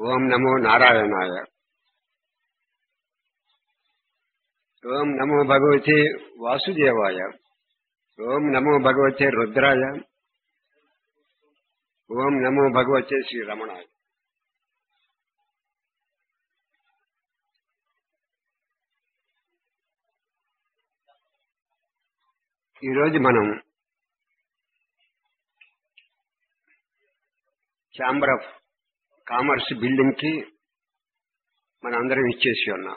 ఓం నమో నారాయణాయ ఓం నమో భగవతే వాసుదేవాయ ఓం నమో భగవతే రుద్రాయ ఓం నమో భగవతే శ్రీరమణాయ ఈరోజు మనం ఛాంబర్ ఆఫ్ కామర్స్ బిల్డింగ్ కి మన అందరం ఇచ్చేసి ఉన్నాం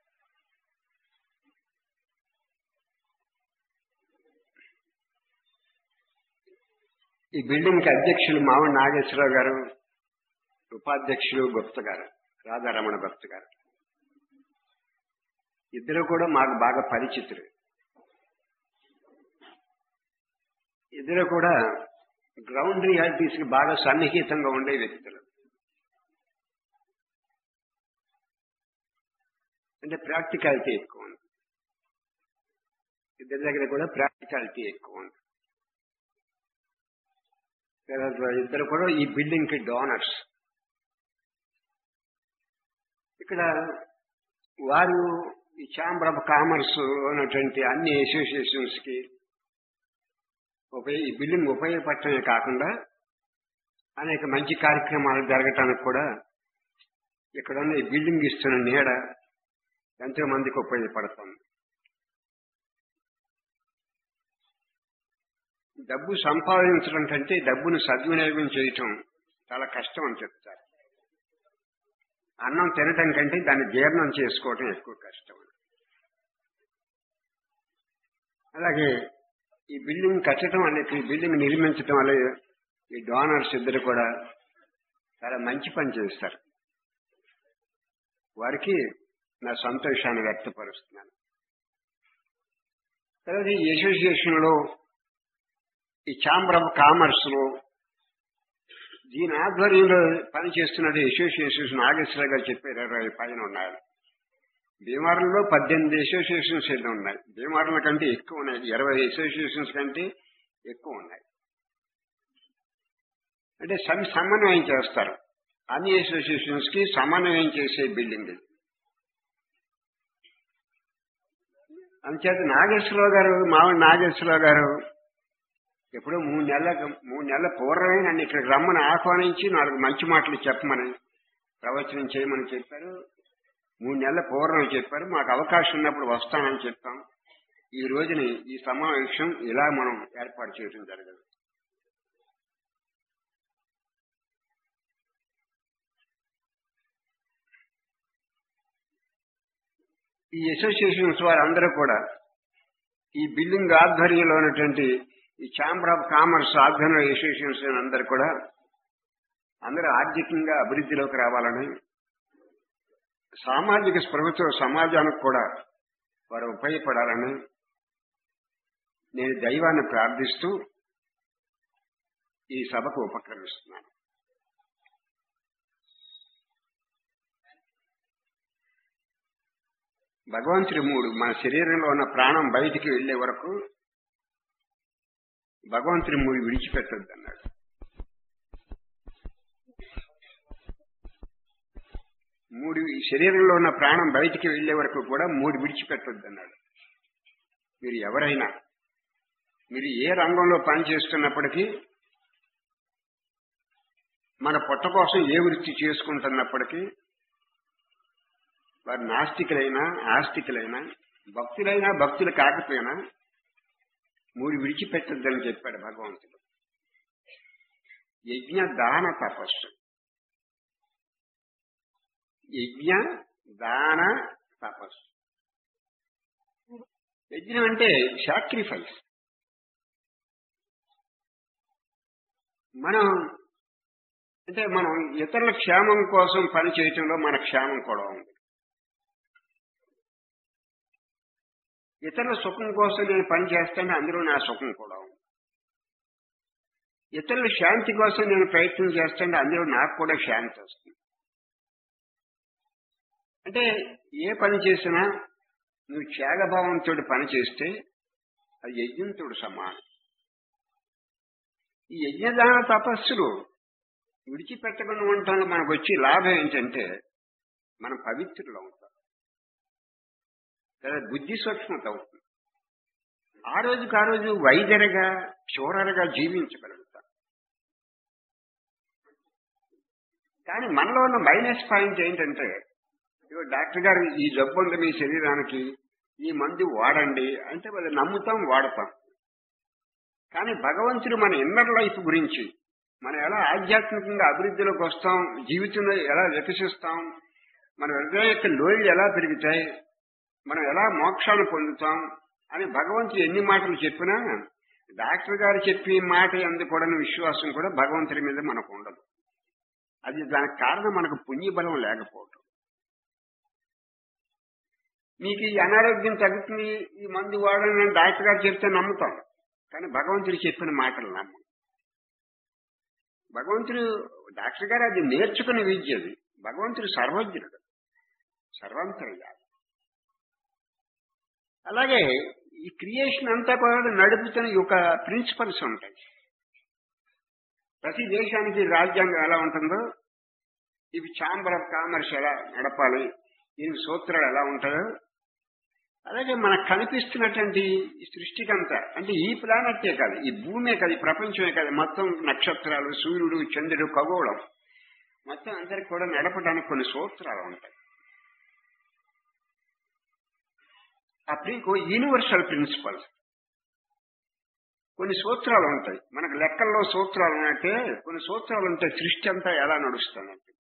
ఈ బిల్డింగ్ కి అధ్యక్షులు మావ నాగేశ్వరరావు గారు ఉపాధ్యక్షులు గుప్త గారు రాధారమణ గుప్త గారు ఇద్దరు కూడా మాకు బాగా పరిచితులు ఇద్దరు కూడా గ్రౌండ్ రియాలిటీస్ కి బాగా సన్నిహితంగా ఉండే వ్యక్తులు అంటే ప్రాక్టికాలిటీ ఎక్కువ ఉంది ఇద్దరి దగ్గర కూడా ప్రాక్టికాలిటీ ఎక్కువ ఉంది ఇద్దరు కూడా ఈ బిల్డింగ్ కి డోనర్స్ ఇక్కడ వారు ఈ ఛాంబర్ ఆఫ్ కామర్స్ ఉన్నటువంటి అన్ని అసోసియేషన్స్ కి ఉపయోగ ఈ బిల్డింగ్ ఉపయోగపడటమే కాకుండా అనేక మంచి కార్యక్రమాలు జరగటానికి కూడా ఇక్కడ ఉన్న ఈ బిల్డింగ్ ఇస్తున్న నీడ ఎంతో మందికి ఉపయోగపడుతుంది డబ్బు సంపాదించడం కంటే డబ్బును సద్వినియోగం చేయటం చాలా కష్టం అని చెప్తారు అన్నం తినటం కంటే దాన్ని జీర్ణం చేసుకోవటం ఎక్కువ కష్టం అలాగే ఈ బిల్డింగ్ కట్టడం అనేది ఈ బిల్డింగ్ నిర్మించడం వల్ల ఈ డోనర్స్ ఇద్దరు కూడా చాలా మంచి పని చేస్తారు వారికి నా సంతోషాన్ని వ్యక్తపరుస్తున్నాను తర్వాత ఈ అసోసియేషన్ లో ఈ ఛాంబర్ ఆఫ్ కామర్స్ లో దీని ఆధ్వర్యంలో పనిచేస్తున్నది అసోసియేషన్స్ నాగేశ్వర గారు చెప్పారు ఇరవై పైన ఉన్నారు భీమవరంలో పద్దెనిమిది అసోసియేషన్స్ ఎన్నో ఉన్నాయి భీమవరం కంటే ఎక్కువ ఉన్నాయి ఇరవై అసోసియేషన్స్ కంటే ఎక్కువ ఉన్నాయి అంటే సమన్వయం చేస్తారు అన్ని అసోసియేషన్స్ కి సమన్వయం చేసే బిల్డింగ్ ఇది అంచేత నాగేశ్వరరావు గారు మామూలు నాగేశ్వరరావు గారు ఎప్పుడో మూడు నెలల మూడు నెలల పూర్వమే నన్ను ఇక్కడికి రమ్మని ఆహ్వానించి నాలుగు మంచి మాటలు చెప్పమని ప్రవచనం చేయమని చెప్పారు మూడు నెలల పూర్వం చెప్పారు మాకు అవకాశం ఉన్నప్పుడు వస్తానని చెప్పాం ఈ రోజుని ఈ సమావేశం ఇలా మనం ఏర్పాటు చేయడం జరగదు ఈ అసోసియేషన్స్ వారందరూ కూడా ఈ బిల్డింగ్ ఆధ్వర్యంలో ఉన్నటువంటి ఈ ఛాంబర్ ఆఫ్ కామర్స్ ఆధ్వర్యంలో అసోసియేషన్స్ అందరూ కూడా అందరూ ఆర్థికంగా అభివృద్ధిలోకి రావాలని సామాజిక స్పృహతో సమాజానికి కూడా వారు ఉపయోగపడాలని నేను దైవాన్ని ప్రార్థిస్తూ ఈ సభకు ఉపక్రమిస్తున్నాను భగవంతుడి మూడు మన శరీరంలో ఉన్న ప్రాణం బయటికి వెళ్లే వరకు భగవంతుడి మూడు విడిచిపెట్టద్దు అన్నాడు మూడు ఈ శరీరంలో ఉన్న ప్రాణం బయటికి వెళ్లే వరకు కూడా మూడు విడిచిపెట్టొద్దు అన్నాడు మీరు ఎవరైనా మీరు ఏ రంగంలో పనిచేస్తున్నప్పటికీ మన పొట్ట కోసం ఏ వృత్తి చేసుకుంటున్నప్పటికీ వారు నాస్తికులైనా ఆస్తికులైనా భక్తులైనా భక్తులు కాకపోయినా మూడు విడిచిపెట్టద్దని చెప్పాడు భగవంతుడు యజ్ఞ దాన తపస్సు యజ్ఞ దాన తపస్సు యజ్ఞం అంటే సాక్రిఫైస్ మనం అంటే మనం ఇతరుల క్షేమం కోసం పని చేయటంలో మన క్షేమం కూడా ఉంది ఇతరుల సుఖం కోసం నేను పని చేస్తాను అందులో నా సుఖం కూడా ఉంది ఇతరుల శాంతి కోసం నేను ప్రయత్నం చేస్తాను అందులో నాకు కూడా శాంతి వస్తుంది అంటే ఏ పని చేసినా నువ్వు త్యాగభావంతో పని చేస్తే అది యజ్ఞంతో సమానం ఈ యజ్ఞదాన తపస్సులు విడిచిపెట్టకుండా ఉండటంలో మనకు వచ్చే లాభం ఏంటంటే మనం పవిత్రులు అవుతాం కదా బుద్ధి సూక్ష్మత అవుతుంది ఆ రోజుకి ఆ రోజు వైద్యరగా చూరరగా జీవించగలుగుతాం కానీ మనలో ఉన్న మైనస్ పాయింట్ ఏంటంటే ఇదిగో డాక్టర్ గారు ఈ జబ్బు ఉంది మీ శరీరానికి ఈ మందు వాడండి అంటే వాళ్ళు నమ్ముతాం వాడతాం కానీ భగవంతుడు మన ఇన్నర్ లైఫ్ గురించి మనం ఎలా ఆధ్యాత్మికంగా అభివృద్ధిలోకి వస్తాం జీవితంలో ఎలా వికసిస్తాం మన హృదయ యొక్క లోయలు ఎలా పెరుగుతాయి మనం ఎలా మోక్షాన్ని పొందుతాం అని భగవంతుడు ఎన్ని మాటలు చెప్పినా డాక్టర్ గారు చెప్పి మాట ఎందుకూడని విశ్వాసం కూడా భగవంతుడి మీద మనకు ఉండదు అది దానికి కారణం మనకు పుణ్యబలం లేకపోవటం మీకు ఈ అనారోగ్యం తగ్గుతుంది ఈ మందు వాడని డాక్టర్ గారు చెప్తే నమ్ముతాం కానీ భగవంతుడు చెప్పిన మాటలు నమ్మం భగవంతుడు డాక్టర్ గారు అది నేర్చుకునే విద్య అది భగవంతుడు సర్వజ్ఞుడు సర్వంతర్యాలు అలాగే ఈ క్రియేషన్ అంతా కూడా నడుపుతున్న ఈ ఒక ప్రిన్సిపల్స్ ఉంటాయి ప్రతి దేశానికి రాజ్యాంగం ఎలా ఉంటుందో ఇవి ఛాంబర్ ఆఫ్ కామర్స్ ఎలా నడపాలి ఇవి సూత్రాలు ఎలా ఉంటాయో అలాగే మనకు కనిపిస్తున్నటువంటి ఈ సృష్టికంతా అంటే ఈ ప్లానెటే కాదు ఈ భూమే కాదు ఈ ప్రపంచమే కాదు మొత్తం నక్షత్రాలు సూర్యుడు చంద్రుడు ఖగోళం మొత్తం అందరికి కూడా నడపడానికి కొన్ని సూత్రాలు ఉంటాయి అప్పుడు యూనివర్సల్ ప్రిన్సిపల్స్ కొన్ని సూత్రాలు ఉంటాయి మనకు లెక్కల్లో సూత్రాలు ఉన్నట్టే కొన్ని సూత్రాలు ఉంటాయి సృష్టి అంతా ఎలా నడుస్తుందంటే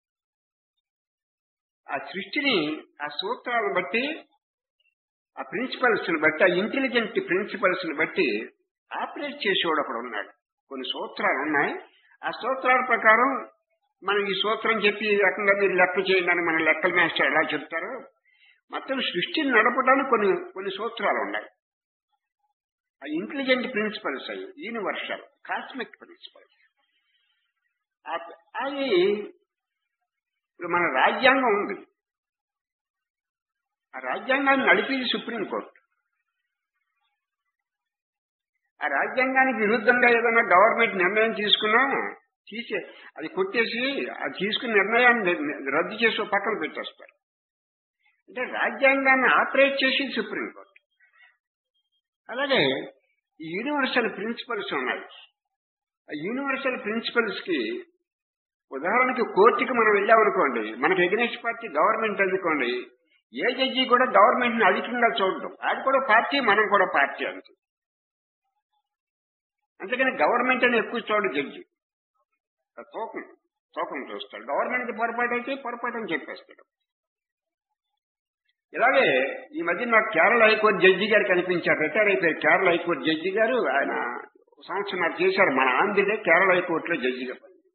ఆ సృష్టిని ఆ సూత్రాలను బట్టి ఆ ప్రిన్సిపల్స్ ని బట్టి ఆ ఇంటెలిజెంట్ ప్రిన్సిపల్స్ ని బట్టి ఆపరేట్ చేసేవాడు అక్కడ ఉన్నాడు కొన్ని సూత్రాలు ఉన్నాయి ఆ సూత్రాల ప్రకారం మనం ఈ సూత్రం చెప్పి ఈ రకంగా మీరు లెక్క చేయండి అని మన లెక్కల మాస్టర్ ఎలా చెప్తారో మొత్తం సృష్టిని నడపడానికి కొన్ని కొన్ని సూత్రాలు ఉన్నాయి ఆ ఇంటెలిజెంట్ ప్రిన్సిపల్స్ అవి యూనివర్సల్ కాస్మిక్ ప్రిన్సిపల్స్ అవి ఇప్పుడు మన రాజ్యాంగం ఉంది ఆ రాజ్యాంగాన్ని నడిపేది సుప్రీంకోర్టు ఆ రాజ్యాంగానికి విరుద్ధంగా ఏదైనా గవర్నమెంట్ నిర్ణయం తీసుకున్నా తీసే అది కొట్టేసి అది తీసుకున్న నిర్ణయాన్ని రద్దు చేసి పక్కన పెట్టేస్తారు అంటే రాజ్యాంగాన్ని ఆపరేట్ చేసి సుప్రీంకోర్టు అలాగే ఈ యూనివర్సల్ ప్రిన్సిపల్స్ ఉన్నాయి ఆ యూనివర్సల్ ప్రిన్సిపల్స్ కి ఉదాహరణకి కోర్టుకి మనం వెళ్ళామనుకోండి మనకి ఎగ్నెస్ట్ పార్టీ గవర్నమెంట్ అనుకోండి ఏ జడ్జి కూడా గవర్నమెంట్ ని అధికంగా చూడడం అది కూడా పార్టీ మనం కూడా పార్టీ అంతే అందుకని గవర్నమెంట్ అని ఎక్కువ చూడు జడ్జి తూకం తూకం చూస్తాడు గవర్నమెంట్ పొరపాటు అయితే పొరపాటు అని చెప్పేస్తాడు ఇలాగే ఈ మధ్య నాకు కేరళ హైకోర్టు జడ్జి గారు కనిపించారు రిటైర్ అయిపోయి కేరళ హైకోర్టు జడ్జి గారు ఆయన సంవత్సరం నాకు చేశారు మన ఆంధ్రదే కేరళ హైకోర్టులో జడ్జిగా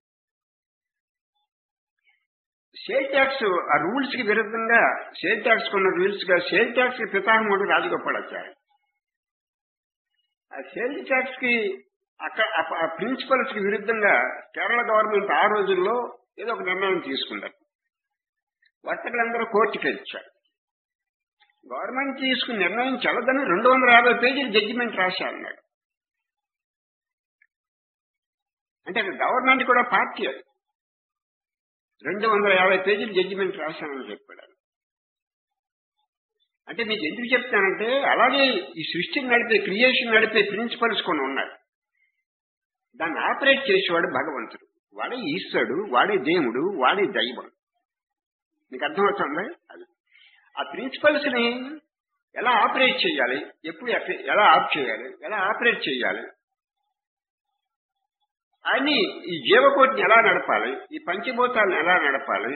సేల్ ట్యాక్స్ ఆ రూల్స్ కి విరుద్ధంగా సేల్ ట్యాక్స్ కొన్న రూల్స్ గా సేల్ ట్యాక్స్ కి పితామహుడు రాజగోపాలాచారి ఆ సేల్ ట్యాక్స్ కి అక్కడ ఆ ప్రిన్సిపల్స్ కి విరుద్ధంగా కేరళ గవర్నమెంట్ ఆ రోజుల్లో ఏదో ఒక నిర్ణయం తీసుకున్నారు వర్తకులందరూ కోర్టుకి ఇచ్చారు గవర్నమెంట్ తీసుకున్న నిర్ణయం చల్లదని రెండు వందల యాభై పేజీలు జడ్జిమెంట్ రాశారన్నాడు అంటే గవర్నమెంట్ కూడా పార్టీ అది రెండు వందల యాభై పేజీలు జడ్జిమెంట్ రాశానని చెప్పాడు అంటే మీకు ఎందుకు చెప్తానంటే అలాగే ఈ సృష్టిని నడిపే క్రియేషన్ నడిపే ప్రిన్సిపల్స్ కొన్ని ఉన్నాయి దాన్ని ఆపరేట్ చేసేవాడు భగవంతుడు వాడే ఈశ్వరుడు వాడే దేవుడు వాడే దైవం మీకు అర్థమవుతుందా అది ఆ ప్రిన్సిపల్స్ ని ఎలా ఆపరేట్ చేయాలి ఎప్పుడు ఎలా ఆఫ్ చేయాలి ఎలా ఆపరేట్ చేయాలి అని ఈ జీవకోటిని ఎలా నడపాలి ఈ పంచభూతాలను ఎలా నడపాలి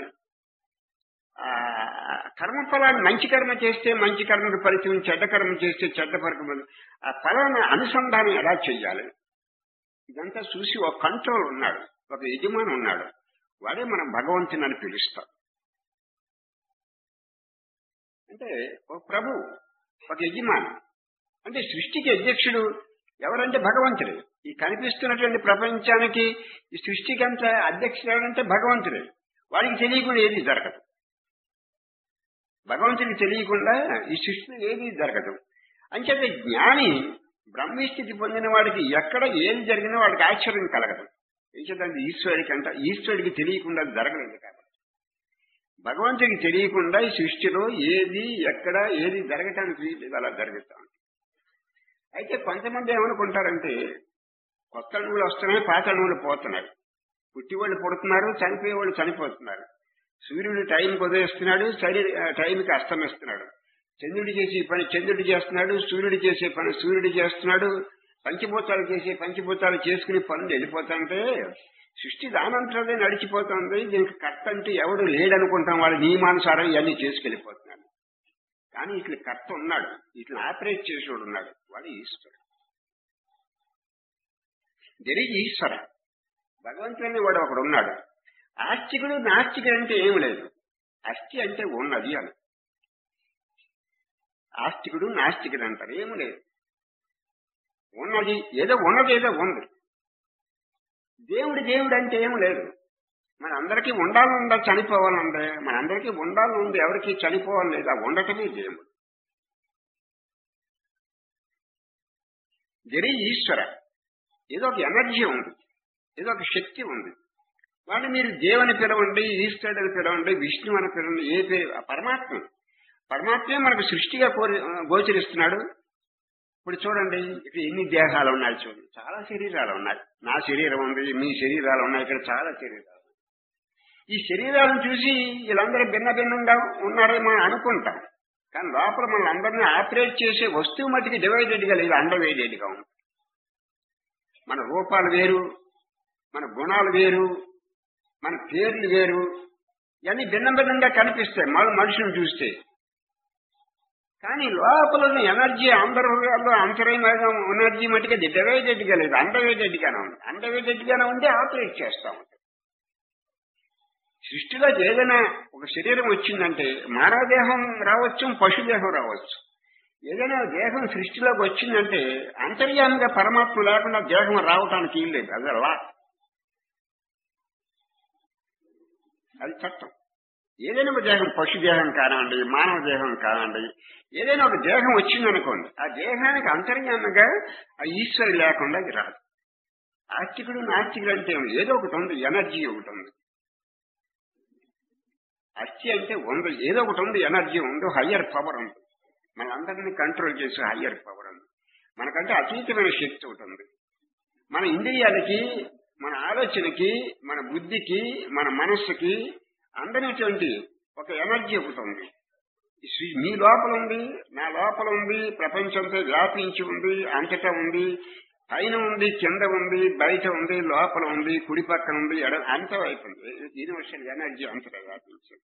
కర్మఫలాన్ని మంచి కర్మ చేస్తే మంచి కర్మకు ఫలితం చెడ్డ కర్మ చేస్తే చెడ్డ ఫలితం ఆ ఫలాన్ని అనుసంధానం ఎలా చేయాలి ఇదంతా చూసి ఒక కంట్రోల్ ఉన్నాడు ఒక యజమాని ఉన్నాడు వాడే మనం భగవంతుని అని పిలుస్తాం అంటే ఒక ప్రభు ఒక యజమాని అంటే సృష్టికి అధ్యక్షుడు ఎవరంటే భగవంతుడే ఈ కనిపిస్తున్నటువంటి ప్రపంచానికి ఈ సృష్టికి అంత అధ్యక్షుడు ఎవరంటే భగవంతుడే వాడికి తెలియకుండా ఏది జరగదు భగవంతుడికి తెలియకుండా ఈ సృష్టిలో ఏది జరగదు అంచేత జ్ఞాని బ్రహ్మస్థితి పొందిన వాడికి ఎక్కడ ఏది జరిగినా వాడికి ఆశ్చర్యం కలగదు ఏం చేద్దాం ఈశ్వరుడికి అంట ఈశ్వరుడికి తెలియకుండా అది జరగలేదు కాబట్టి భగవంతుడికి తెలియకుండా ఈ సృష్టిలో ఏది ఎక్కడ ఏది జరగటానికి వీల్లేదు అలా జరుగుతా ఉంది. అయితే కొంతమంది ఏమనుకుంటారంటే కొత్త అణువులు వస్తున్నాయి పాత అణువులు పోతున్నాయి పుట్టివాళ్ళు పుడుతున్నారు చనిపోయేవాళ్ళు చనిపోతున్నారు సూర్యుడు టైంకి ఉదయిస్తున్నాడు శరీర టైంకి అస్తమిస్తున్నాడు చంద్రుడు చేసే పని చంద్రుడు చేస్తున్నాడు సూర్యుడు చేసే పని సూర్యుడు చేస్తున్నాడు పంచభూతాలు చేసే పంచభూతాలు చేసుకుని పనులు వెళ్ళిపోతుంటే సృష్టి దానంతరదే నడిచిపోతుంది దీనికి కర్త అంటే ఎవడు లేడనుకుంటాం వాళ్ళ నియమానుసారం ఇవన్నీ చేసుకెళ్ళిపోతున్నాడు కానీ ఇట్లా కర్త ఉన్నాడు ఇట్లా ఆపరేట్ చేసేవాడు ఉన్నాడు వాడు ఈశ్వరుడు దెర్ ఈజ్ ఈశ్వర భగవంతుని వాడు ఒకడు ఉన్నాడు ఆస్తికుడు నాస్తికుడు అంటే ఏం లేదు అస్థి అంటే ఉన్నది అని ఆస్తికుడు నాస్తికుడు అంటారు ఏమి లేదు ఉన్నది ఏదో ఉన్నది ఏదో ఉంది దేవుడు దేవుడు అంటే ఏం లేదు మన అందరికీ ఉండాలనుందా చనిపోవాలందే మన అందరికీ ఉండాలని ఉంది ఎవరికి చనిపోవాలి లేదు ఆ ఉండటమే దేవుడు జరి ఈశ్వర ఏదో ఒక ఎనర్జీ ఉంది ఏదో ఒక శక్తి ఉంది వాడిని మీరు దేవుని పిలవండి ఈశ్వరుడు అని పిలవండి విష్ణు అని పిలవండి ఏ పేరు ఆ పరమాత్మ పరమాత్మే మనకు సృష్టిగా కోరి గోచరిస్తున్నాడు ఇప్పుడు చూడండి ఇక్కడ ఎన్ని దేహాలు ఉన్నాయి చూడండి చాలా శరీరాలు ఉన్నాయి నా శరీరం ఉంది మీ శరీరాలు ఉన్నాయి ఇక్కడ చాలా శరీరాలు ఈ శరీరాలను చూసి వీళ్ళందరూ భిన్న భిన్నంగా ఉన్నారని మనం అనుకుంటాం కానీ లోపల మన అందరినీ ఆపరేట్ చేసే వస్తువు మటుకి డివైడెడ్ గా లేదు అండర్వైడెడ్ గా ఉంది మన రూపాలు వేరు మన గుణాలు వేరు మన పేర్లు వేరు ఇవన్నీ భిన్న భిన్నంగా కనిపిస్తాయి మన మనుషులను చూస్తే కానీ లోపల ఉన్న ఎనర్జీ అందరూ అంతరంగా ఎనర్జీ మటుకు అది డివైడెడ్ గా లేదు అండర్వైడెడ్ గానే ఉంది అండర్వైడెడ్ గానే ఉంటే ఆపరేట్ చేస్తా ఉంటుంది సృష్టిలో ఏదైనా ఒక శరీరం వచ్చిందంటే మానవ దేహం రావచ్చు పశు దేహం రావచ్చు ఏదైనా దేహం సృష్టిలోకి వచ్చిందంటే అంతర్యామిగా పరమాత్మ లేకుండా దేహం రావటానికి ఏం లేదు అది లా అది చట్టం ఏదైనా ఒక దేహం పశు దేహం కానివ్వండి మానవ దేహం కానివ్వండి ఏదైనా ఒక దేహం వచ్చిందనుకోండి ఆ దేహానికి అంతర్యామంగా ఆ ఈశ్వరి లేకుండా అది రాదు ఆస్తికుడు నాస్తికుడు అంటే ఏమి? ఏదో ఒకటి ఉంది ఎనర్జీ ఒకటి ఉంది అస్థి అంటే ఉంది ఏదో ఒకటి ఉంది ఎనర్జీ ఉంది హయ్యర్ పవర్ ఉంది మనందరినీ కంట్రోల్ చేసే హయ్యర్ పవర్ ఉంది మనకంటే అతీతమైన శక్తి ఒకటి ఉంది మన ఇంద్రియాలకి మన ఆలోచనకి మన బుద్ధికి మన మనస్సుకి అందనటువంటి ఒక ఎనర్జీ ఒకటి ఉంది ఈ శ్రీ- మీ లోపల ఉంది నా లోపల ఉంది ప్రపంచంతో వ్యాపించి ఉంది అంతటా ఉంది పైన ఉంది కింద ఉంది బయట ఉంది లోపల ఉంది కుడి పక్కన ఉంది ఎడ అంత వైపు ఉంది యూనివర్సల్ ఎనర్జీ అంతటా వ్యాపించింది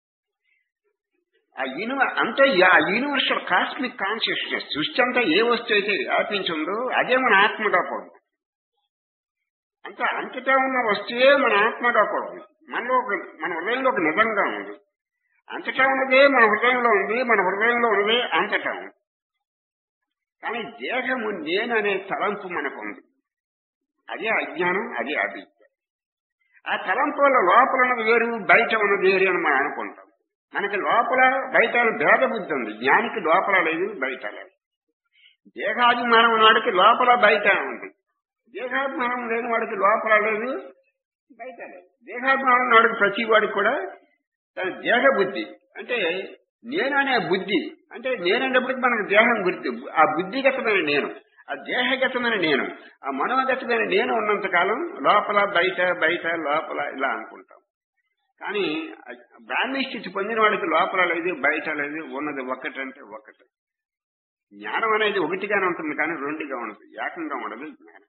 ఆ యూనివ అంటే ఆ యూనివర్సల్ కాస్మిక్ కాన్షియస్నెస్ సృష్టి అంతా ఏ వస్తువు అయితే వ్యాపించిందో అదే మన ఆత్మగా పడుతుంది అంత అంతటా ఉన్న వస్తువే మన ఆత్మగా పడుతుంది మనలో ఒక మన హృదయంలో ఒక నిజంగా ఉంది అంతటా ఉన్నదే మన హృదయంలో ఉంది మన హృదయంలో ఉన్నదే అంతటా ఉంది కానీ దేహము నేననే తలంపు మనకు ఉంది అదే అజ్ఞానం అదే అవిద్య ఆ తలంపు వల్ల లోపల ఉన్నది వేరు బయట ఉన్నది వేరు అని మనం అనుకుంటాం మనకి లోపల బయట భేద బుద్ధి ఉంది జ్ఞానికి లోపల లేదు బయట లేదు దేహాభిమానం ఉన్నవాడికి లోపల బయట ఉంది దేహాభిమానం లేని వాడికి లోపల లేదు బయట లేదు దేహాభిమానం ఉన్నవాడికి ప్రతి వాడికి కూడా తన దేహ బుద్ధి అంటే నేను అనే బుద్ధి అంటే నేననేప్పటికీ మనకు దేహం గుర్తు ఆ బుద్ధిగతమైన నేను ఆ దేహగతమైన నేను ఆ మనోగతమైన నేను ఉన్నంత కాలం లోపల బయట బయట లోపల ఇలా అనుకుంటాం కానీ ఆ బ్రాహ్మీ స్థితి పొందిన వాడికి లోపల లేదు బయట లేదు ఉన్నది ఒక్కటంటే ఒక్కటే జ్ఞానం అనేది ఒకటిగానే ఉంటుంది కానీ రెండుగా ఉంటుంది ఏకంగా ఉండదు జ్ఞానం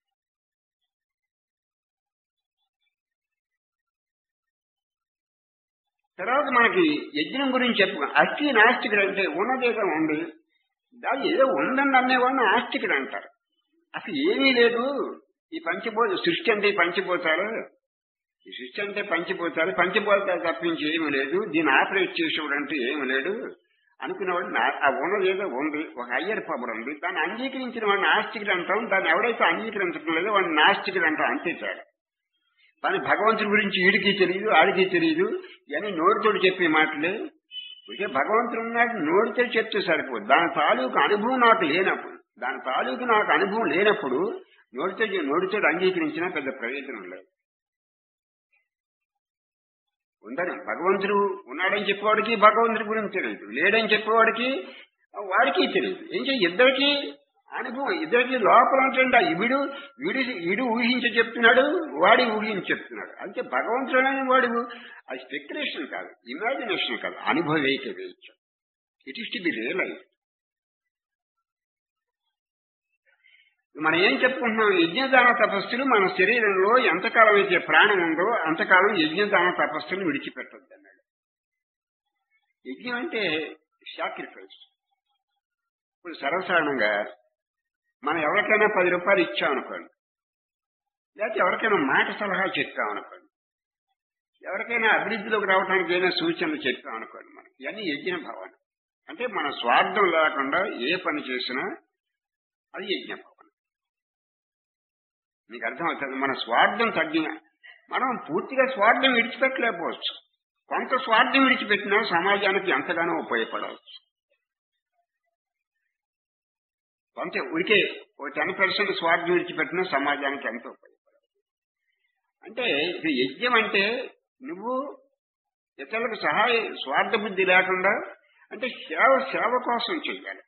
తర్వాత మనకి యజ్ఞం గురించి చెప్పు అస్థి నాస్తికుడు అంటే ఉన్నదేదో ఉంది దాని ఏదో ఉందని అనేవాడిని ఆస్తికుడు అంటారు అసలు ఏమీ లేదు ఈ పంచభూత సృష్టి అంటే ఈ పంచభూతాలు ఈ సృష్టి అంటే పంచభూతాలు పంచభూతాలు తప్పించి ఏమీ లేదు దీన్ని ఆపరేట్ చేసేవాడు అంటే ఏమీ లేడు అనుకునేవాడు నా- ఆ ఉన్నది ఏదో ఉంది ఒక హయ్యర్ పవర్ ఉంది దాన్ని అంగీకరించిన వాడిని ఆస్తికుడు అంటాం దాన్ని ఎవడైతే అంగీకరించడం లేదో వాడిని నాస్తికుడు అంటాం అంతే తేడా కానీ భగవంతుడి గురించి వీడికి తెలియదు ఆడికి తెలియదు ఇవన్నీ నోటితోటి చెప్పే మాటలే ఇదే భగవంతుడు ఉన్నాడు నోటితో చెప్తే సరిపోదు దాని తాలూకు అనుభవం నాకు లేనప్పుడు దాని తాలూకు నాకు అనుభవం లేనప్పుడు నోటితో నోటితో అంగీకరించినా పెద్ద ప్రయోజనం లేదు ఉందని భగవంతుడు ఉన్నాడని చెప్పేవాడికి భగవంతుడి గురించి తెలియదు లేడని చెప్పేవాడికి వాడికి తెలియదు ఏం చేయ ఇద్దరికి అనుభవం ఇద్దరికి లోపల ఉంటుంది వీడు వీడి వీడు ఊహించి చెప్తున్నాడు వాడి ఊహించి చెప్తున్నాడు అంటే భగవంతుడు అనే వాడు అది స్పెక్యులేషన్ కాదు ఇమాజినేషన్ కాదు అనుభవేక వేయచ్చు it is to be realise మనం ఏం చెప్పుకుంటున్నాం యజ్ఞదాన తపస్సులు మన శరీరంలో ఎంతకాలం అయితే ప్రాణం ఉందో అంతకాలం యజ్ఞదాన తపస్సులు విడిచిపెట్టద్దు అన్నాడు యజ్ఞం అంటే సాక్రిఫైస్ ఇప్పుడు సర్వసాధారణంగా మనం ఎవరికైనా పది రూపాయలు ఇచ్చామనుకోండి లేకపోతే ఎవరికైనా మాట సలహా చెప్పామనుకోండి ఎవరికైనా అభివృద్ధిలోకి రావడానికి ఏదైనా సూచనలు చెప్పామనుకోండి మనం ఇవన్నీ యజ్ఞ భావన అంటే మన స్వార్థం లేకుండా ఏ పని చేసినా అది యజ్ఞ భావన మీకు అర్థమవుతుంది మన స్వార్థం తగ్గిన మనం పూర్తిగా స్వార్థం విడిచిపెట్టలేకపోవచ్చు కొంత స్వార్థం విడిచిపెట్టినా సమాజానికి ఎంతగానో ఉపయోగపడవచ్చు కొంత ఉడికే ఓ టెన్ పర్సెంట్ స్వార్థం విడిచిపెట్టినా సమాజానికి ఎంతో ఉపయోగపడవచ్చు అంటే ఇది యజ్ఞం అంటే నువ్వు ఇతరులకు సహాయ స్వార్థ బుద్ధి లేకుండా అంటే సేవ సేవ కోసం చెయ్యాలి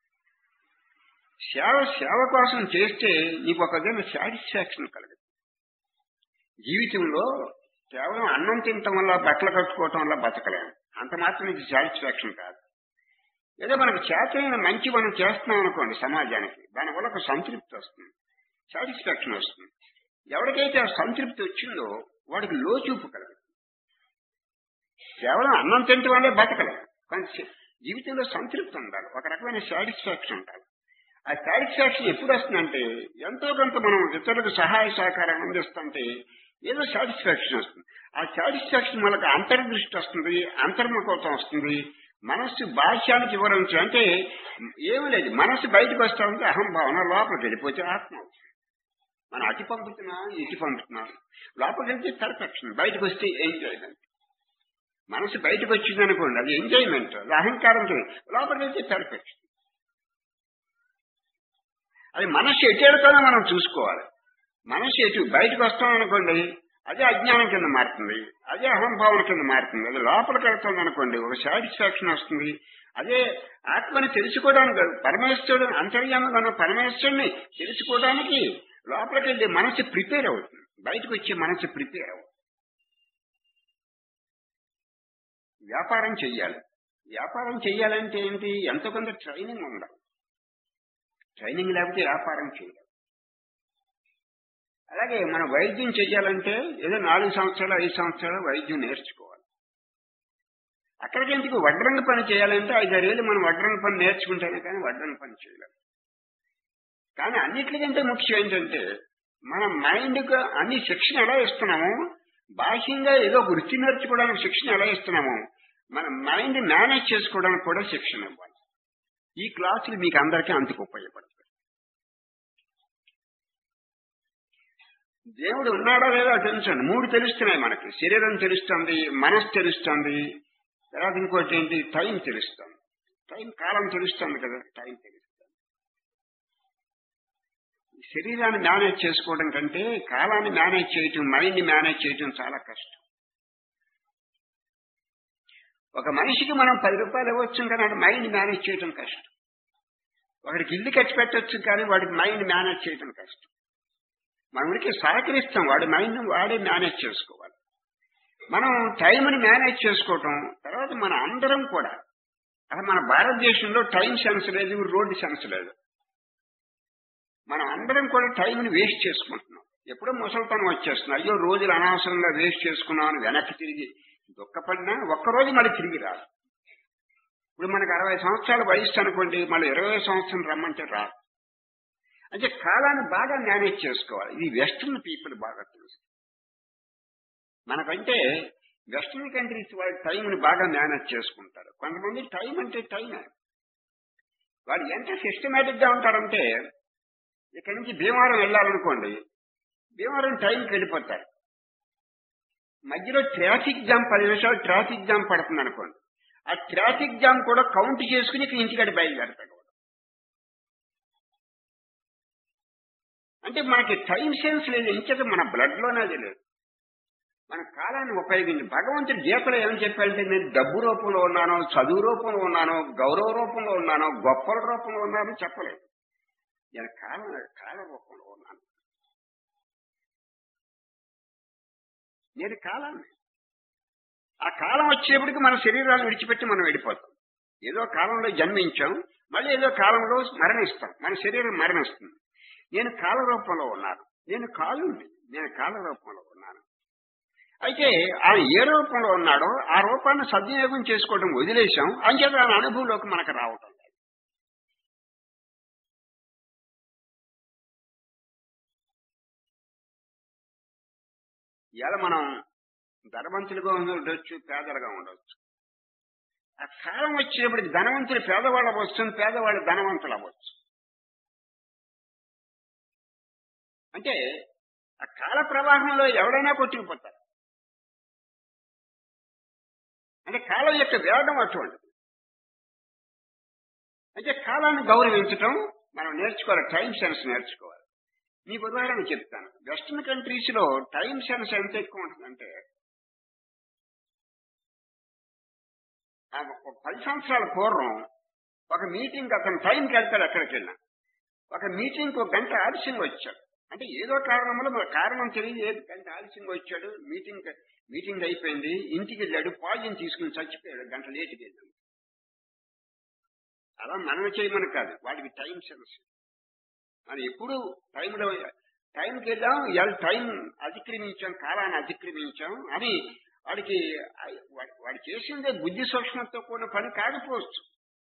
సేవ సేవ కోసం చేస్తే నీకు ఒక విధంగా సాటిస్ఫాక్షన్ కలగదు జీవితంలో కేవలం అన్నం తినటం వల్ల బట్టలు కట్టుకోవటం వల్ల బతకలేము అంత మాత్రం నీకు సాటిస్ఫాక్షన్ కాదు ఏదో మనకు చేతనైన మంచి మనం చేస్తున్నాం అనుకోండి సమాజానికి దానివల్ల ఒక సంతృప్తి వస్తుంది సాటిస్ఫాక్షన్ వస్తుంది ఎవరికైతే ఆ సంతృప్తి వచ్చిందో వాడికి లోచూపు కలగదు కేవలం అన్నం తినటం వల్లే బతకలేము కానీ జీవితంలో సంతృప్తి ఉండాలి ఒక రకమైన సాటిస్ఫాక్షన్ ఉండాలి ఆ సాటిస్ఫాక్షన్ ఎప్పుడు వస్తుందంటే ఎంతో కొంత మనం ఇతరులకు సహాయ సహకారం అందిస్తుంటే ఏదో సాటిస్ఫాక్షన్ వస్తుంది ఆ సాటిస్ఫాక్షన్ మనకు అంతర్దృష్టి వస్తుంది అంతర్ముఖత వస్తుంది మనస్సు భాష్యానికి వివరించి అంటే ఏమీ లేదు మనస్సు బయటకు వస్తా ఉంటే అహంభావన లోపలికి వెళ్ళిపోతే ఆత్మ అవుతుంది మనం అతి పంపుతున్నాం ఇటు పంపుతున్నాం లోపలికి వెళ్తే పర్ఫెక్షన్ బయటకు వస్తే ఎంజాయ్మెంట్ మనసు బయటకు వచ్చింది అనుకోండి అది ఎంజాయ్మెంట్ అది అహంకారం లోపలికి వెళ్తే పర్ఫెక్షన్ అది మనస్సు ఎటు వెళ్తానో మనం చూసుకోవాలి మనస్సు ఎటు బయటకు వస్తాం అనుకోండి అదే అజ్ఞానం కింద మారుతుంది అదే అహంభావన కింద మారుతుంది అది లోపలికి వెళ్తుంది అనుకోండి ఒక సాటిస్ఫాక్షన్ వస్తుంది అదే ఆత్మని తెలుసుకోవడానికి పరమేశ్వరుడు అంతర్యామంగా ఉన్న పరమేశ్వరుని తెలుసుకోవడానికి లోపలికి వెళ్ళి మనసు ప్రిపేర్ అవుతుంది బయటకు వచ్చే మనసు ప్రిపేర్ అవుతుంది వ్యాపారం చెయ్యాలి వ్యాపారం చెయ్యాలంటే ఏంటి ఎంతో కొంత ట్రైనింగ్ ఉండాలి ట్రైనింగ్ లేకపోతే వ్యాపారం చేయాలి అలాగే మనం వైద్యం చెయ్యాలంటే ఏదో నాలుగు సంవత్సరాలు ఐదు సంవత్సరాలు వైద్యం నేర్చుకోవాలి అక్కడికి ఎందుకు వడ్రంగ పని చేయాలంటే ఐదారేళ్ళు మనం వడ్రంగ పని నేర్చుకుంటేనే కానీ వడ్రంగ పని చేయలేం కానీ అన్నిటికంటే ముఖ్యం ఏంటంటే మన మైండ్కి అన్ని శిక్షణ ఎలా ఇస్తున్నామో బాహ్యంగా ఏదో వృత్తి నేర్చుకోవడానికి శిక్షణ ఎలా ఇస్తున్నామో మన మైండ్ మేనేజ్ చేసుకోవడానికి కూడా శిక్షణ ఇవ్వాలి ఈ క్లాసులు మీకు అందరికీ అంతకు ఉపయోగపడతాయి దేవుడు ఉన్నాడా లేదా తెలుసండి మూడు తెలుస్తున్నాయి మనకి శరీరం తెలుస్తుంది మనసు తెలుస్తుంది తర్వాత ఇంకోటి ఏంటి టైం తెలుస్తుంది టైం కాలం తెలుస్తుంది కదా టైం తెలుస్తుంది శరీరాన్ని మేనేజ్ చేసుకోవడం కంటే కాలాన్ని మేనేజ్ చేయటం మైండ్ మేనేజ్ చేయటం చాలా కష్టం ఒక మనిషికి మనం పది రూపాయలు ఇవ్వచ్చు కానీ వాడి మైండ్ మేనేజ్ చేయటం కష్టం ఒకడికి ఇల్లు ఖర్చు పెట్టచ్చు కానీ వాడికి మైండ్ మేనేజ్ చేయటం కష్టం మనకి సహకరిస్తాం వాడి మైండ్ వాడే మేనేజ్ చేసుకోవాలి మనం టైంని మేనేజ్ చేసుకోవటం తర్వాత మన అందరం కూడా అసలు మన భారతదేశంలో టైం సెన్స్ లేదు రోడ్డు సెన్స్ లేదు మనం అందరం కూడా టైంని వేస్ట్ చేసుకుంటున్నాం ఎప్పుడో ముసలితనం వచ్చేస్తుంది అయ్యో రోజులు అనవసరంగా వేస్ట్ చేసుకున్నామని వెనక్కి తిరిగి దుఃఖపడినా ఒక్కరోజు మళ్ళీ తిరిగి రాదు ఇప్పుడు మనకు అరవై సంవత్సరాల వయసు అనుకోండి మళ్ళీ ఇరవై సంవత్సరం రమ్మంటే రాదు అంటే కాలాన్ని బాగా మేనేజ్ చేసుకోవాలి ఇది వెస్ట్రన్ పీపుల్ బాగా తెలుసు మనకంటే వెస్ట్రన్ కంట్రీస్ వాళ్ళ టైంని బాగా మేనేజ్ చేసుకుంటారు కొంతమంది టైం అంటే టైమే వాడు ఎంత సిస్టమేటిక్ గా ఉంటారంటే ఇక్కడి నుంచి భీమవరం వెళ్ళాలనుకోండి భీమవరం టైంకి వెళ్ళిపోతారు మధ్యలో ట్రాఫిక్ జామ్ పది నిమిషాలు ట్రాఫిక్ జామ్ పడుతుంది అనుకోండి ఆ ట్రాఫిక్ జామ్ కూడా కౌంట్ చేసుకుని ఇక్కడ ఇంటికాడ బయలుదేరతాడు అంటే మనకి టైం సెన్స్ లేదు ఇంకేత మన బ్లడ్ లోనే అది లేదు మన కాలాన్ని ఉపయోగించి భగవంతుడి గీతలో ఏమని చెప్పాడంటే నేను డబ్బు రూపంలో ఉన్నాను చదువు రూపంలో ఉన్నాను గౌరవ రూపంలో ఉన్నాను గొప్పల రూపంలో ఉన్నాను చెప్పలేదు నేను కాలం కాల రూపంలో ఉన్నాను నేను కాలాన్ని ఆ కాలం వచ్చేప్పటికి మన శరీరాన్ని విడిచిపెట్టి మనం వెళ్ళిపోతాం ఏదో కాలంలో జన్మించాం మళ్ళీ ఏదో కాలంలో మరణిస్తాం మన శరీరం మరణిస్తుంది నేను కాల రూపంలో ఉన్నాను నేను కాలుండి నేను కాల రూపంలో ఉన్నాను అయితే ఆయన ఏ రూపంలో ఉన్నాడో ఆ రూపాన్ని సద్వినియోగం చేసుకోవడం వదిలేశాం అంచేత ఆయన అనుభవంలోకి మనకు రావటం లేదు ఇవాళ మనం ధనవంతులుగా ఉండొచ్చు పేదలుగా ఉండొచ్చు ఆ కాలం వచ్చేటప్పటికి ధనవంతులు పేదవాళ్ళు అవ్వచ్చు పేదవాళ్ళు ధనవంతులు అవ్వచ్చు అంటే ఆ కాల ప్రవాహంలో ఎవడైనా కొట్టుకుపోతారు అంటే కాలం యొక్క వేగం అటువంటిది అంటే కాలాన్ని గౌరవించటం మనం నేర్చుకోవాలి టైం సెన్స్ నేర్చుకోవాలి మీకు ఉదాహరణ చెప్తాను వెస్టర్న్ కంట్రీస్ లో టైం సెన్స్ ఎంత ఎక్కువ ఉంటుందంటే ఆ ఒక పది సంవత్సరాల పూర్వం ఒక మీటింగ్ అతను టైంకి వెళ్తాడు ఎక్కడికి వెళ్ళినా ఒక మీటింగ్ ఒక గంట ఆలస్యంగా వచ్చాడు అంటే ఏదో కారణంలో మరి కారణం తెలియదు ఏది గంట ఆలస్యంగా వచ్చాడు మీటింగ్ మీటింగ్ అయిపోయింది ఇంటికి వెళ్ళాడు పాయిజన్ తీసుకుని చచ్చిపోయాడు గంట లేటుకి వెళ్ళాడు అలా మనం చేయమని కాదు వాడికి టైం సెన్స్ మనం ఎప్పుడు టైంలో టైంకి వెళ్ళాం ఇవాళ టైం అతిక్రమించాం కాలాన్ని అతిక్రమించాం అని వాడికి వాడి- వాడు చేసిందే బుద్ధి సూక్ష్మతో కూడిన పని కాకపోవచ్చు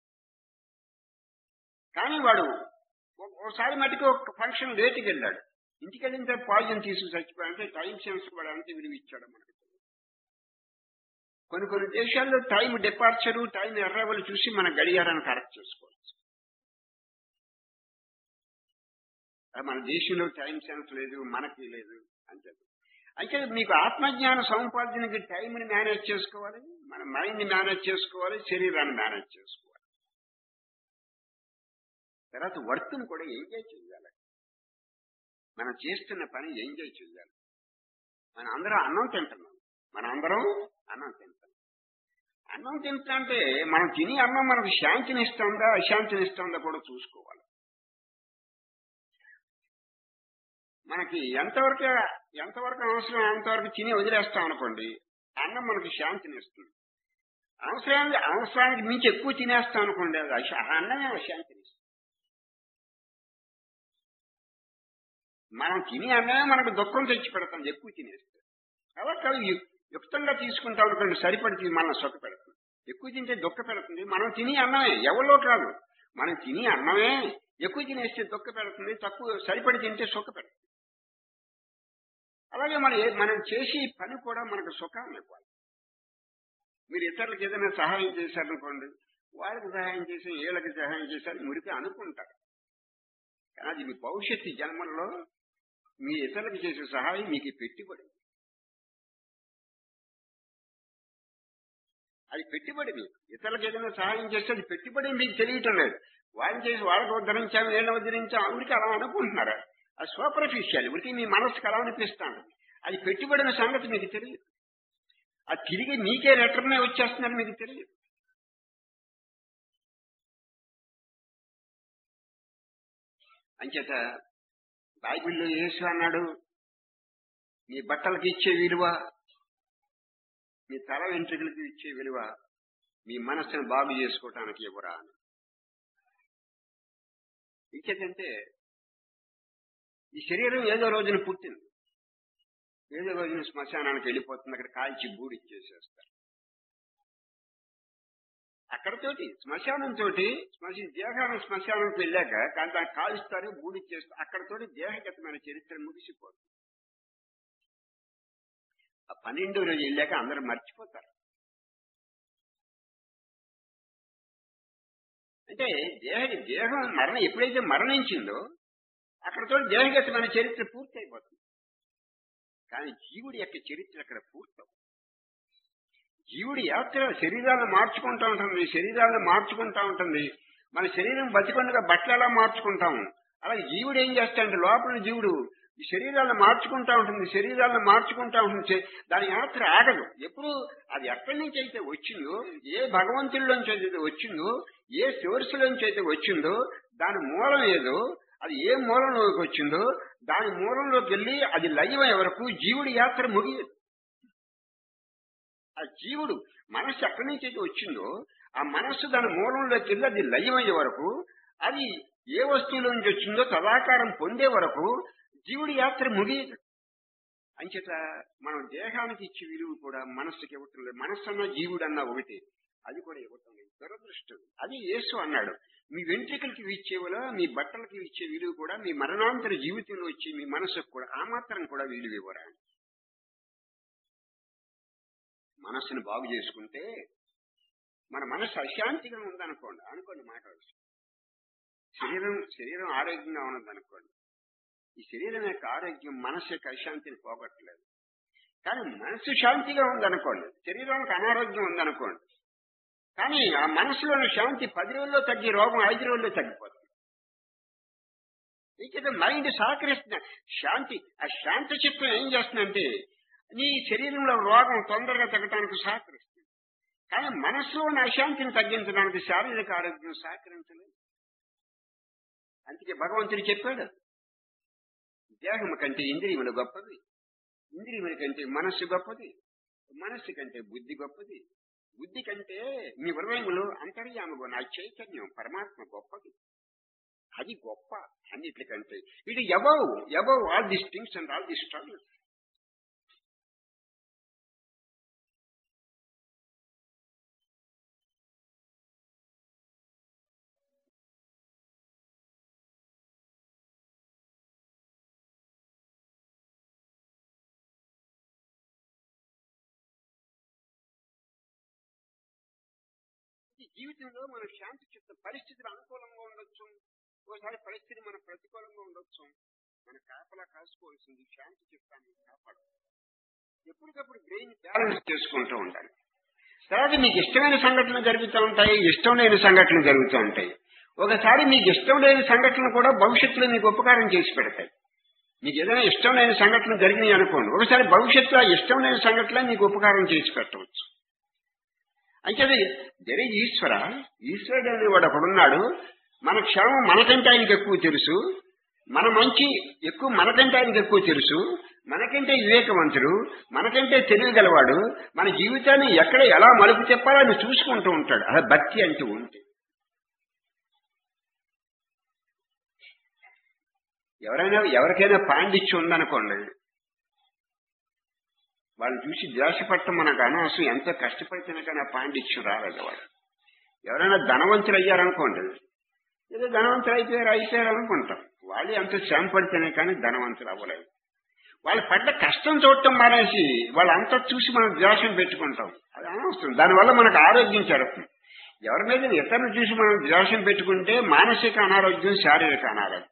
కానీ వాడు ఓ- ఓసారి మటుకు ఒక ఫంక్షన్ లేటుకి వెళ్ళాడు ఇంటికి వెళ్ళిన తర్వాత పాయిజన్ తీసుకు చచ్చిపోయాడంటే టైం సెన్స్ వాడు అంతే విలువిచ్చాడు మనకి కొన్ని కొన్ని దేశాల్లో టైం డిపార్చరు టైం ఎర్రవలు చూసి మన గడియారాన్ని కరెక్ట్ చేసుకోవచ్చు అది మన దేశంలో టైం సెన్స్ లేదు మనకి లేదు అంతే అయితే మీకు ఆత్మజ్ఞాన సముపార్జనకి టైంని మేనేజ్ చేసుకోవాలి మన మైండ్ మేనేజ్ చేసుకోవాలి శరీరాన్ని మేనేజ్ చేసుకోవాలి తర్వాత వర్క్ని కూడా ఎంజాయ్ చేయాలి మనం చేస్తున్న పని ఎంజాయ్ చేయాలి మన అందరం అన్నం తింటున్నాం మన అందరం అన్నం తింటాం అన్నం తింటా అంటే మనం తిని అన్నం మనకు శాంతిని ఇస్తుందా అశాంతిని ఇస్తుందా కూడా చూసుకోవాలి మనకి ఎంతవరకు ఎంతవరకు అవసరం అంతవరకు తిని వదిలేస్తాం అనుకోండి అన్నం మనకి శాంతిని ఇస్తుంది అవసరానికి అవసరానికి మించి ఎక్కువ తినేస్తాం అనుకోండి అది అశ- ఆ అన్నమే అశాంతిని ఇస్తుంది మనం తిని అన్నమే మనకు దుఃఖం తెచ్చి పెడతాం ఎక్కువ తినేస్తే కాబట్టి అవి యు- యుక్తంగా తీసుకుంటాం అనుకోండి సరిపడి తిని మనం సుఖ పెడుతుంది ఎక్కువ తింటే దుఃఖ పెడుతుంది మనం తిని అన్నమే ఎవరో కాదు మనం తిని అన్నమే ఎక్కువ తినేస్తే దుఃఖ పెడుతుంది తక్కువ సరిపడి తింటే సుఖ పెడుతుంది అలాగే మన ఏ- మనం చేసే పని కూడా మనకు సుఖాన్ని ఇవ్వాలి మీరు ఇతరులకు ఏదైనా సహాయం చేశారనుకోండి వాళ్ళకి సహాయం చేసి వీళ్ళకి సహాయం చేశారు మురికి అనుకుంటారు కానీ అది మీ భవిష్యత్తు జన్మల్లో మీ ఇతరులకు చేసే సహాయం మీకు పెట్టుబడి అది పెట్టుబడి మీకు ఇతరులకు ఏదైనా సహాయం చేస్తే అది పెట్టుబడి మీకు తెలియటం లేదు వాళ్ళని చేసి వాళ్ళకి ఉద్ధరించాము వీళ్ళని ఉద్ధరించాము ఊరికి అలా అనుకుంటున్నారు అది సూపర్ఫిషియల్ ఊరికి మీ మనసుకు అలా అనిపిస్తాను అది పెట్టుబడిన సంగతి మీకు తెలియదు అది తిరిగి మీకే రిటర్నే వచ్చేస్తుందని మీకు తెలియదు అంచేత బైబిల్లో యేసు అన్నాడు మీ బట్టలకి ఇచ్చే విలువ మీ తల వెంట్రుకలకి ఇచ్చే విలువ మీ మనస్సును బాగు చేసుకోవటానికి ఇవ్వరా అని ఇంకేంటంటే ఈ శరీరం ఏదో రోజున పుట్టింది ఏదో రోజున శ్మశానానికి వెళ్ళిపోతుంది అక్కడ కాల్చి బూడిచ్చేసేస్తారు అక్కడతోటి శ్మశానం తోటి శ్మశ దేహాన్ని శ్మశానానికి వెళ్ళాక కానీ దాన్ని కాలుస్తారు బూడిచ్చేస్తారు అక్కడతోటి దేహగతమైన చరిత్ర ముగిసిపోతుంది ఆ పన్నెండో రోజు వెళ్ళాక అందరూ మర్చిపోతారు అంటే దేహ దేహం మరణ ఎప్పుడైతే మరణించిందో అక్కడతో దేహగతమైన చరిత్ర పూర్తి అయిపోతుంది కానీ జీవుడి యొక్క చరిత్ర అక్కడ పూర్తవు జీవుడి యాత్ర శరీరాలను మార్చుకుంటా ఉంటుంది శరీరాలను మార్చుకుంటా ఉంటుంది మన శరీరం బతికొండగా బట్టలు ఎలా మార్చుకుంటాము అలాగే జీవుడు ఏం చేస్తాడంటే లోపల జీవుడు ఈ శరీరాలను మార్చుకుంటా ఉంటుంది శరీరాలను మార్చుకుంటా ఉంటుంది చే- దాని యాత్ర ఆగదు ఎప్పుడు అది ఎక్కడి నుంచి అయితే వచ్చిందో ఏ భగవంతుడిలోంచి అయితే వచ్చిందో ఏ సోర్స్ నుంచి అయితే వచ్చిందో దాని మూలం ఏదో అది ఏ మూలంలోకి వచ్చిందో దాని మూలంలోకి వెళ్ళి అది లయమయ్యే వరకు జీవుడి యాత్ర ముగియదు ఆ జీవుడు మనస్సు ఎక్కడి నుంచి అయితే వచ్చిందో ఆ మనస్సు దాని మూలంలోకి వెళ్ళి అది లయమయ్యే వరకు అది ఏ వస్తువులో నుంచి వచ్చిందో తదాకారం పొందే వరకు జీవుడి యాత్ర ముగియదు అంచేత మనం దేహానికి ఇచ్చే విలువ కూడా మనస్సుకి ఇవ్వటం లేదు మనస్సు అన్న జీవుడు అన్న ఒకటి అది కూడా ఇవ్వటం లేదు దురదృష్టం అది యేసు అన్నాడు మీ వెంట్రుకలకి ఇచ్చే విలువ మీ బట్టలకి ఇచ్చే విలువ కూడా మీ మరణాంతర జీవితంలో వచ్చే మీ మనసుకు కూడా ఆ మాత్రం కూడా విలువ ఇవ్వరా మనస్సును బాగు చేసుకుంటే మన మనస్సు అశాంతిగా ఉందనుకోండి అనుకోండి మాట వరుస. శరీరం శరీరం ఆరోగ్యంగా ఉన్నదనుకోండి ఈ శరీరం యొక్క ఆరోగ్యం మనస్సు యొక్క అశాంతిని పోగొట్టలేదు కానీ మనస్సు శాంతిగా ఉందనుకోండి శరీరానికి అనారోగ్యం ఉందనుకోండి కానీ ఆ మనసులోని శాంతి పది రోజుల్లో తగ్గి రోగం ఐదు రోజుల్లో తగ్గిపోతుంది ఇక్కడ మైండ్ సహకరిస్తున్న శాంతి ఆ శాంతి చిత్తం ఏం చేస్తుందంటే నీ శరీరంలో రోగం తొందరగా తగ్గడానికి సహకరిస్తుంది కానీ మనస్సులోని అశాంతిని తగ్గించడానికి శారీరక ఆరోగ్యం సహకరించలేదు అందుకే భగవంతుడు చెప్పాడు దేహము కంటే ఇంద్రియములు గొప్పది ఇంద్రియముల కంటే మనస్సు గొప్పది మనస్సు కంటే బుద్ధి గొప్పది బుద్ధి కంటే మీ హృదయములు అంతర్యాముగా నా చైతన్యం పరమాత్మ గొప్పది అది గొప్ప అన్నిటికంటే ఇది above above all this things and all this struggle ఈ జీవితంలో మన శాంతి చిత్త పరిస్థితులు అనుకూలంగా ఉండొచ్చు ఓసారి పరిస్థితి మన ప్రతికూలంగా ఉండొచ్చు మన కాపలా కాసుకోవాల్సింది శాంతి చిత్తాన్ని కాపాడు ఎప్పటికప్పుడు బ్రెయిన్ బ్యాలెన్స్ చేసుకుంటూ ఉండాలి తర్వాత మీకు ఇష్టమైన సంఘటనలు జరుగుతూ ఉంటాయి ఇష్టం లేని సంఘటనలు జరుగుతూ ఉంటాయి ఒకసారి మీకు ఇష్టం లేని సంఘటనలు కూడా భవిష్యత్తులో మీకు ఉపకారం చేసి పెడతాయి మీకు ఏదైనా ఇష్టం లేని సంఘటన జరిగినాయి అనుకోండి ఒకసారి భవిష్యత్తులో ఆ ఇష్టం లేని సంఘటన మీకు ఉపకారం చేసి పెట్టవచ్చు అయితే జరి ఈశ్వర ఈశ్వరుడు అనేవాడు ఒకడున్నాడు మన క్షేమం మనకంటే ఆయనకి ఎక్కువ తెలుసు మన మంచి ఎక్కువ మనకంటే ఆయనకి ఎక్కువ తెలుసు మనకంటే వివేకవంతుడు మనకంటే తెలియగలవాడు మన జీవితాన్ని ఎక్కడ ఎలా మలుపు చెప్పాలో ఆయన చూసుకుంటూ ఉంటాడు అదే భక్తి అంటూ ఉంటే ఎవరైనా ఎవరికైనా పాండిత్యం ఉందనుకోండి వాళ్ళని చూసి ద్వేషపట్టం మనకు అనవసరం ఎంత కష్టపడితేనే కానీ ఆ పాండిత్యం రాలేదు వాడు ఎవరైనా ధనవంతులు అయ్యారనుకోండి ఏదో ధనవంతులు అయిపోయారు అయిపోయారు అనుకుంటాం వాళ్ళు ఎంత శ్రమ పడితేనే కానీ ధనవంతులు అవ్వలేదు వాళ్ళు పడ్డ కష్టం చూడటం మానేసి వాళ్ళు అంతా చూసి మనం ద్వేషం పెట్టుకుంటాం అది అనవసరం దానివల్ల మనకు ఆరోగ్యం చెడుతుంది ఎవరి మీద ఇతరులు చూసి మనం ద్వేషం పెట్టుకుంటే మానసిక అనారోగ్యం శారీరక అనారోగ్యం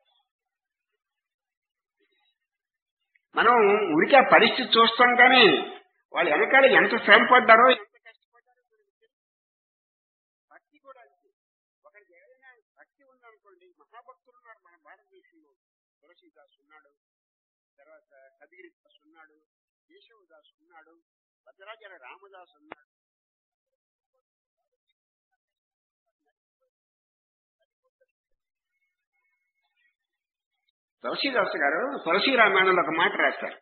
మనం ఉరికి ఆ పరిస్థితి చూస్తాం కానీ వాళ్ళు వెనకాల ఎంత శ్రమ పడ్డారో ఎంత కష్టపడ్డారో మనకు తెలియదు. భక్తి కూడా అంతే ఒకరికి ఏదైనా భక్తి ఉందనుకోండి మహాభక్తులు ఉన్నారు మన భారతదేశంలో తులసీదాస్ ఉన్నాడు తర్వాత కదిగిరి దాస్ ఉన్నాడు కేశవదాస్ ఉన్నాడు భద్రాచల రామదాస్ ఉన్నాడు తులసీదాస్ గారు తులసి రామాయణంలో ఒక మాట రాస్తారు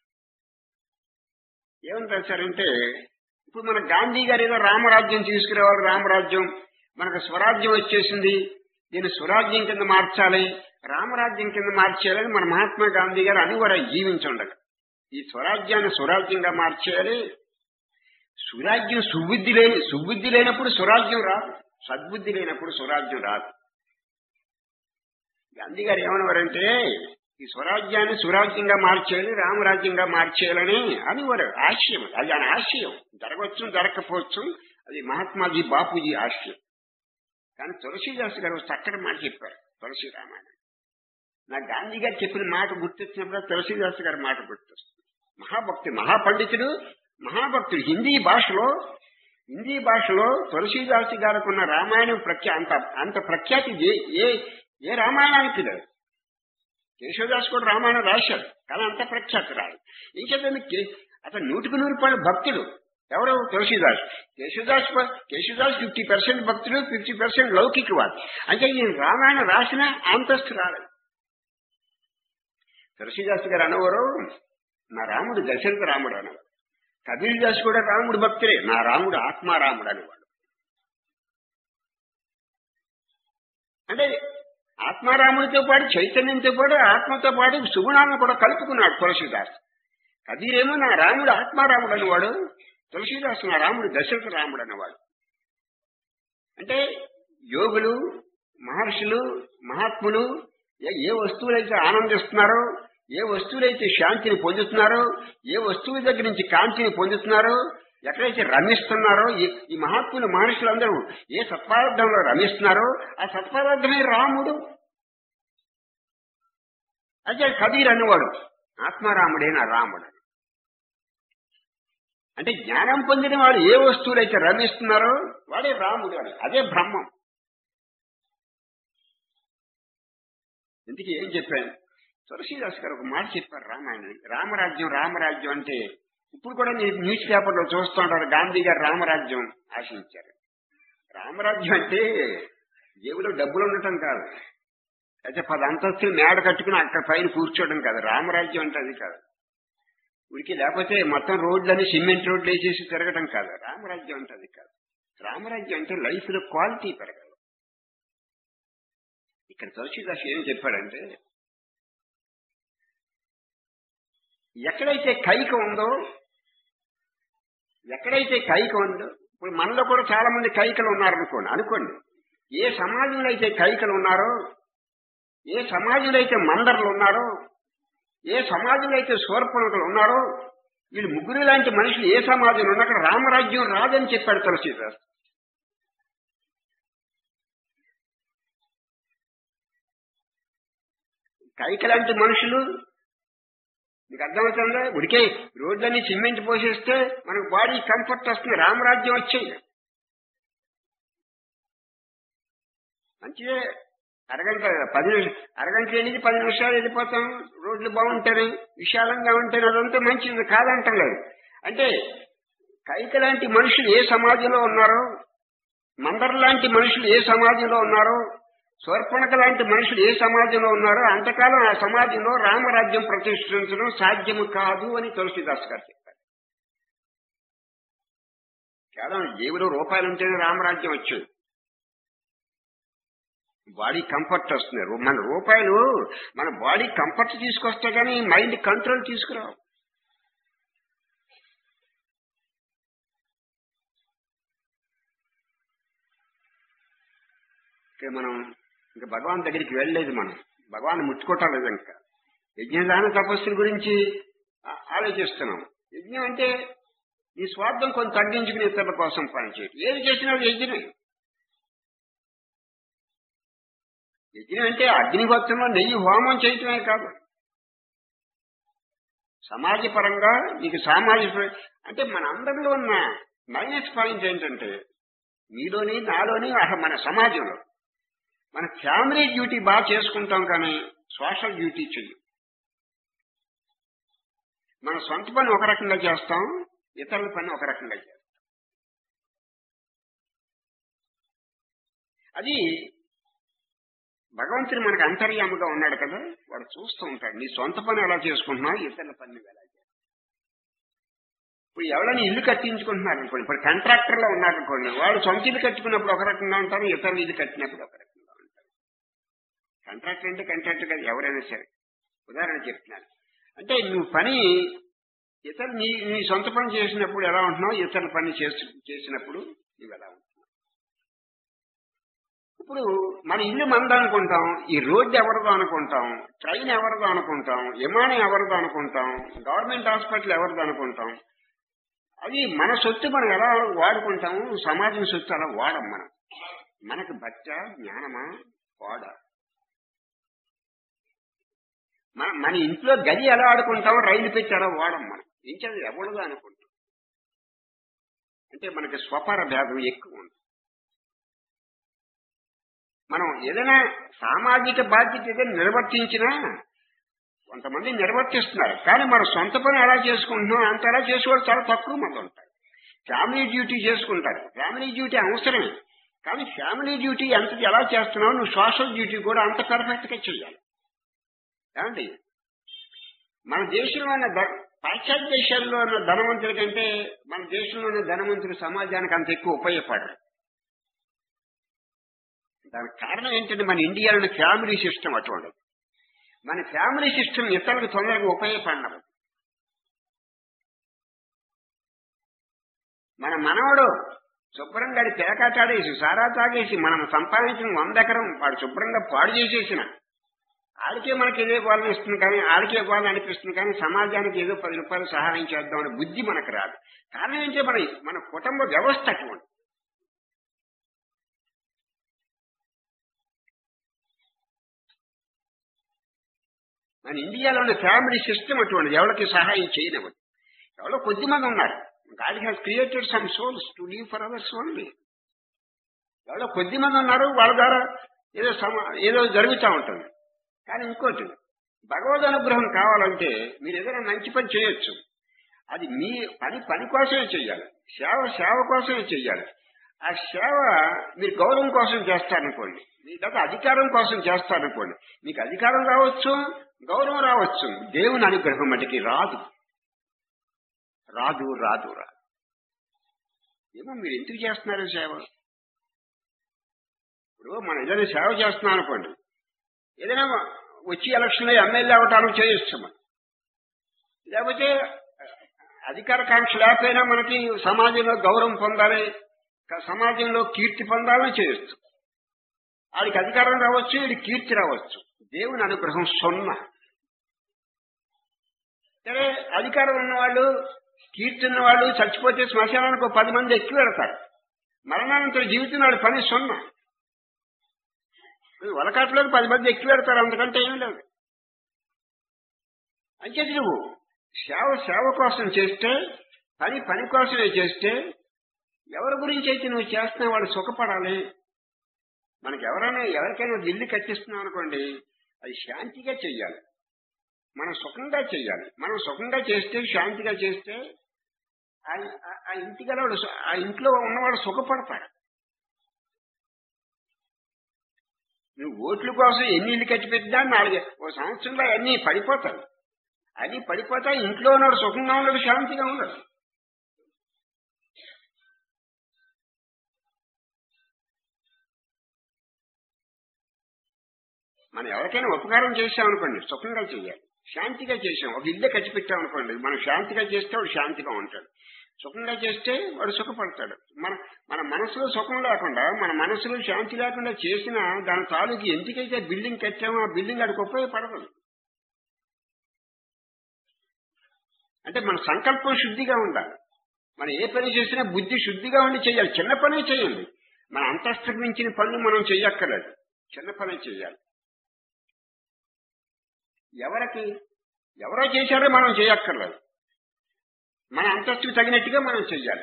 ఏమని రాశారంటే ఇప్పుడు మన గాంధీ గారు ఏదో రామరాజ్యం తీసుకురావాలి రామరాజ్యం మనకు స్వరాజ్యం వచ్చేసింది దీన్ని స్వరాజ్యం కింద మార్చాలి రామరాజ్యం కింద మార్చేయాలని మన మహాత్మా గాంధీ గారు అనువర జీవించుండగా ఈ స్వరాజ్యాన్ని స్వరాజ్యంగా మార్చేయాలి సురాజ్యం సుబుద్ధి లేని సుబుద్ధి లేనప్పుడు స్వరాజ్యం రాదు సద్బుద్ధి లేనప్పుడు స్వరాజ్యం రాదు గాంధీ గారు ఏమనేవారంటే ఈ స్వరాజ్యాన్ని సురాజ్యంగా మార్చేయాలి రామరాజ్యంగా మార్చేయాలని అని వారు ఆశయం అది ఆయన ఆశయం జరగవచ్చు జరగకపోవచ్చు అది మహాత్మాజీ బాపూజీ ఆశయం కానీ తులసీదాస్ గారు చక్కటి మాట చెప్పారు తులసి రామాయణం నా గాంధీ గారు చెప్పిన మాట గుర్తొచ్చినప్పుడు తులసీదాస్ గారి మాట గుర్తొస్తుంది మహాభక్తి మహాపండితుడు మహాభక్తుడు హిందీ భాషలో హిందీ భాషలో తులసీదాస్ గారికి ఉన్న రామాయణం ప్రఖ్యా అంత అంత ప్రఖ్యాతి ఏ ఏ ఏ రామాయణానికి లేదు కేశవదాస్ కూడా రామాయణం రాశాడు కానీ అంత ప్రఖ్యాతి రాదు ఇంకేదంటే అతను నూటికి నూరు రూపాయల భక్తుడు ఎవరు తులసిదాస్ కేశవదాస్ ప- కేశవదాస్ ఫిఫ్టీ పర్సెంట్ భక్తుడు ఫిఫ్టీ పర్సెంట్ లౌకికవాది అంటే ఈయన రామాయణం రాసిన అంతస్తు రాలేదు తులసిదాస్ గారు అనేవారు నా రాముడు దశరథ రాముడు అనేవారు కబీర్ దాస్ కూడా రాముడు భక్తుడే నా రాముడు ఆత్మారాముడు అనేవాడు అంటే ఆత్మారాముడితో పాటు చైతన్యంతో పాటు ఆత్మతో పాటు సుగుణాలను కూడా కలుపుకున్నాడు తులసిదాస్ కబీరేమో నా రాముడు ఆత్మారాముడు అనేవాడు తులసిదాస్ నా రాముడు దశరథ రాముడు అనేవాడు అంటే యోగులు మహర్షులు మహాత్ములు ఏ- ఏ వస్తువులైతే ఆనందిస్తున్నారో ఏ వస్తువులైతే శాంతిని పొందుతున్నారో ఏ వస్తువు దగ్గర నుంచి కాంతిని పొందుతున్నారో ఎక్కడైతే రమిస్తున్నారో ఈ- ఈ మహాత్ములు మహర్షులందరూ ఏ సత్పదార్థంలో రమిస్తున్నారో ఆ సత్పదార్థమే రాముడు అయితే కబీర్ అనేవాడు ఆత్మారాముడే నా రాముడు అంటే జ్ఞానం పొందిన వాడు ఏ వస్తువులైతే రమిస్తున్నారో వాడే రాముడు అని అదే బ్రహ్మం ఇందుకు ఏం చెప్పాను తులసీదాస్ గారు ఒక మాట చెప్పారు రామాయణం రామరాజ్యం రామరాజ్యం అంటే ఇప్పుడు కూడా మీరు న్యూస్ పేపర్లో చూస్తుంటారు గాంధీ గారు రామరాజ్యం ఆశించారు రామరాజ్యం అంటే జేబులో డబ్బులు ఉండటం కాదు అయితే పది అంతస్తులు మేడ కట్టుకుని అక్కడ పైన కూర్చోవడం కాదు రామరాజ్యం అంటే అది కాదు ఉడికి లేకపోతే మొత్తం రోడ్లని సిమెంట్ రోడ్లు వేసేసి తిరగడం కాదు రామరాజ్యం అంటే అది కాదు రామరాజ్యం అంటే లైఫ్ లో క్వాలిటీ పెరగాలి ఇక్కడ తులసిదాస్ ఏం చెప్పాడంటే ఎక్కడైతే కైక ఉందో ఎక్కడైతే కైక ఉందో ఇప్పుడు మనలో కూడా చాలా మంది కైకలు ఉన్నారనుకోండి అనుకోండి ఏ సమాజంలో అయితే కైకలు ఉన్నారో ఏ సమాజంలో అయితే మందర్లు ఉన్నారో ఏ సమాజంలో అయితే శూర్పణకులు ఉన్నారో వీళ్ళు ముగ్గురు లాంటి మనుషులు ఏ సమాజంలో ఉన్నా అక్కడ రామరాజ్యం రాదని చెప్పాడు తులసీదాస్ కైక లాంటి మనుషులు మీకు అర్థమవుతుందా ఉడికే రోడ్లన్నీ సిమెంట్ పోసేస్తే మనకు బాడీ కంఫర్ట్ వస్తుంది రామరాజ్యం వచ్చేది మంచిదే అరగంట పది నిమిషం అరగంట వెళ్ళి పది నిమిషాలు వెళ్ళిపోతాం రోడ్లు బాగుంటాయి విశాలంగా ఉంటాయి అదంతా మంచిది కాదంటలేదు అంటే కైక లాంటి మనుషులు ఏ సమాజంలో ఉన్నారో మందర్ లాంటి మనుషులు ఏ సమాజంలో ఉన్నారో స్వర్పణక లాంటి మనుషులు ఏ సమాజంలో ఉన్నారో అంతకాలం ఆ సమాజంలో రామరాజ్యం ప్రతిష్ఠించడం సాధ్యము కాదు అని తులసిదాస్ గారు చెప్పారు కేవలం జేబులో రూపాయలు ఉంటేనే రామరాజ్యం వచ్చేది బాడీ కంఫర్ట్ వస్తుంది రూ- మన రూపాయలు మన బాడీ కంఫర్ట్ తీసుకొస్తే కానీ మైండ్ కంట్రోల్ తీసుకురావు ఇక మనం ఇంకా భగవాన్ దగ్గరికి వెళ్ళలేదు మనం భగవాన్ ముట్టుకోవటం లేదు ఇంకా యజ్ఞదాన తపస్సుల గురించి ఆ- ఆలోచిస్తున్నాం యజ్ఞం అంటే ఈ స్వార్థం కొంచెం తగ్గించుకుని ఇతరుల కోసం పనిచేయటం ఏది చేసినా అది యజ్ఞమే యజ్ఞం అంటే అగ్నిహోత్రంలో నెయ్యి హోమం చేయటమే కాదు సమాజపరంగా నీకు సామాజిక అంటే మన అందరిలో ఉన్న మైనస్ పాయింట్ ఏంటంటే మీలోని నాలోని అసలు మన సమాజంలో మన ఫ్యామిలీ డ్యూటీ బాగా చేసుకుంటాం కానీ సోషల్ డ్యూటీ చెయ్యం మన సొంత పని ఒక రకంగా చేస్తాం ఇతరుల పని ఒక రకంగా చేస్తాం అది భగవంతుడు మనకు అంతర్యాముగా ఉన్నాడు కదా వాడు చూస్తూ ఉంటాడు నీ సొంత పని ఎలా చేసుకుంటున్నావు ఇతరుల పని నువ్వు ఎలా చేస్తున్నావు ఇప్పుడు ఎవరైనా ఇల్లు కట్టించుకుంటున్నారు అనుకోండి ఇప్పుడు కాంట్రాక్టర్లో ఉన్నారనుకోండి వాళ్ళు సొంత ఇల్లు కట్టుకున్నప్పుడు ఒక రకంగా ఉంటారు ఇతరులు ఇల్లు కట్టినప్పుడు ఒక రకంగా ఉంటారు కాంట్రాక్టర్ అంటే కాంట్రాక్టర్ కాదు ఎవరైనా సరే ఉదాహరణ చెప్తున్నాను అంటే నువ్వు పని ఇతరు నీ నీ సొంత పని చేసినప్పుడు ఎలా ఉంటున్నావు ఇతరుల పని చేసి చేసినప్పుడు నువ్వు ఎలా ఉంటున్నావు ఇప్పుడు మన ఇల్లు మంద అనుకుంటాం ఈ రోడ్డు ఎవరిదో అనుకుంటాం ట్రైన్ ఎవరిదో అనుకుంటాం విమానం ఎవరిదో అనుకుంటాం గవర్నమెంట్ హాస్పిటల్ ఎవరిదో అనుకుంటాం అది మన సొత్తు మనం ఎలా వాడుకుంటాము సమాజం సొత్తు అలా వాడం మనం మనకు భక్త జ్ఞానమా వాడ మన మన ఇంట్లో గది ఎలా ఆడుకుంటాం రైలు పెట్టి ఎలా వాడం మనం ఇంచది ఎవరిదో అనుకుంటాం అంటే మనకి స్వపర భేదం ఎక్కువ ఉంది మనం ఏదైనా సామాజిక బాధ్యత ఏదైనా నిర్వర్తించినా కొంతమంది నిర్వర్తిస్తున్నారు కానీ మన సొంత పని ఎలా చేసుకుంటున్నాం అంత ఎలా చేసేవాళ్ళు చాలా తక్కువ మంది ఉంటారు ఫ్యామిలీ డ్యూటీ చేసుకుంటారు ఫ్యామిలీ డ్యూటీ అవసరమే కానీ ఫ్యామిలీ డ్యూటీ ఎంత ఎలా చేస్తున్నావు నువ్వు సోషల్ డ్యూటీ కూడా అంత పర్ఫెక్ట్ గా చేయాలి ఏమండి మన దేశంలో ఉన్న ధ- పాశ్చాత్య దేశాల్లో ఉన్న ధనవంతుల కంటే మన దేశంలో ఉన్న ధనవంతులు సమాజానికి అంత ఎక్కువ ఉపయోగపడరు దానికి కారణం ఏంటంటే మన ఇండియాలోని ఫ్యామిలీ సిస్టమ్ అటువంటిది మన ఫ్యామిలీ సిస్టమ్ ఇతరులకు తొందరగా ఉపయోగపడినది మన మనవడు శుభ్రంగా ఆడి పేకాటాడేసి సారా తాగేసి మనం సంపాదించిన వంద ఎకరం వాడు శుభ్రంగా పాడు చేసేసిన ఆడికే మనకి ఏదో పాలన ఇస్తుంది కానీ ఆడికే పాలన అనిపిస్తుంది కానీ సమాజానికి ఏదో పది రూపాయలు సహాయం చేద్దామనే బుద్ధి మనకు రాదు కారణం ఏంటంటే మన మన కుటుంబ వ్యవస్థ అటువంటి మన ఇండియాలో ఉన్న ఫ్యామిలీ సిస్టమ్ అటువంటిది ఎవరికి సహాయం చేయనివ్వదు ఎవరో కొద్ది మంది ఉన్నారు God has created some souls to live for ours only ఎవరో కొద్ది మంది ఉన్నారు వాళ్ళ ద్వారా ఏదో సమా ఏదో జరుగుతూ ఉంటుంది కానీ ఇంకోటి భగవద్ అనుగ్రహం కావాలంటే మీరు ఏదైనా మంచి పని చేయొచ్చు అది మీ పని పని కోసమే చెయ్యాలి సేవ సేవ కోసమే చెయ్యాలి ఆ సేవ మీరు గౌరవం కోసం చేస్తారనుకోండి మీ దగ్గర అధికారం కోసం చేస్తారనుకోండి మీకు అధికారం రావచ్చు గౌరవం రావచ్చు దేవుని అనుగ్రహం మటుకి రాదు రాదు రాదు రాదు ఏమో మీరు ఎందుకు చేస్తున్నారు సేవ ఇప్పుడు మనం ఏదైనా సేవ చేస్తున్నాం అనుకోండి ఏదైనా వచ్చి ఎలక్షన్లో ఎమ్మెల్యే అవటానికి చేయొచ్చు మనం లేకపోతే అధికార కాంక్ష లేకపోయినా మనకి సమాజంలో గౌరవం పొందాలి క- సమాజంలో కీర్తి పొందాలని చేయొచ్చు వాడికి అధికారం రావచ్చు వీడికి కీర్తి రావచ్చు దేవుని అనుగ్రహం సున్నా సరే అధికారం ఉన్నవాళ్ళు కీర్తి ఉన్నవాళ్ళు చచ్చిపోతే శ్మశానానికి ఒక పది మంది ఎక్కువ పెడతారు మరణానంతర జీవితం వాడి పని సున్నా వలకాట్లోకి పది మంది ఎక్కువ పెడతారు అంతకంటే ఏం లేదు అంచేది నువ్వు సేవ సేవ కోసం చేస్తే పని పని కోసమే చేస్తే ఎవరి గురించి అయితే నువ్వు చేస్తున్నావు వాడు సుఖపడాలి మనకి ఎవరైనా ఎవరికైనా ఇల్లు కట్టిస్తున్నాం అనుకోండి అది శాంతిగా చెయ్యాలి మనం సుఖంగా చెయ్యాలి మనం సుఖంగా చేస్తే శాంతిగా చేస్తే ఆ- ఆ- ఆ ఇంటి గలవాడు సు- ఆ ఇంట్లో ఉన్నవాడు సుఖపడతాడు నువ్వు ఓట్ల కోసం ఎన్ని ఇల్లు కట్టి పెట్టినా నాలుగు ఓ సంవత్సరంలో అన్ని పడిపోతాయి అన్ని పడిపోతాయి ఇంట్లో ఉన్నాడు సుఖంగా ఉన్నాడు శాంతిగా ఉన్నాడు మనం ఎవరికైనా ఉపకారం చేసామనుకోండి సుఖంగా చేయాలి శాంతిగా చేసాం ఒక ఇల్లే కట్టి పెట్టామనుకోండి మనం శాంతిగా చేస్తే వాడు శాంతిగా ఉంటాడు సుఖంగా చేస్తే వాడు సుఖపడతాడు మన మన మనసులో సుఖం లేకుండా మన మనసులో శాంతి లేకుండా చేసిన దాని తాలూకు ఎందుకైతే బిల్డింగ్ కట్టామో ఆ బిల్డింగ్ అడికి ఉపయోగపడదు అంటే మన సంకల్పం శుద్ధిగా ఉండాలి మనం ఏ పని చేసినా బుద్ధి శుద్ధిగా ఉండి చేయాలి చిన్న పనే చేయండి మన అంతస్తుకు మించిన పనులు మనం చెయ్యక్కర్లేదు చిన్న పనే చేయాలి ఎవరికి ఎవరో చేశారో మనం చేయక్కర్లేదు మన అంతస్తుకు తగినట్టుగా మనం చెయ్యాలి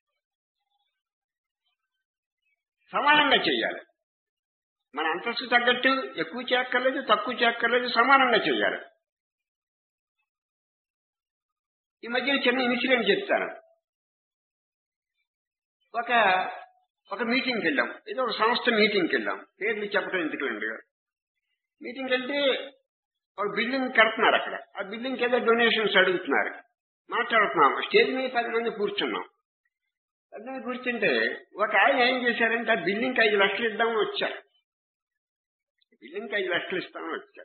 సమానంగా చెయ్యాలి మన అంతస్తు తగ్గట్టు ఎక్కువ చేయక్కర్లేదు తక్కువ చేయక్కర్లేదు సమానంగా చెయ్యాలి ఈ మధ్య చిన్న ఇన్సిడెంట్ చెప్తాను ఒక ఒక మీటింగ్కి వెళ్ళాం ఏదో ఒక సంస్థ మీటింగ్కి వెళ్ళాం పేర్లు చెప్పడం ఎందుకులండి మీటింగ్కి వెళ్తే ఒక బిల్డింగ్ కడుతున్నారు అక్కడ ఆ బిల్డింగ్ ఏదో డొనేషన్స్ అడుగుతున్నారు మాట్లాడుతున్నాం స్టేజ్ మీద పది మంది కూర్చున్నాం పది మంది కూర్చుంటే ఒక ఆయన ఏం చేశారంటే ఆ బిల్డింగ్కి ఐదు లక్షలు ఇద్దామని వచ్చారు బిల్డింగ్కి ఐదు లక్షలు ఇస్తామని వచ్చారు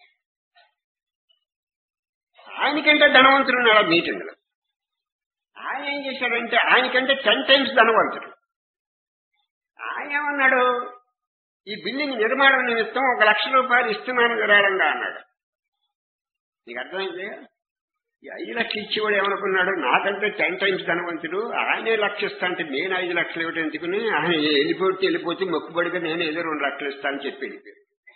ఆయనకంటే ధనవంతుడు ఉన్నాడు ఆ మీటింగ్ లో ఆయన ఏం చేశాడంటే ఆయనకంటే టెన్ టైమ్స్ ధనవంతుడు ఆయన ఏమన్నాడు ఈ బిల్డింగ్ నిర్మాణం నిమిత్తం ఒక లక్ష రూపాయలు ఇస్తున్నాను విరాళంగా అన్నాడు నీకు అర్థమైంది ఈ ఐదు లక్షలు ఇచ్చేవాడు ఏమనుకున్నాడు నాకంటే టెన్ టైమ్స్ ధనవంతుడు ఆయనే లక్ష ఇస్తా అంటే నేను ఐదు లక్షలు ఇవ్వడం ఎందుకుని ఆయన వెళ్ళిపోతే వెళ్ళిపోతే మొక్కుబడిగా నేను ఏదో రెండు లక్షలు ఇస్తా అని చెప్పి వెళ్ళిపోయాడు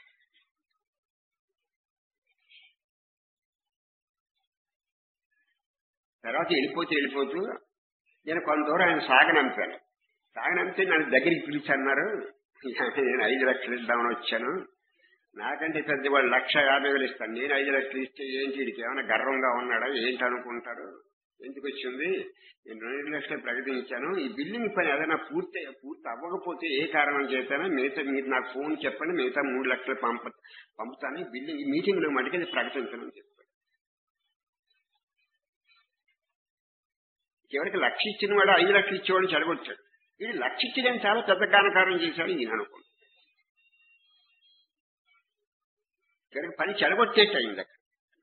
తర్వాత వెళ్ళిపోతే వెళ్ళిపోతూ నేను కొంత దూరం ఆయన సాగనంపాను సాగనంపితే నన్ను దగ్గరికి పిలిచి అన్నారు నేను ఐదు లక్షలు ఇద్దామని వచ్చాను నాకంటే పెద్ద వాళ్ళు లక్ష యాభై వేలు ఇస్తాను నేను ఐదు లక్షలు ఇస్తే ఏంటి వీడికి ఏమైనా గర్వంగా ఉన్నాడా ఏంటి అనుకుంటారు ఎందుకు వచ్చింది నేను రెండు లక్షలు ప్రకటించాను ఈ బిల్డింగ్ పని ఏదైనా పూర్తి పూర్తి అవ్వకపోతే ఏ కారణం చేశానో మిగతా మీరు నాకు ఫోన్ చెప్పండి మిగతా మూడు లక్షలు పంప పంపుతాను ఈ బిల్డింగ్ ఈ మీటింగ్ లో మటుకు ఇది ప్రకటించను చెప్పాను చివరికి లక్ష ఇచ్చిన వాడు ఐదు లక్షలు ఇచ్చేవాడు చెడగొచ్చాడు ఇది లక్ష ఇచ్చేదని చాలా పెద్ద కారణకారం చేశాడు ఈయన అనుకుంటాడు చివరికి పని చెడగొట్టేట్టు అయింది అక్కడ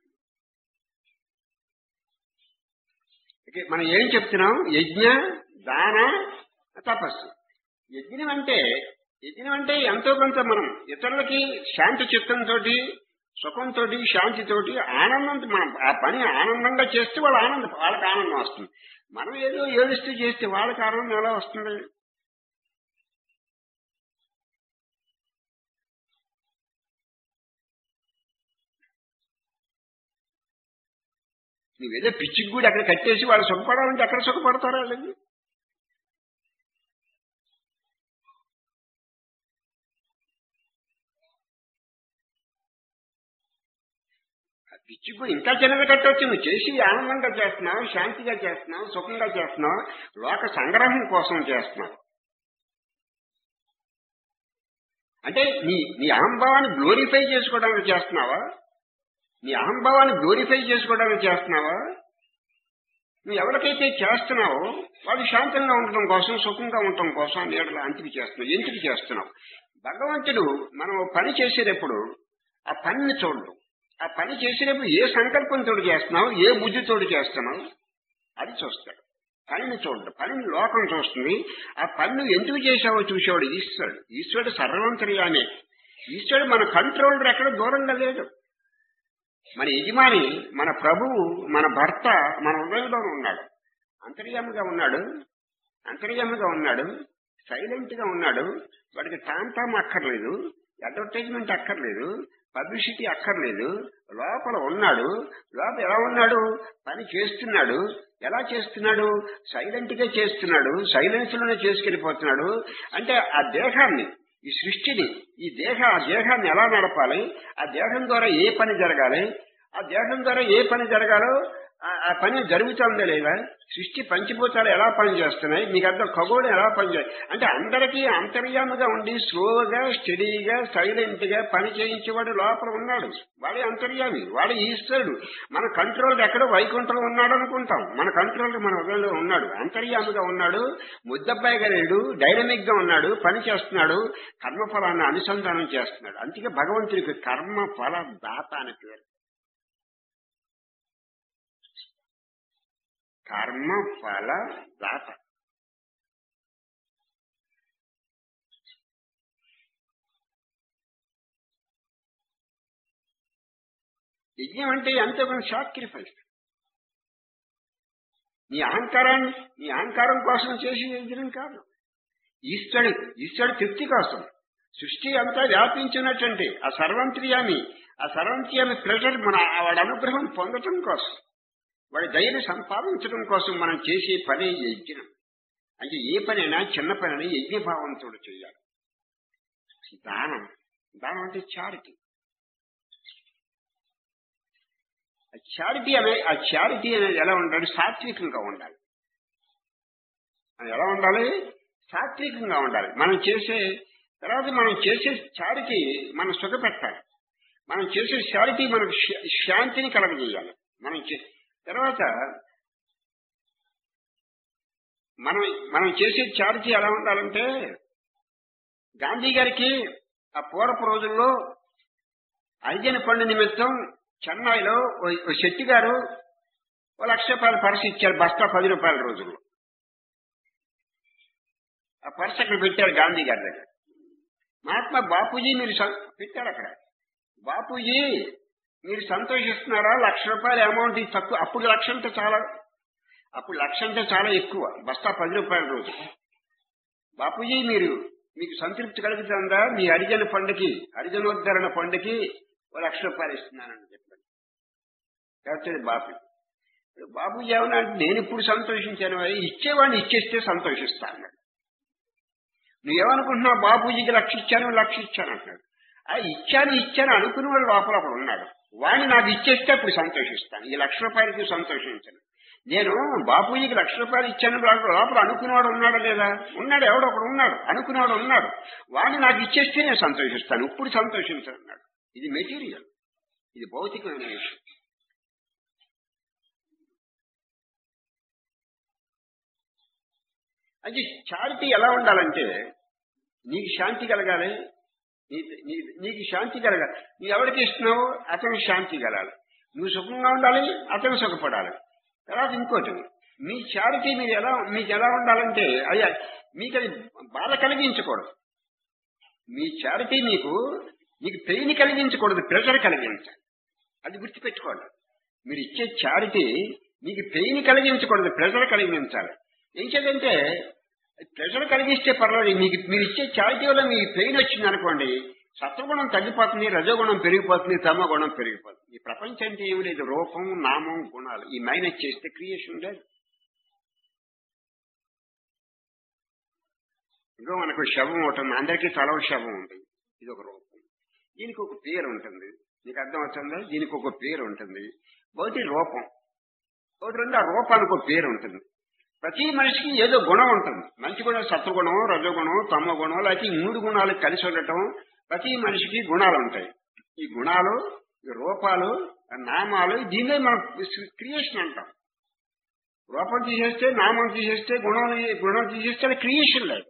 ఓకే, మనం ఏం చెప్తున్నాం యజ్ఞ దాన తపస్సు యజ్ఞం అంటే యజ్ఞం అంటే ఎంతో కొంత మనం ఇతరులకి శాంతి చిత్తంతో సుఖంతో శాంతితోటి ఆనందంతో మనం ఆ పని ఆనందంగా చేస్తే వాళ్ళ ఆనందం వాళ్ళకి ఆనందం వస్తుంది మనం ఏదో ఏడుస్తూ చేస్తే వాళ్ళకి ఆనందం ఎలా వస్తుంది నువ్వేదో పిచ్చికి కూడా అక్కడ కట్టేసి వాళ్ళు సుఖపడాలంటే ఎక్కడ సుఖపడతారా వాళ్ళని ఆ పిచ్చి కూడా ఇంకా చిన్నది కట్టవచ్చు నువ్వు చేసి ఆనందంగా చేస్తున్నావు శాంతిగా చేస్తున్నావు సుఖంగా చేస్తున్నావు లోక సంగ్రహం కోసం చేస్తున్నావు అంటే నీ నీ అహంభావాన్ని గ్లోరిఫై చేసుకోవడానికి చేస్తున్నావా నీ అహంభావాన్ని గ్లోరిఫై చేసుకోవడానికి చేస్తున్నావా నువ్వు ఎవరికైతే చేస్తున్నావో వాళ్ళు శాంతంగా ఉండటం కోసం సుఖంగా ఉండటం కోసం నీడల అంతికి చేస్తున్నావు ఎందుకు చేస్తున్నావు భగవంతుడు మనం ఓ పని చేసేటప్పుడు ఆ పనిని చూడడు ఆ పని చేసేటప్పుడు ఏ సంకల్పంతో చేస్తున్నావు ఏ బుద్ధితో చేస్తున్నావు అది చూస్తాడు పనిని చూడడు పనిని లోకం చూస్తుంది ఆ పని నువ్వు ఎందుకు చేశావో చూసేవాడు ఈశ్వరుడు ఈశ్వరుడు సర్వంతర్యానే ఈశ్వరుడు మన కంట్రోలర్ ఎక్కడ దూరంగా లేడు మన యజమాని మన ప్రభువు మన భర్త మన హృదయంలో ఉన్నాడు అంతర్యామిగా ఉన్నాడు అంతర్యామిగా ఉన్నాడు సైలెంట్ గా ఉన్నాడు వాడికి టాంటాం అక్కర్లేదు అడ్వర్టైజ్మెంట్ అక్కర్లేదు పబ్లిసిటీ అక్కర్లేదు లోపల ఉన్నాడు లోపల ఎలా ఉన్నాడు పని చేస్తున్నాడు ఎలా చేస్తున్నాడు సైలెంట్ గా చేస్తున్నాడు సైలెన్స్ లోనే చేసుకెళ్ళిపోతున్నాడు అంటే ఆ దేహాన్ని ఈ సృష్టిని ఈ దేహ ఆ దేహాన్ని ఎలా నడపాలి ఆ దేహం ద్వారా ఏ పని జరగాలి ఆ దేహం ద్వారా ఏ పని జరగాలో ఆ- ఆ పని జరుగుతుందా లేదా సృష్టి పంచిభూతాలు ఎలా పనిచేస్తున్నాయి మీకు అర్థం ఖగోళం ఎలా పనిచేయాలి అంటే అందరికీ అంతర్యాముగా ఉండి స్లోగా స్టడీగా సైలెంట్ గా పని చేయించేవాడు లోపల ఉన్నాడు వాడే అంతర్యామి వాడే ఈశ్వరుడు మన కంట్రోల్ ఎక్కడో వైకుంఠంలో ఉన్నాడు అనుకుంటాం మన కంట్రోల్ మన హృదయంలో ఉన్నాడు అంతర్యామిగా ఉన్నాడు ముద్దబ్బాయిగా లేడు డైనమిక్ గా ఉన్నాడు పని చేస్తున్నాడు కర్మఫలాన్ని అనుసంధానం చేస్తున్నాడు అందుకే భగవంతుడికి కర్మ ఫల దాత అని పేరు కర్మ ఫల దాత యజ్ఞం అంటే ఎంతో కొంత సాక్రిఫైస్ నీ అహంకారాన్ని నీ అహంకారం కోసం చేసి యజ్ఞం కాదు ఈశ్వరుడు ఈశ్వరుడు తృప్తి కోసం సృష్టి అంతా వ్యాపించినటువంటి ఆ సర్వంత్రియామి ఆ సర్వంత్రియామి ప్రెజర్ మన వాడి అనుగ్రహం పొందటం కోసం వాడి దయని సంపాదించడం కోసం మనం చేసే పని యజ్ఞం అంటే ఏ పనైనా చిన్న పనైనా యజ్ఞభావంతో చేయాలి దానం దానం అంటే చారిటీ ఆ చారిటీ అనే ఆ చారిటీ అనేది ఎలా ఉండాలి సాత్వికంగా ఉండాలి అది ఎలా ఉండాలి సాత్వికంగా ఉండాలి మనం చేసే తర్వాత మనం చేసే చారిటీ మనం సుఖపెట్టాలి మనం చేసే చారిటీ మనకు శా- శాంతిని కలగజేయాలి మనం చే- తర్వాత మనం మనం చేసే చారిటీ ఎలా ఉండాలంటే గాంధీ గారికి ఆ పూర్వపు రోజుల్లో అరిజన పండు నిమిత్తం చెన్నైలో ఓ- ఓ శెట్టి గారు ఓ లక్ష రూపాయల పర్సు ఇచ్చారు బస్తా పది రూపాయల రోజుల్లో ఆ పర్సు అక్కడ పెట్టారు గాంధీ గారి దగ్గర మహాత్మా బాపూజీ మీరు సం- పెట్టారు అక్కడ బాపూజీ మీరు సంతోషిస్తున్నారా లక్ష రూపాయల అమౌంట్ ఇది తక్కువ అప్పుడు లక్ష అంటే చాలా అప్పుడు లక్ష అంటే చాలా ఎక్కువ బస్తా పది రూపాయల రోజు బాపూజీ మీరు మీకు సంతృప్తి కలుగుతుందా మీ హరిజన పండుకి హరిజనోద్ధరణ పండుకి ఓ లక్ష రూపాయలు ఇస్తున్నానని చెప్పాను కాబట్టి బాపూ ఇప్పుడు బాపూజీ ఏమన్నా అంటే నేను ఇప్పుడు సంతోషించాను ఇచ్చేవాడిని ఇచ్చేస్తే సంతోషిస్తా అన్నాడు నువ్వేమనుకుంటున్నావు బాపూజీకి లక్ష ఇచ్చాను లక్ష ఇచ్చాను అంటున్నాడు ఆ ఇచ్చాను ఇచ్చాను అనుకునేవాడు లోపల ఒకడు ఉన్నాడు వాడిని నాకు ఇచ్చేస్తే అప్పుడు సంతోషిస్తాను ఈ లక్ష రూపాయలకి సంతోషించను నేను బాపూజీకి లక్ష రూపాయలు ఇచ్చాను లోపల లోపల అనుకునేవాడు ఉన్నాడా లేదా ఉన్నాడు ఎవడో ఒకడు ఉన్నాడు అనుకునేవాడు ఉన్నాడు వాడిని నాకు ఇచ్చేస్తే నేను సంతోషిస్తాను ఇప్పుడు సంతోషించను అన్నాడు ఇది మెటీరియల్ ఇది భౌతికమైన విషయం అది చారిటీ ఎలా ఉండాలంటే నీకు శాంతి కలగాలి నీ- నీ- నీకు శాంతి కలగాలి నువ్వు ఎవరికి ఇస్తున్నావో అతనికి శాంతి కలగాలి నువ్వు సుఖంగా ఉండాలి అతను సుఖపడాలి తర్వాత ఇంకోటి మీ చారిటీ మీరు ఎలా మీకు ఎలా ఉండాలంటే అది మీకు అది బాధ కలిగించకూడదు మీ చారిటీ మీకు మీకు పెయిన్ కలిగించకూడదు ప్రెషర్ కలిగించాలి అది గుర్తుపెట్టుకోండి మీరు ఇచ్చే చారిటీ మీకు పెయిన్ కలిగించకూడదు ప్రెషర్ కలిగించాలి ఏం చేద్దంటే ప్రెషర్ కలిగిస్తే పర్వాలేదు మీకు మీరు ఇచ్చే చారిటీ వల్ల మీకు పెయిన్ వచ్చింది అనుకోండి సత్వగుణం తగ్గిపోతుంది రజోగుణం పెరిగిపోతుంది తమగుణం పెరిగిపోతుంది ఈ ప్రపంచం అంటే ఏమి లేదు రూపం నామం గుణాలు ఈ మైనస్ చేస్తే క్రియేషన్ లేదు ఇంకో మనకు శవం ఉంటుంది అందరికీ తల శవం ఉంటుంది ఇది ఒక రూపం దీనికి ఒక పేరు ఉంటుంది నీకు అర్థం అవుతుందా దీనికి ఒక పేరు ఉంటుంది ఒకటి రూపం ఒకటి రెండు ఆ రూపానికి ఒక పేరు ఉంటుంది ప్రతి మనిషికి ఏదో గుణం ఉంటుంది మంచి గుణం సత్వగుణం రజోగుణం తమ గుణం లేకపోతే ఈ మూడు గుణాలు కలిసి ఉండటం ప్రతి మనిషికి గుణాలు ఉంటాయి ఈ గుణాలు ఈ రూపాలు ఆ నామాలు దీన్నే మనం క్రియేషన్ అంటాం రూపం తీసేస్తే నామం తీసేస్తే గుణం గుణం తీసేస్తే అది క్రియేషన్ లేదు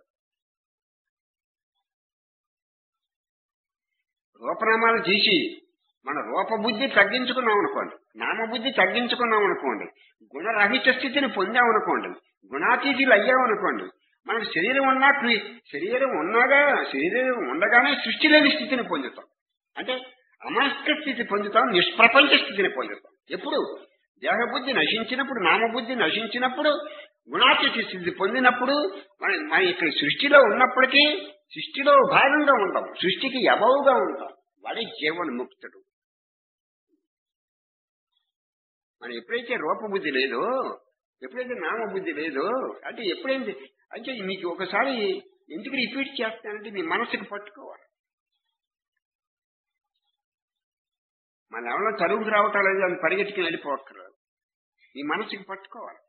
రూపనామాలు తీసి మన రూపబుద్ధి తగ్గించుకున్నాం అనుకోండి నామబుద్ధి తగ్గించుకున్నాం అనుకోండి గుణరహిత స్థితిని పొందాం అనుకోండి గుణాతీతులు అయ్యాం అనుకోండి మనకు శరీరం ఉన్నా క్రి- శరీరం ఉన్నాగా శరీరం ఉండగానే సృష్టి లేని స్థితిని పొందుతాం అంటే అమాస్క స్థితి పొందుతాం నిష్ప్రపంచ స్థితిని పొందుతాం ఎప్పుడు దేహబుద్ధి నశించినప్పుడు నామబుద్ధి నశించినప్పుడు గుణాతీత స్థితి పొందినప్పుడు మన మన ఇక్కడ సృష్టిలో ఉన్నప్పటికీ సృష్టిలో భాగంగా ఉంటాం సృష్టికి అబౌగా ఉంటాం వాడే జీవన్ముక్తుడు మనం ఎప్పుడైతే రూపబుద్ధి లేదో ఎప్పుడైతే నామబుద్ధి లేదో అంటే ఎప్పుడైతే అంటే మీకు ఒకసారి ఎందుకు రిపీట్ చేస్తానంటే మీ మనసుకు పట్టుకోవాలి మన ఎవరో తరుగుకు రావటం లేదు అని పరిగెట్టుకుని వెళ్ళిపోక్కర్లేదు మీ మనసుకి పట్టుకోవాలి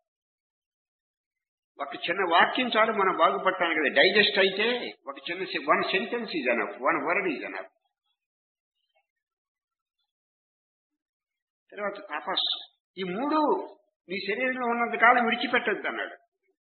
ఒక చిన్న వాక్యం చాలు మనం బాగుపడటానికి కదా డైజెస్ట్ అయితే ఒక చిన్న one sentence is enough one word is enough తర్వాత తపస్సు ఈ మూడు నీ శరీరంలో ఉన్నంత కాలం విడిచిపెట్టద్దు అన్నాడు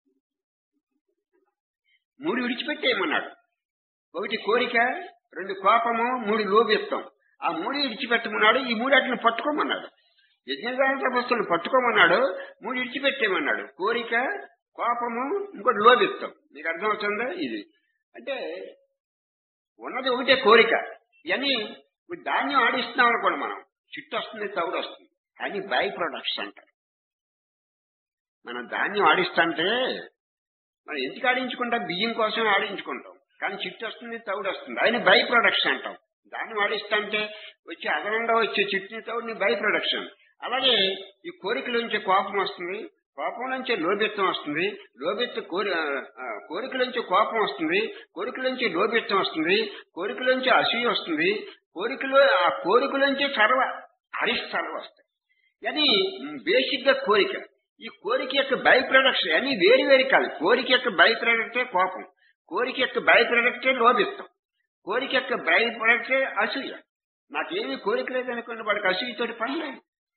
మూడు విడిచిపెట్టేయమన్నాడు ఒకటి కోరిక రెండు కోపము మూడు లోభిత్వం ఆ మూడు విడిచిపెట్టమన్నాడు ఈ మూడు అట్లను పట్టుకోమన్నాడు యజ్ఞదాన తపస్సులను పట్టుకోమన్నాడు మూడు విడిచిపెట్టేమన్నాడు కోరిక కోపము ఇంకోటి లోభిత్వం మీకు అర్థమవుతుందా ఇది అంటే ఉన్నది ఒకటే కోరిక ఇవన్నీ ఇప్పుడు ధాన్యం ఆడిస్తున్నాం అనుకోండి మనం చుట్టూ వస్తుంది తవుడు వస్తుంది అని బై ప్రొడక్ట్స్ అంటారు మనం ధాన్యం ఆడిస్తుంటే మనం ఎందుకు ఆడించుకుంటాం బియ్యం కోసం ఆడించుకుంటాం కానీ చిట్టు వస్తుంది తవుడు వస్తుంది ఆయన బై ప్రొడక్ట్స్ అంటాం దాన్ని ఆడిస్తుంటే వచ్చి అదనంగా వచ్చే చిట్టుని తవుడిని బై ప్రొడక్షన్ అలాగే ఈ కోరికలోంచి కోపం వస్తుంది కోపం నుంచి లోభిత్వం వస్తుంది లోభిత్వ కోరి ఆ, ఆ, కోరికలోంచి కోపం వస్తుంది కోరికలోంచి లోభిత్వం వస్తుంది కోరికలోంచి అసూయ వస్తుంది కోరికలో ఆ కోరికలోంచి సర్వ అరిష్టాలు వస్తాయి అది బేసిక్ గా కోరిక ఈ కోరిక యొక్క బై ప్రొడక్ట్స్ అన్ని వేరు వేరు కాదు కోరిక యొక్క బై ప్రొడక్టే కోపం కోరిక యొక్క బై ప్రొడక్టే లోభిత్వం కోరిక యొక్క బై ప్రొడక్టే అసూయ నాకేమీ కోరిక లేదనుకోండి వాడికి అసూయతోటి పని లేదు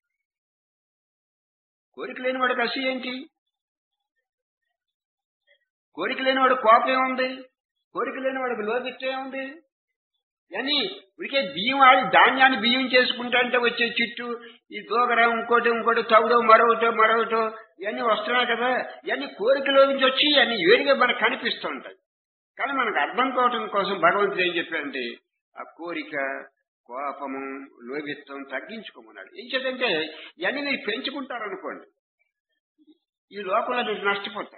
కోరిక లేని వాడికి అసూయ ఏంటి కోరిక లేని వాడు కోపం ఏముంది కోరిక లేని వాడికి లోభిత్వం ఏముంది కానీ ఉడికే బియ్యం ఆడి ధాన్యాన్ని బియ్యం చేసుకుంటా అంటే వచ్చే చిట్టు ఈ దూగర ఇంకోటి ఇంకోటి తవుడు మరొకటో మరొకటో ఇవన్నీ వస్తున్నాయి కదా ఇవన్నీ కోరికలో నుంచి వచ్చి ఇవన్నీ వేడిగా మనకు కనిపిస్తూ ఉంటాయి కానీ మనకు అర్థం కావటం కోసం భగవంతుడు ఏం చెప్పారంటే ఆ కోరిక కోపము లోభిత్వం తగ్గించుకోమన్నాడు ఏం చేద్దంటే ఇవన్నీ మీరు పెంచుకుంటారు అనుకోండి ఈ లోపల మీరు నష్టపోతారు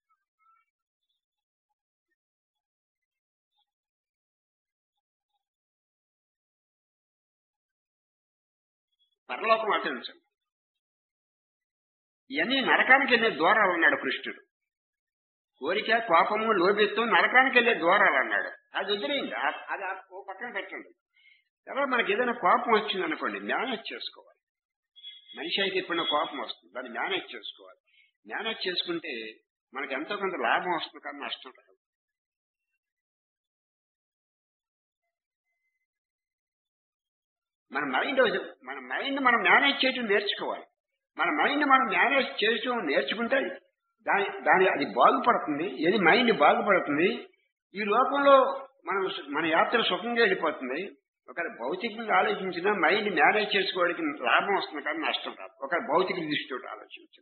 పరలోకం ఆచరించండి ఇవన్నీ నరకానికి వెళ్ళే ద్వారాలు అన్నాడు కృష్ణుడు కోరిక కోపము లోభిత్వం నరకానికి వెళ్ళే ద్వారాలు అన్నాడు అది వదిలేయండి ఆ- అది ఆ ఓ పక్కన పెట్టండి ఎలా మనకి ఏదైనా కోపం వచ్చింది అనుకోండి మేనేజ్ చేసుకోవాలి మనిషి అయితే ఎప్పుడైనా కోపం వస్తుంది దాన్ని మేనేజ్ చేసుకోవాలి మేనేజ్ చేసుకుంటే మనకి ఎంతో కొంత లాభం వస్తుంది కానీ నష్టం రాదు మన మైండ్ మన మైండ్ మనం మేనేజ్ చేయటం నేర్చుకోవాలి మన మైండ్ మనం మేనేజ్ చేయటం నేర్చుకుంటే దాని దాని అది బాగుపడుతుంది ఏది మైండ్ బాగుపడుతుంది ఈ లోకంలో మనం మన యాత్ర సుఖంగా వెళ్ళిపోతుంది ఒక భౌతికంగా ఆలోచించినా మైండ్ మేనేజ్ చేసుకోవడానికి లాభం వస్తుంది కానీ నష్టం రాదు ఒక భౌతిక దృష్టితో ఆలోచించు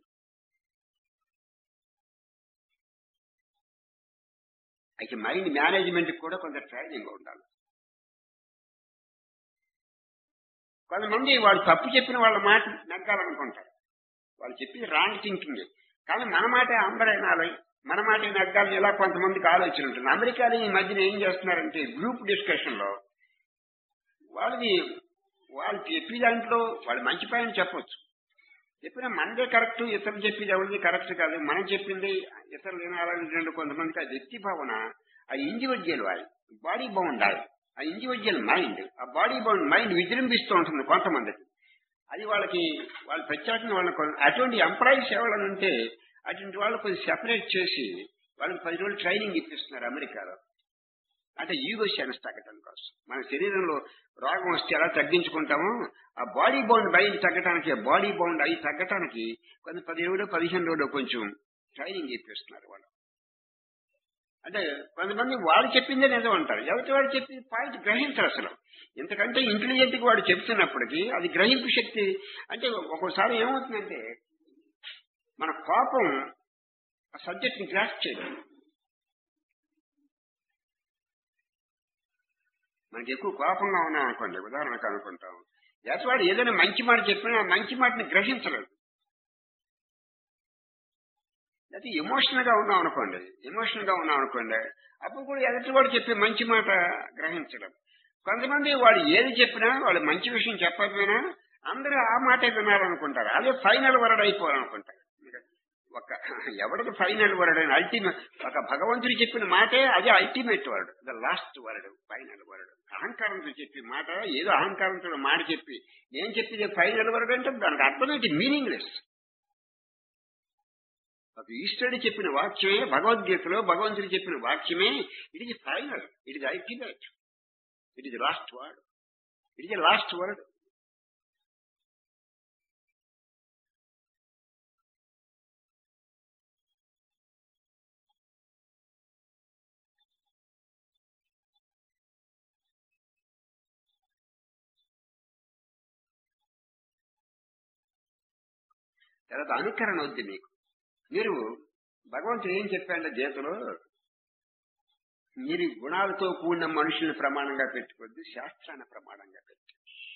అయితే మైండ్ మేనేజ్మెంట్ కూడా కొంత ట్రైనింగ్ ఉండాలి కొంతమంది వాళ్ళు తప్పు చెప్పిన వాళ్ళ మాట నెగ్గాలనుకుంటారు వాళ్ళు చెప్పి రాంగ్ థింకింగ్ కానీ మన మాట అందరూ వినాలి మన మాట నెగ్గాలని ఇలా కొంతమందికి ఆలోచన ఉంటుంది అమెరికాలో ఈ మధ్యన ఏం చేస్తున్నారంటే గ్రూప్ డిస్కషన్ లో వాళ్ళది వాళ్ళు చెప్పే దాంట్లో వాళ్ళు మంచి పైన చెప్పొచ్చు చెప్పిన మనదే కరెక్ట్ ఇతరులు చెప్పేది ఎవరిది కరెక్ట్ కాదు మనం చెప్పింది ఇతరులు వినాలనేటువంటి కొంతమందికి ఆ వ్యక్తి భావన ఆ ఇండివిజువల్ వాళ్ళు బాడీ బాగుండాలి ఆ ఇండివిజువల్ మైండ్ ఆ బాడీ బౌండ్ మైండ్ విజృంభిస్తూ ఉంటుంది కొంతమందికి అది వాళ్ళకి వాళ్ళు ప్రత్యేకంగా వాళ్ళకి కొన్- అటువంటి ఎంప్లాయీస్ ఎవరైనా ఉంటే అటువంటి వాళ్ళు కొంచెం సెపరేట్ చేసి వాళ్ళకి పది రోజులు ట్రైనింగ్ ఇప్పిస్తున్నారు అమెరికాలో అంటే ఈగో సెన్స్ తగ్గడం కోసం మన శరీరంలో రోగం వస్తే ఎలా తగ్గించుకుంటామో ఆ బాడీ బౌండ్ మైండ్ తగ్గటానికి బాడీ బౌండ్ అయి తగ్గటానికి కొంత పది రోజులు పదిహేను రోజులు కొంచెం ట్రైనింగ్ ఇప్పిస్తున్నారు వాళ్ళు అంటే కొంతమంది వాడు చెప్పిందే నిజం అంటారు ఎవరి వాడు చెప్పి పాయింట్ గ్రహించరు అసలు ఎందుకంటే ఇంటెలిజెంట్ గా వాడు చెప్తున్నప్పటికీ అది గ్రహింపు శక్తి అంటే ఒక్కోసారి ఏమవుతుందంటే మన కోపం ఆ సబ్జెక్ట్ ని గ్రాస్ చేయదు మనకి ఎక్కువ కోపంగా ఉన్నాం అనుకోండి ఉదాహరణకు అనుకుంటాం వాడు ఏదైనా మంచి మాట చెప్పినా ఆ మంచి మాటని గ్రహించలేదు అయితే ఎమోషనల్ గా ఉన్నాం అనుకోండి ఎమోషనల్ గా ఉన్నాం అనుకోండి అప్పుడు కూడా ఎదుటి వాడు చెప్పే మంచి మాట గ్రహించడం కొంతమంది వాడు ఏది చెప్పినా వాళ్ళు మంచి విషయం చెప్పకపోయినా అందరూ ఆ మాటే వినాలనుకుంటారు అదే ఫైనల్ వరడ్ అయిపోవాలనుకుంటారు ఒక ఎవరికి ఫైనల్ వరడ్ అని అల్టిమేట్ ఒక భగవంతుడు చెప్పిన మాటే అదే ultimate word the last word final word అహంకారంతో చెప్పి మాట ఏదో అహంకారంతో మాట చెప్పి నేను చెప్పేది ఫైనల్ వర్డ్ అంటే దానికి అర్థం ఏంటి మీనింగ్లెస్ ఒక ఈశ్వరుడు చెప్పిన వాక్యమే భగవద్గీతలో భగవంతుడు చెప్పిన వాక్యమే it is final it is ultimate it is last word it is last word తర్వాత అనుకరణ వద్దు మీకు మీరు భగవంతుడు ఏం చెప్పాడంటే గీతలో మీరు గుణాలతో కూడిన మనుషుల్ని ప్రమాణంగా పెట్టుకోవద్దు శాస్త్రాన్ని ప్రమాణంగా పెట్టు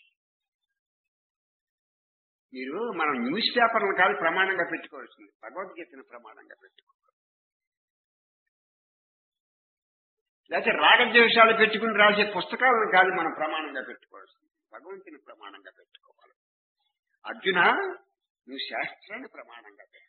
మీరు మనం న్యూస్ పేపర్లను కాదు ప్రమాణంగా పెట్టుకోవాల్సింది భగవద్గీతను ప్రమాణంగా పెట్టుకో లేకపోతే రాగద్వేషాలు పెట్టుకుని రాసే పుస్తకాలను కాదు మనం ప్రమాణంగా పెట్టుకోవాల్సింది భగవంతుని ప్రమాణంగా పెట్టుకోవాలి అర్జున నువ్వు శాస్త్రాన్ని ప్రమాణంగా పెట్టు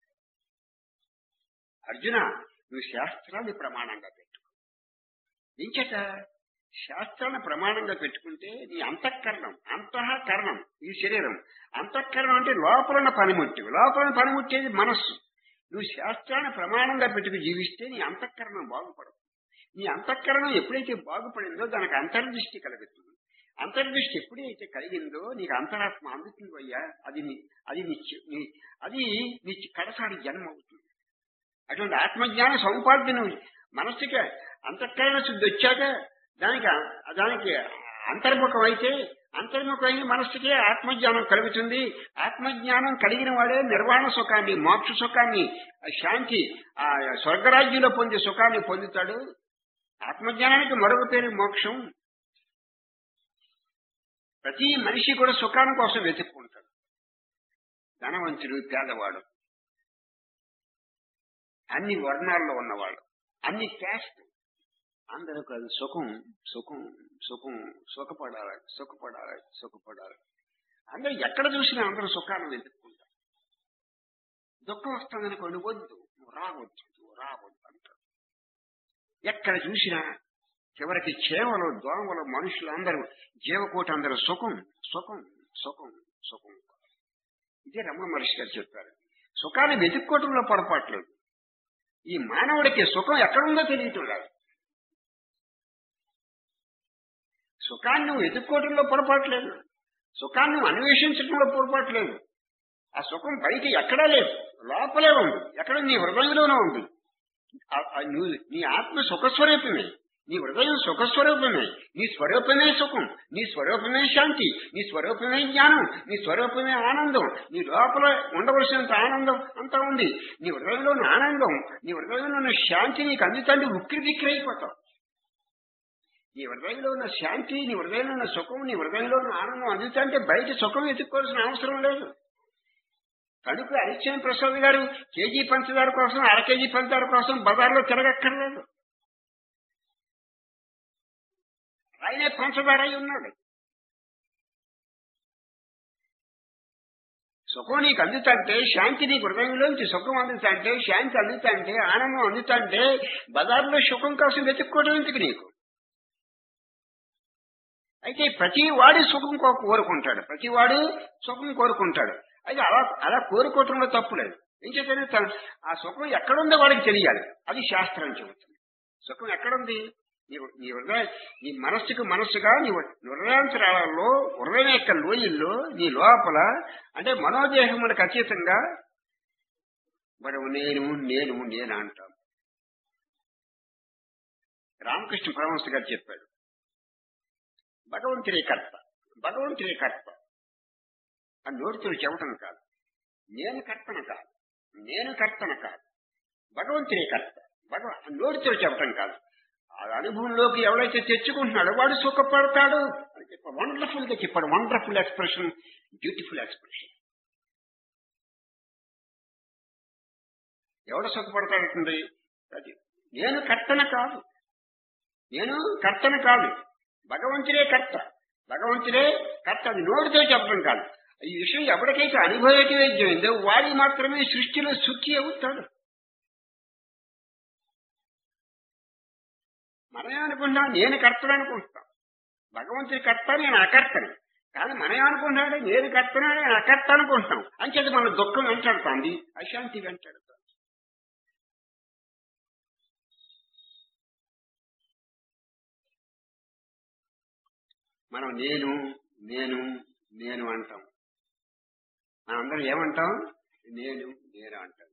అర్జున నువ్వు శాస్త్రాన్ని ప్రమాణంగా పెట్టుకో ఇంచేత శాస్త్రాన్ని ప్రమాణంగా పెట్టుకుంటే నీ అంతఃకరణం అంతఃకరణం ఈ శరీరం అంతఃకరణం అంటే లోపల ఉన్న పనిముట్టి లోపల ఉన్న పనిముట్టేది మనస్సు నువ్వు శాస్త్రాన్ని ప్రమాణంగా పెట్టుకు జీవిస్తే నీ అంతఃకరణం బాగుపడదు నీ అంతఃకరణం ఎప్పుడైతే బాగుపడిందో దానికి అంతర్దృష్టి కలుగుతుంది అంతర్దృష్టి ఎప్పుడైతే కలిగిందో నీకు అంతరాత్మ అందుతుంది అయ్యా అది నీ అది నీ చి- నీ- అది నీ కడసాడి జన్మ అవుతుంది అటువంటి ఆత్మజ్ఞాన సముపార్జన మనస్సుకి అంతఃకరణ శుద్ధి వచ్చాక దానికి దానికి అంతర్ముఖం అయితే అంతర్ముఖమైన మనస్సుకే ఆత్మజ్ఞానం కలుగుతుంది ఆత్మజ్ఞానం కలిగిన వాడే నిర్వాణ సుఖాన్ని మోక్ష సుఖాన్ని ఆ శాంతి ఆ స్వర్గరాజ్యంలో పొందే సుఖాన్ని పొందుతాడు ఆత్మజ్ఞానానికి మరొక పేరు మోక్షం ప్రతి మనిషి కూడా సుఖాన్ని కోసం వెతుక్కుంటాడు ధనవంతుడు పేదవాడు అన్ని వర్ణాల్లో ఉన్నవాడు అన్ని క్యాస్ట్ అందరూ కాదు సుఖం సుఖం సుఖం సుఖపడాలి సుఖపడాలి సుఖపడాలి అందరూ ఎక్కడ చూసినా అందరూ సుఖాన్ని వెతుక్కుంటారు దుఃఖం వస్తుందనుకోండి వద్దు నువ్వు రావద్దు నువ్వు రావద్దు అంటారు ఎక్కడ చూసినా చివరికి చేవలు దోమలు మనుషులు అందరూ జీవకోటి అందరూ సుఖం సుఖం సుఖం సుఖం ఇదే రమణ మహర్షి గారు చెప్పారు సుఖాన్ని వెతుక్కోవటంలో పొరపాట్లేదు ఈ మానవుడికి సుఖం ఎక్కడుందో తెలియటం లేదు సుఖాన్ని నువ్వు వెతుక్కోవటంలో పొరపాట్లేదు సుఖాన్ని నువ్వు అన్వేషించడంలో పొరపాట్లేదు ఆ సుఖం బయట ఎక్కడా లేదు లోపలే ఉంది ఎక్కడ నీ హృదయంలోనే ఉంది ఆ- ఆ నువ్వు నీ ఆత్మ సుఖస్వరూపమే నీ హృదయం సుఖస్వరూపమే నీ స్వరూపమే సుఖం నీ స్వరూపమే శాంతి నీ స్వరూపమే జ్ఞానం నీ స్వరూపమే ఆనందం నీ లోపల ఉండవలసినంత ఆనందం అంతా ఉంది నీ హృదయంలోని ఆనందం నీ హృదయంలో ఉన్న శాంతి నీకు అందుతండి ఉక్కిరి బిక్కిరి అయిపోతావు నీ హృదయంలో ఉన్న శాంతి నీ హృదయంలో ఉన్న సుఖం నీ హృదయంలో ఉన్న ఆనందం అందుతంటే బయట సుఖం ఎత్తుకోవాల్సిన అవసరం లేదు కనుక హరిశ్చంద్ర ప్రసాద్ గారు కేజీ పంచదార కోసం అర కేజీ పంచదార కోసం బజార్లో తిరగక్కర్లేదు ఆయనే పంచదార అయి ఉన్నాడు సుఖం నీకు అందుతంటే శాంతి నీకు హృదయంలోంచి సుఖం అందుతంటే శాంతి అందుతంటే ఆనందం అందుతంటే బజార్లో సుఖం కోసం వెతుక్కోవడం ఎందుకు నీకు అయితే ప్రతి వాడి సుఖం కో- కోరుకుంటాడు ప్రతి వాడు సుఖం కోరుకుంటాడు అయితే అలా అలా కోరుకోవటంలో తప్పు లేదు ఏం చేతనే తన- ఆ సుఖం ఎక్కడుందో వాడికి తెలియాలి అది శాస్త్రం చెబుతుంది సుఖం ఎక్కడుంది నీ నీ హృదయ నీ మనస్సుకు మనస్సుగా నీ హృదయాంతరాలలో హృదయం యొక్క లోయల్లో నీ లోపల అంటే మనోదేహములకు అతీతంగా మనం నేను నేను నేను అంటాం రామకృష్ణ పరమహంస గారు చెప్పాడు భగవంతుడే కర్త భగవంతుడే కర్త అని నోటితో చెప్పటం కాదు నేను కర్తన కాదు నేను కర్తన కాదు భగవంతుడే కర్త భగవ నోటితో చెప్పటం కాదు ఆ అనుభవంలోకి ఎవడైతే తెచ్చుకుంటున్నాడో వాడు సుఖపడతాడు అని చెప్పాడు వండర్ఫుల్ గా చెప్పాడు వండర్ఫుల్ ఎక్స్ప్రెషన్ బ్యూటిఫుల్ ఎక్స్ప్రెషన్ ఎవడు సుఖపడతాడుతుంది అది నేను కర్తన కాదు నేను కర్తన కాదు భగవంతుడే కర్త భగవంతుడే కర్త అది నోటితో చెప్పడం కాదు ఈ విషయం ఎవరికైతే అనుభవకి వేద్యమైందో వాడి మాత్రమే సృష్టిలో సుఖి అవుతాడు మనమే అనుకుంటాం నేను కర్తను అనుకుంటాం భగవంతుడి కర్త నేను అకర్తని కానీ మనం అనుకుంటాడు నేను కర్తను నేను అకర్త అనుకుంటాం అంచేది మన దుఃఖం వెంటాడుతుంది అశాంతి వెంటాడుతుంది మనం నేను నేను నేను అంటాం మనందరం ఏమంటాం నేను నేను అంటాం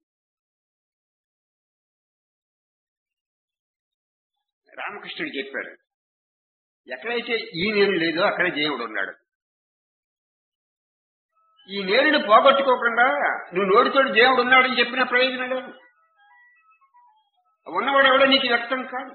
రామకృష్ణుడు చెప్పాడు ఎక్కడైతే ఈ నేను లేదో అక్కడ దేవుడు ఉన్నాడు ఈ నేరుని పోగొట్టుకోకుండా నువ్వు నోటితోటి దేవుడు ఉన్నాడని చెప్పిన ప్రయోజనం లేదు ఉన్నవాడు ఎవడో నీకు వ్యక్తం కాదు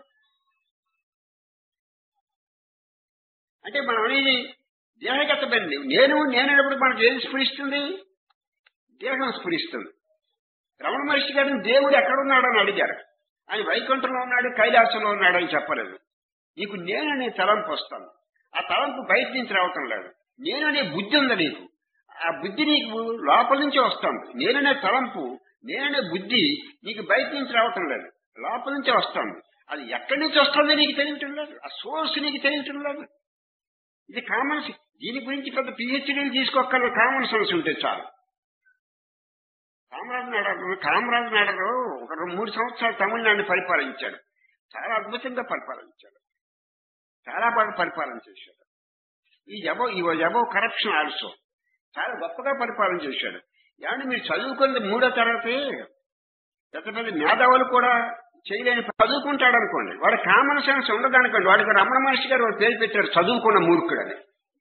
అంటే మనం అనేది దేహగతమైనది నేను నేనప్పుడు మనకు ఏది స్ఫురిస్తుంది దేహం స్ఫురిస్తుంది రమణ మహర్షి గారిని దేవుడు ఎక్కడున్నాడని అడిగారు ఆయన వైకుంఠంలో ఉన్నాడు కైలాసంలో ఉన్నాడు అని చెప్పలేదు నీకు నేననే తలంపు వస్తాను ఆ తలంపు బయట నుంచి రావటం లేదు నేననే బుద్ధి ఉంది నీకు ఆ బుద్ధి నీకు లోపల నుంచి వస్తుంది నేననే తలంపు నేననే బుద్ధి నీకు బయట నుంచి రావటం లేదు లోపల నుంచే వస్తుంది అది ఎక్కడి నుంచి వస్తుందో నీకు తెలియటం లేదు ఆ సోర్స్ నీకు తెలియటం లేదు ఇది కామన్ సెన్స్. దీని గురించి పెద్ద పిహెచ్డీలు తీసుకోక్కర్లేదు కామన్ సెన్స్ ఉంటే చాలు కామరాజు నాడరు కామరాజు నాడరు ఒక రెండు మూడు సంవత్సరాలు తమిళనాడుని పరిపాలించాడు చాలా అద్భుతంగా పరిపాలించాడు చాలా బాగా పరిపాలన చేశాడు ఈ జబో ఈ జబో కరప్షన్ ఆల్సో చాలా గొప్పగా పరిపాలన చేశాడు ఏమంటే మీరు చదువుకున్నది మూడో తరగతి పెద్ద పెద్ద మేధావులు కూడా చేయలేని చదువుకుంటాడు అనుకోండి వాడు కామన్ సెన్స్ ఉండదు అనుకోండి వాడికి రమణ మహర్షి గారు ఒక పేరు పెట్టారు చదువుకున్న మూర్ఖుడు అని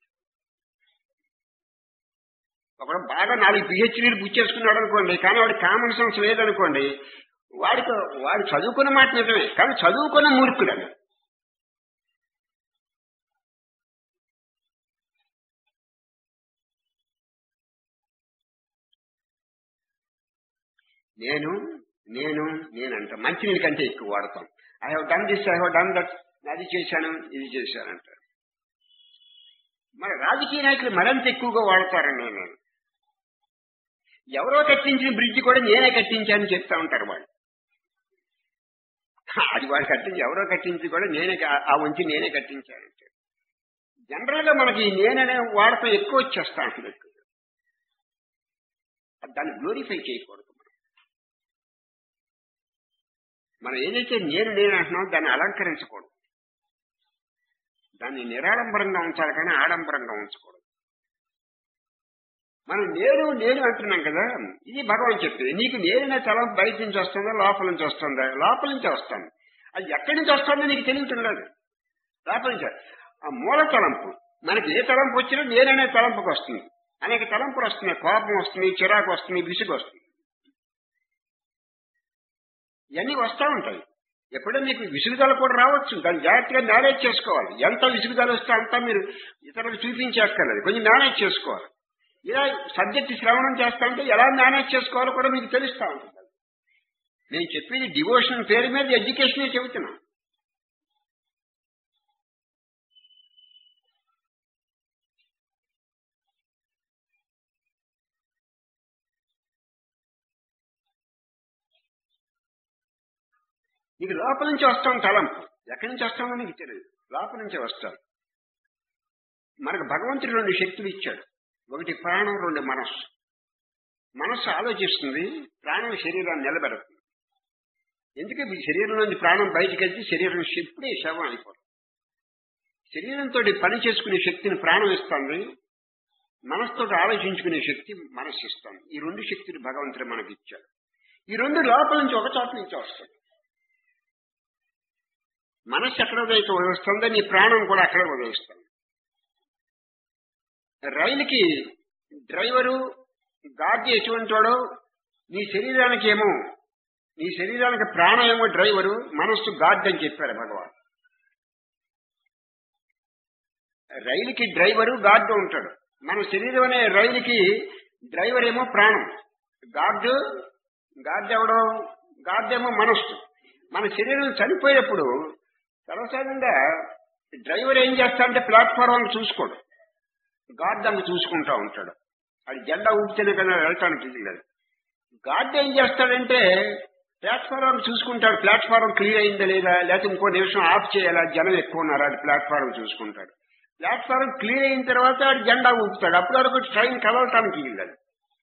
ఒకడు బాగా నాలుగు పిహెచ్డీలు పుచ్చేసుకున్నాడు అనుకోండి కానీ వాడి కామన్ సెన్స్ లేదనుకోండి వాడికి వాడు చదువుకున్న మాట నిజమే కానీ చదువుకున్న మూర్ఖుడని నేను నేను నేనంట మంచినీళ్ళ కంటే ఎక్కువ వాడతాం I have done this I have done that అది చేశాను ఇది చేశాను అంటారు మరి రాజకీయ నాయకులు మరింత ఎక్కువగా వాడతారని నేను ఎవరో కట్టించిన బ్రిడ్జ్ కూడా నేనే కట్టించానని చెప్తా ఉంటారు వాళ్ళు అది వాడు కట్టించి ఎవరో కట్టించి కూడా నేనే క- ఆ వంచి నేనే కట్టించానంటే జనరల్ గా మనకి ఈ నేననే వాడకం ఎక్కువ వచ్చేస్తా ఉంటుంది ఎక్కువ. దాన్ని గ్లోరిఫై చేయకూడదు మనం మనం ఏదైతే నేను నేను అంటున్నామో దాన్ని అలంకరించకూడదు దాన్ని నిరాడంబరంగా ఉంచాలి కానీ ఆడంబరంగా ఉంచకూడదు మనం నేను నేను అంటున్నాం కదా ఇది భగవాన్ చెప్పింది నీకు నేననే తలం బయట నుంచి వస్తుందా లోపల నుంచి వస్తుందా లోపల నుంచి వస్తుంది అది ఎక్కడి నుంచి వస్తుందో నీకు తెలియట్లేదు లోపల నుంచి ఆ మూల తలంపు మనకి ఏ తలంపు వచ్చినా నేననే తలంపుకి వస్తుంది అనేక తలంపులు వస్తున్నాయి కోపం వస్తుంది చిరాకు వస్తుంది విసుగు వస్తుంది ఇవన్నీ వస్తూ ఉంటాయి ఎప్పుడైనా మీకు విసుగుదల కూడా రావచ్చు దాన్ని జాగ్రత్తగా మేనేజ్ చేసుకోవాలి ఎంత విసుగుదల వస్తే అంతా మీరు ఇతరులకు చూపించేక్కర్లేదు కొంచెం మేనేజ్ చేసుకోవాలి ఇలా సబ్జెక్ట్ శ్రవణం చేస్తా ఉంటే ఎలా మేనేజ్ చేసుకోవాలో కూడా మీకు తెలుస్తా ఉంటుంది నేను చెప్పేది డివోషన్ పేరు మీద ఎడ్యుకేషనే చెబుతున్నా నీకు లోపల నుంచి వస్తాం తలంపు ఎక్కడి నుంచి వస్తామో నీకు తెలియదు లోపల నుంచే వస్తాం మనకు భగవంతుడు రెండు శక్తులు ఇచ్చాడు ఒకటి ప్రాణం రెండు మనస్సు మనస్సు ఆలోచిస్తుంది ప్రాణం శరీరాన్ని నిలబెడుతుంది ఎందుకంటే ఈ శరీరం నుంచి ప్రాణం బయటికి వెళ్తే శరీరం ఎప్పుడే శవం అయిపోతుంది శరీరంతో పని చేసుకునే శక్తిని ప్రాణం ఇస్తుంది మనసుతో ఆలోచించుకునే శక్తి మనస్సు ఇస్తుంది ఈ రెండు శక్తులు భగవంతుడు మనకి ఇచ్చాడు ఈ రెండు లోపల నుంచి ఒక చోట నుంచి వస్తుంది మనస్సు ఎక్కడ ఉదయితో ఉదయిస్తుందో నీ ప్రాణం కూడా అక్కడే ఉదయిస్తుంది రైలుకి డ్రైవరు గార్డ్ ఎటువంటి వాడో నీ శరీరానికి ఏమో నీ శరీరానికి ప్రాణం ఏమో డ్రైవరు మనస్సు గార్డ్ అని చెప్పారు భగవాన్ రైలుకి డ్రైవరు గార్డు ఉంటాడు మన శరీరం అనే రైలుకి డ్రైవర్ ఏమో ప్రాణం గార్డు గార్డ్ ఎవడో గార్డ్ ఏమో మనస్సు మన శరీరం చనిపోయేటప్పుడు సర్వసాధారణంగా డ్రైవర్ ఏం చేస్తాడంటే ప్లాట్ఫారం చూసుకోడు గార్డ్ దాన్ని చూసుకుంటా ఉంటాడు అది జెండా ఊపితేనే కదా వెళ్ళటానికి లేదు గార్డ్ ఏం చేస్తాడంటే ప్లాట్ఫారం చూసుకుంటాడు ప్లాట్ఫారం క్లియర్ అయిందా లేదా లేకపోతే ఇంకో నిమిషం ఆఫ్ చేయాలా జనం ఎక్కువ ఉన్నారా అది ప్లాట్ఫారం చూసుకుంటాడు ప్లాట్ఫారం క్లియర్ అయిన తర్వాత ఆడు జెండా ఊపుతాడు అప్పుడు వరకు ట్రైన్ కదలటానికి వెళ్ళదు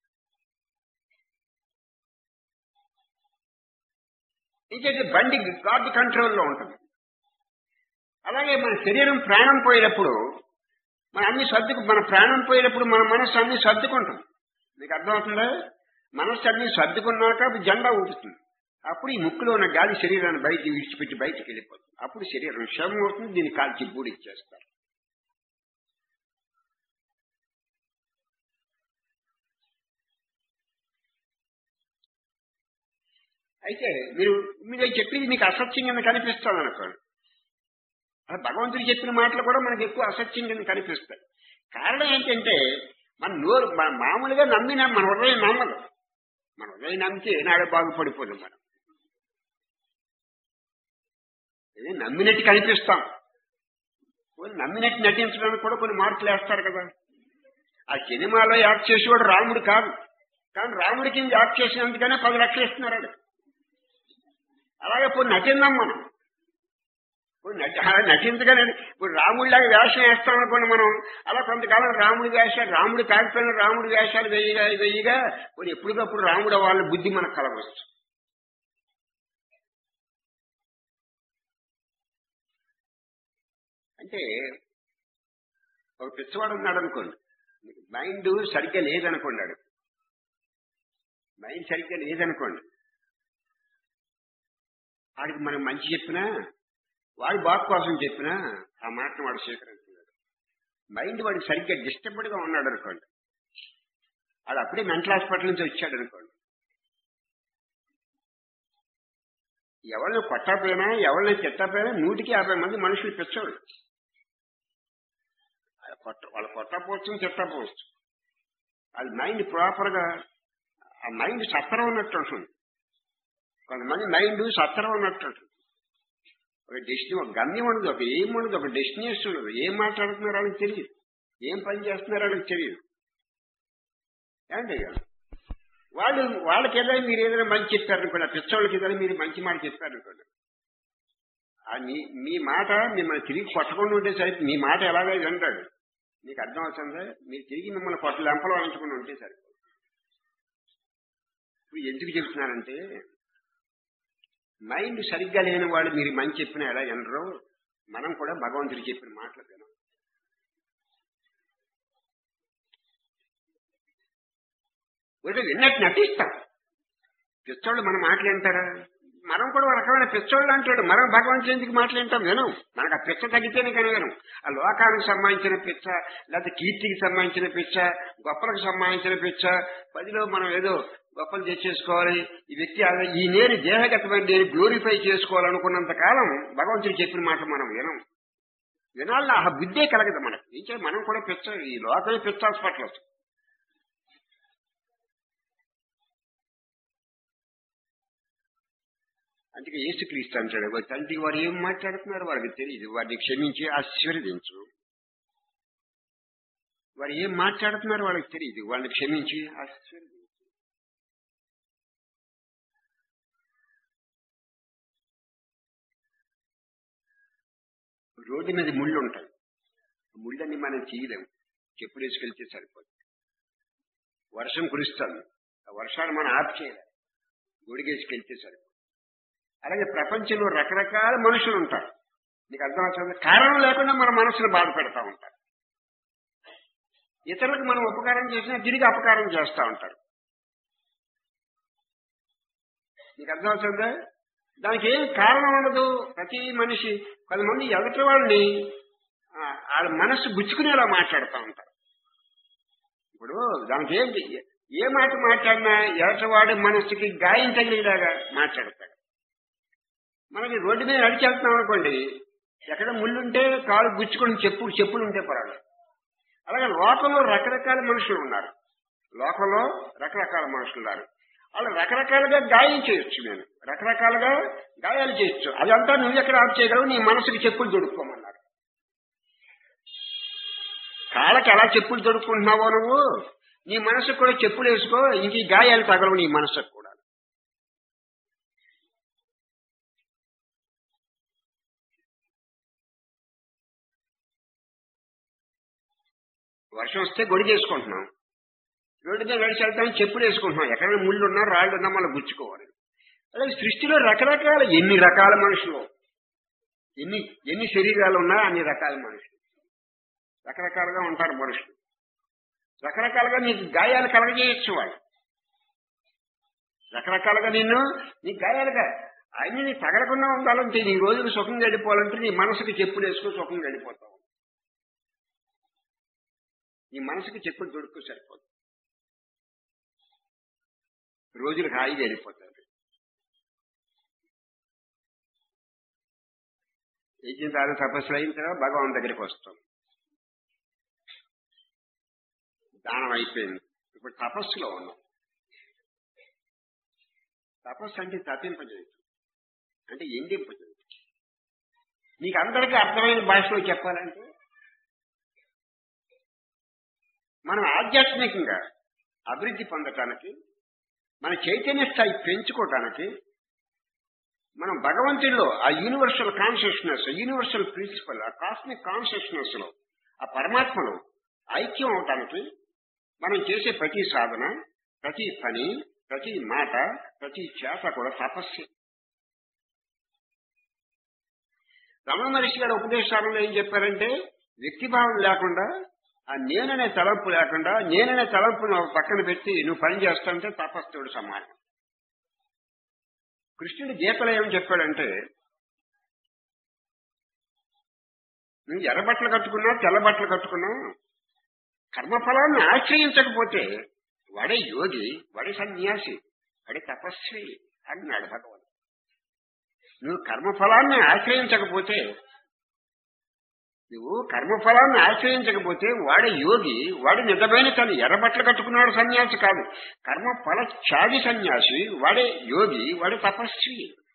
ఇంకైతే బండి గార్డ్ కంట్రోల్లో ఉంటుంది అలాగే మన శరీరం ప్రాణం పోయేటప్పుడు మన అన్ని సర్దుకు మన ప్రాణం పోయేటప్పుడు మన మనస్సు అన్ని సర్దుకుంటాం మీకు అర్థమవుతుందా మనస్సు అన్ని సర్దుకున్నాక అది జెండా ఊపుతుంది అప్పుడు ఈ ముక్కులో ఉన్న గాలి శరీరాన్ని బయట విడిచిపెట్టి బయటికి వెళ్ళిపోతుంది అప్పుడు శరీరం క్షమం అవుతుంది దీన్ని కాల్చి బూడిచ్చేస్తారు అయితే మీరు మీరు చెప్పింది మీకు అసత్యం కింద కనిపిస్తుంది అనుకోండి అలా భగవంతుడు చెప్పిన మాటలు కూడా మనకి ఎక్కువ అసత్యం కింద కనిపిస్తాయి కారణం ఏంటంటే మన నోరు మన మామూలుగా నమ్మిన మన హృదయం నమ్మదు మన హృదయం నమ్మితే ఏనాడు బాగుపడిపోదు మనం ఇది నమ్మినట్టు కనిపిస్తాం కొన్ని నమ్మినట్టు నటించడానికి కూడా కొన్ని మార్పులు వేస్తారు కదా ఆ సినిమాలో యాక్ట్ చేసేవాడు రాముడు కాదు కానీ రాముడి కింద యాక్ట్ చేసినందుకనే పది లక్షలు ఇస్తున్నారు వాడు. అలాగే పోయి నటిందాం మనం పోయి నటి అలా నటించగానే ఇప్పుడు రాముడిలాగా వేషం వేస్తాం అనుకోండి మనం అలా కొంతకాలం రాముడి వేషాలు రాముడు కాకపోయినా రాముడి వేషాలు వెయ్యిగా వెయ్యిగా పోయి ఎప్పటికప్పుడు రాముడు వాళ్ళ బుద్ధి మనకు కలవచ్చు అంటే ఒక పిచ్చవాడు ఉన్నాడు అనుకోండి మైండ్ సరిగ్గా లేదనుకోండి వాడు మైండ్ సరిగ్గా లేదనుకోండి వాడికి మనం మంచి చెప్పినా వాడి బాగు కోసం చెప్పినా ఆ మాటను వాడు స్వీకరిస్తున్నాడు మైండ్ వాడికి సరిగ్గా డిస్టర్బ్డ్ గా ఉన్నాడు అనుకోండి వాడు అప్పుడే మెంటల్ హాస్పిటల్ నుంచి వచ్చాడు అనుకోండి ఎవరిని కొట్టకపోయినా ఎవరిని తిట్టకపోయినా నూటికి యాభై మంది మనుషులు పిచ్చోడు వాళ్ళ కొట్ట వాళ్ళు కొట్టకపోవచ్చు తిట్టకపోవచ్చు వాళ్ళ మైండ్ ప్రాపర్ గా ఆ మైండ్ సత్తరం ఉన్నట్టు ఉంటుంది కొంతమంది మైండ్ సత్తరం ఉన్నట్టు ఉంటుంది ఒక డెస్టినీ ఒక గమ్యం ఉండదు ఒక ఏం ఉండదు ఒక డెస్టినేషన్ ఉండదు ఏం మాట్లాడుతున్నారో వాళ్ళకి తెలియదు ఏం పని చేస్తున్నారో వాళ్ళకి తెలియదు ఏంటి వాళ్ళు వాళ్ళకి ఏదైనా మీరు ఏదైనా మంచి చెప్పారనుకోండి ఆ పిచ్చోళ్ళకి ఏదైనా మీరు మంచి మాట చెప్పారనుకోండి ఆ మీ మీ మాట మిమ్మల్ని తిరిగి కొట్టకుండా ఉంటే సరే మీ మాట ఎలాగో వింటాడు మీకు అర్థం అవుతుందా మీరు తిరిగి మిమ్మల్ని కొట్ట లెంపలో అంచుకుని ఉంటే సరే ఇప్పుడు ఎందుకు చెప్తున్నానంటే మైండ్ సరిగ్గా లేని వాడు మీరు మంచి చెప్పినా ఎలా వినరు మనం కూడా భగవంతుడు చెప్పిన మాటలు వినం ఒకటి విన్నట్టు నటిస్తాం పిచ్చోళ్ళు మన మాటలు వింటారా మనం కూడా ఒక రకమైన పిచ్చోళ్ళు అంటాడు మనం భగవంతుడు ఎందుకు మాటలు వింటాం వినం మనకు ఆ పిచ్చ తగ్గితేనే కానీ వినం ఆ లోకానికి సంబంధించిన పిచ్చ లేకపోతే కీర్తికి సంబంధించిన పిచ్చ గొప్పలకు సంబంధించిన పిచ్చ పదిలో మనం ఏదో గొప్పలు తెచ్చేసుకోవాలి ఈ వ్యక్తి అలా- ఈ నేను దేహగతమైన నేను గ్లోరిఫై చేసుకోవాలనుకున్నంత కాలం భగవంతుడు చెప్పిన మాట మనం వినం వినాలని ఆ బుద్ధే కలగదు మనకి ఏం చేయాలి మనం కూడా పిచ్చ ఈ లోకమే పిచ్చ హాస్పిటల్ అందుకే ఏసుక్రీస్తు అంటాడు వారి తండ్రికి వారు ఏం మాట్లాడుతున్నారు వారికి తెలియదు వారిని క్షమించి ఆశీర్వదించు వారు ఏం మాట్లాడుతున్నారు వాళ్ళకి తెలియదు వాళ్ళని క్షమించి ఆశీర్వదించు రోడ్డు మీద ముళ్ళు ఉంటాయి ముళ్ళని మనం తీయలేం చెప్పులు వేసుకెళ్తే సరిపోతుంది వర్షం కురుస్తుంది ఆ వర్షాన్ని మనం ఆఫ్ చేయలేం గొడిగేసుకెళ్తే సరిపోతుంది అలాగే ప్రపంచంలో రకరకాల మనుషులు ఉంటారు నీకు అర్థమవుతుంది కారణం లేకుండా మన మనసును బాధ పెడతా ఉంటారు ఇతరులకు మనం ఉపకారం చేసినా తిరిగి అపకారం చేస్తూ ఉంటారు నీకు అర్థమవుతుందా దానికి ఏం కారణం ఉండదు ప్రతి మనిషి కొంతమంది ఎదుటి వాళ్ళని ఆ, వాళ్ళ మనస్సు గుచ్చుకునేలా మాట్లాడుతూ ఉంటారు ఇప్పుడు దానికి ఏంటి ఏ మాట మాట్లాడినా ఎదటివాడి మనస్సుకి గాయం తగిలేలాగా మాట్లాడతాడు మనకి రోడ్డు మీద నడిచి వెళ్తున్నాం అనుకోండి ఎక్కడ ముళ్ళుంటే కాలు గుచ్చుకొని చెప్పులు చెప్పులు ఉంటే పర్వాలేదు అలాగే లోకంలో రకరకాల మనుషులు ఉన్నారు లోకంలో రకరకాల మనుషులు ఉన్నారు వాళ్ళు రకరకాలుగా గాయం చేయొచ్చు నేను రకరకాలుగా గాయాలు చేయొచ్చు అదంతా నువ్వు ఎక్కడ ఆఫ్ చేయగలవు నీ మనసుకి చెప్పులు దొడుక్కోమన్నారు కాళ్ళకి ఎలా చెప్పులు దొడుక్కుంటున్నావో నువ్వు నీ మనసుకు కూడా చెప్పులు వేసుకో ఇంక ఈ గాయాలు తగలవు నీ మనసుకు కూడా వర్షం వస్తే గొడిగేసుకుంటున్నాం రోడ్డు మీద నడిచి వెళ్తాం చెప్పులు వేసుకుంటున్నాం ఎక్కడైనా ముళ్ళు ఉన్నా రాళ్ళు ఉన్నా మళ్ళీ గుచ్చుకోవాలి అలాగే సృష్టిలో రకరకాల ఎన్ని రకాల మనుషులు ఎన్ని ఎన్ని శరీరాలు ఉన్నా అన్ని రకాల మనుషులు రకరకాలుగా ఉంటారు మనుషులు రకరకాలుగా నీకు గాయాలు కలగజేయచ్చు వాళ్ళు రకరకాలుగా నిన్ను నీ గాయాలుగా అన్ని నీ తగలకుండా ఉండాలంటే నీ రోజులు సుఖంగా గడిపోవాలంటే నీ మనసుకి చెప్పులు వేసుకుని సుఖంగా గడిపోతావు నీ మనసుకి చెప్పులు దొడుకు సరిపోదు రోజులు హాయిగా వెళ్ళిపోతారు యజ్ఞ దాని తపస్సులు అయిన తర్వాత భగవాన్ దగ్గరికి వస్తాం దానం అయిపోయింది ఇప్పుడు తపస్సులో ఉన్నాం తపస్సు అంటే తప్పింపజేయదు అంటే ఎండింపజేయదు నీకు అందరికీ అర్థమైన భాషలో చెప్పాలంటే మనం ఆధ్యాత్మికంగా అభివృద్ధి పొందటానికి మన చైతన్య స్థాయి పెంచుకోవటానికి మనం భగవంతుడిలో ఆ యూనివర్సల్ కాన్షియస్నెస్ యూనివర్సల్ ప్రిన్సిపల్ ఆ కాస్మిక్ కాన్షియస్నెస్ లో ఆ పరమాత్మలో ఐక్యం అవటానికి మనం చేసే ప్రతి సాధన ప్రతి పని ప్రతి మాట ప్రతి చేత కూడా తపస్సు రమణ మహర్షి గారి ఉపదేశాలలో ఏం చెప్పారంటే వ్యక్తిభావం లేకుండా ఆ నేననే తలంపు లేకుండా నేననే తలంపును ఒక పక్కన పెట్టి నువ్వు పని చేస్తాంటే తపస్సుడు సమానం కృష్ణుడు గీతలో ఏం చెప్పాడంటే నువ్వు ఎర్ర బట్టలు కట్టుకున్నా తెల్ల బట్టలు కట్టుకున్నా కర్మఫలాన్ని ఆశ్రయించకపోతే వాడే యోగి వాడే సన్యాసి వాడే తపస్వి అన్నాడు భగవాన్ నువ్వు కర్మఫలాన్ని ఆశ్రయించకపోతే నువ్వు కర్మఫలాన్ని ఆశ్రయించకపోతే వాడే యోగి వాడి నిజమైన తను ఎర్రబట్టలు కట్టుకున్నాడు సన్యాసి కాదు కర్మఫల త్యాగి సన్యాసి వాడే యోగి వాడే తపస్వి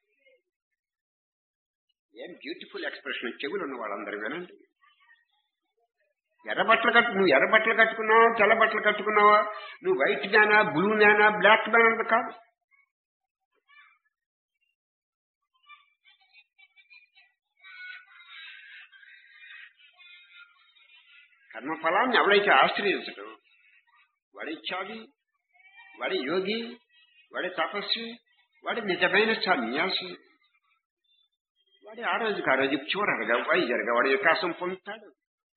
ఏం బ్యూటిఫుల్ ఎక్స్ప్రెషన్ చెవులు ఉన్న వాళ్ళందరూ వినండి ఎర్ర బట్టలు కట్టు నువ్వు ఎర్ర బట్టలు కట్టుకున్నావా తెల్ల బట్టలు కట్టుకున్నావా నువ్వు వైట్ మ్యానా బ్లూ మ్యానా బ్లాక్ మ్యాన్ అన్నది కాదు కర్మఫలాన్ని ఎవడైతే ఆశ్రయించడు వాడి త్యాగి వాడి యోగి వాడి తపస్వి వాడి నిజమైన సన్యాసి వాడి ఆ రోజుకి ఆ రోజు చివరగా వైజరగా వాడి వికాసం పొందుతాడు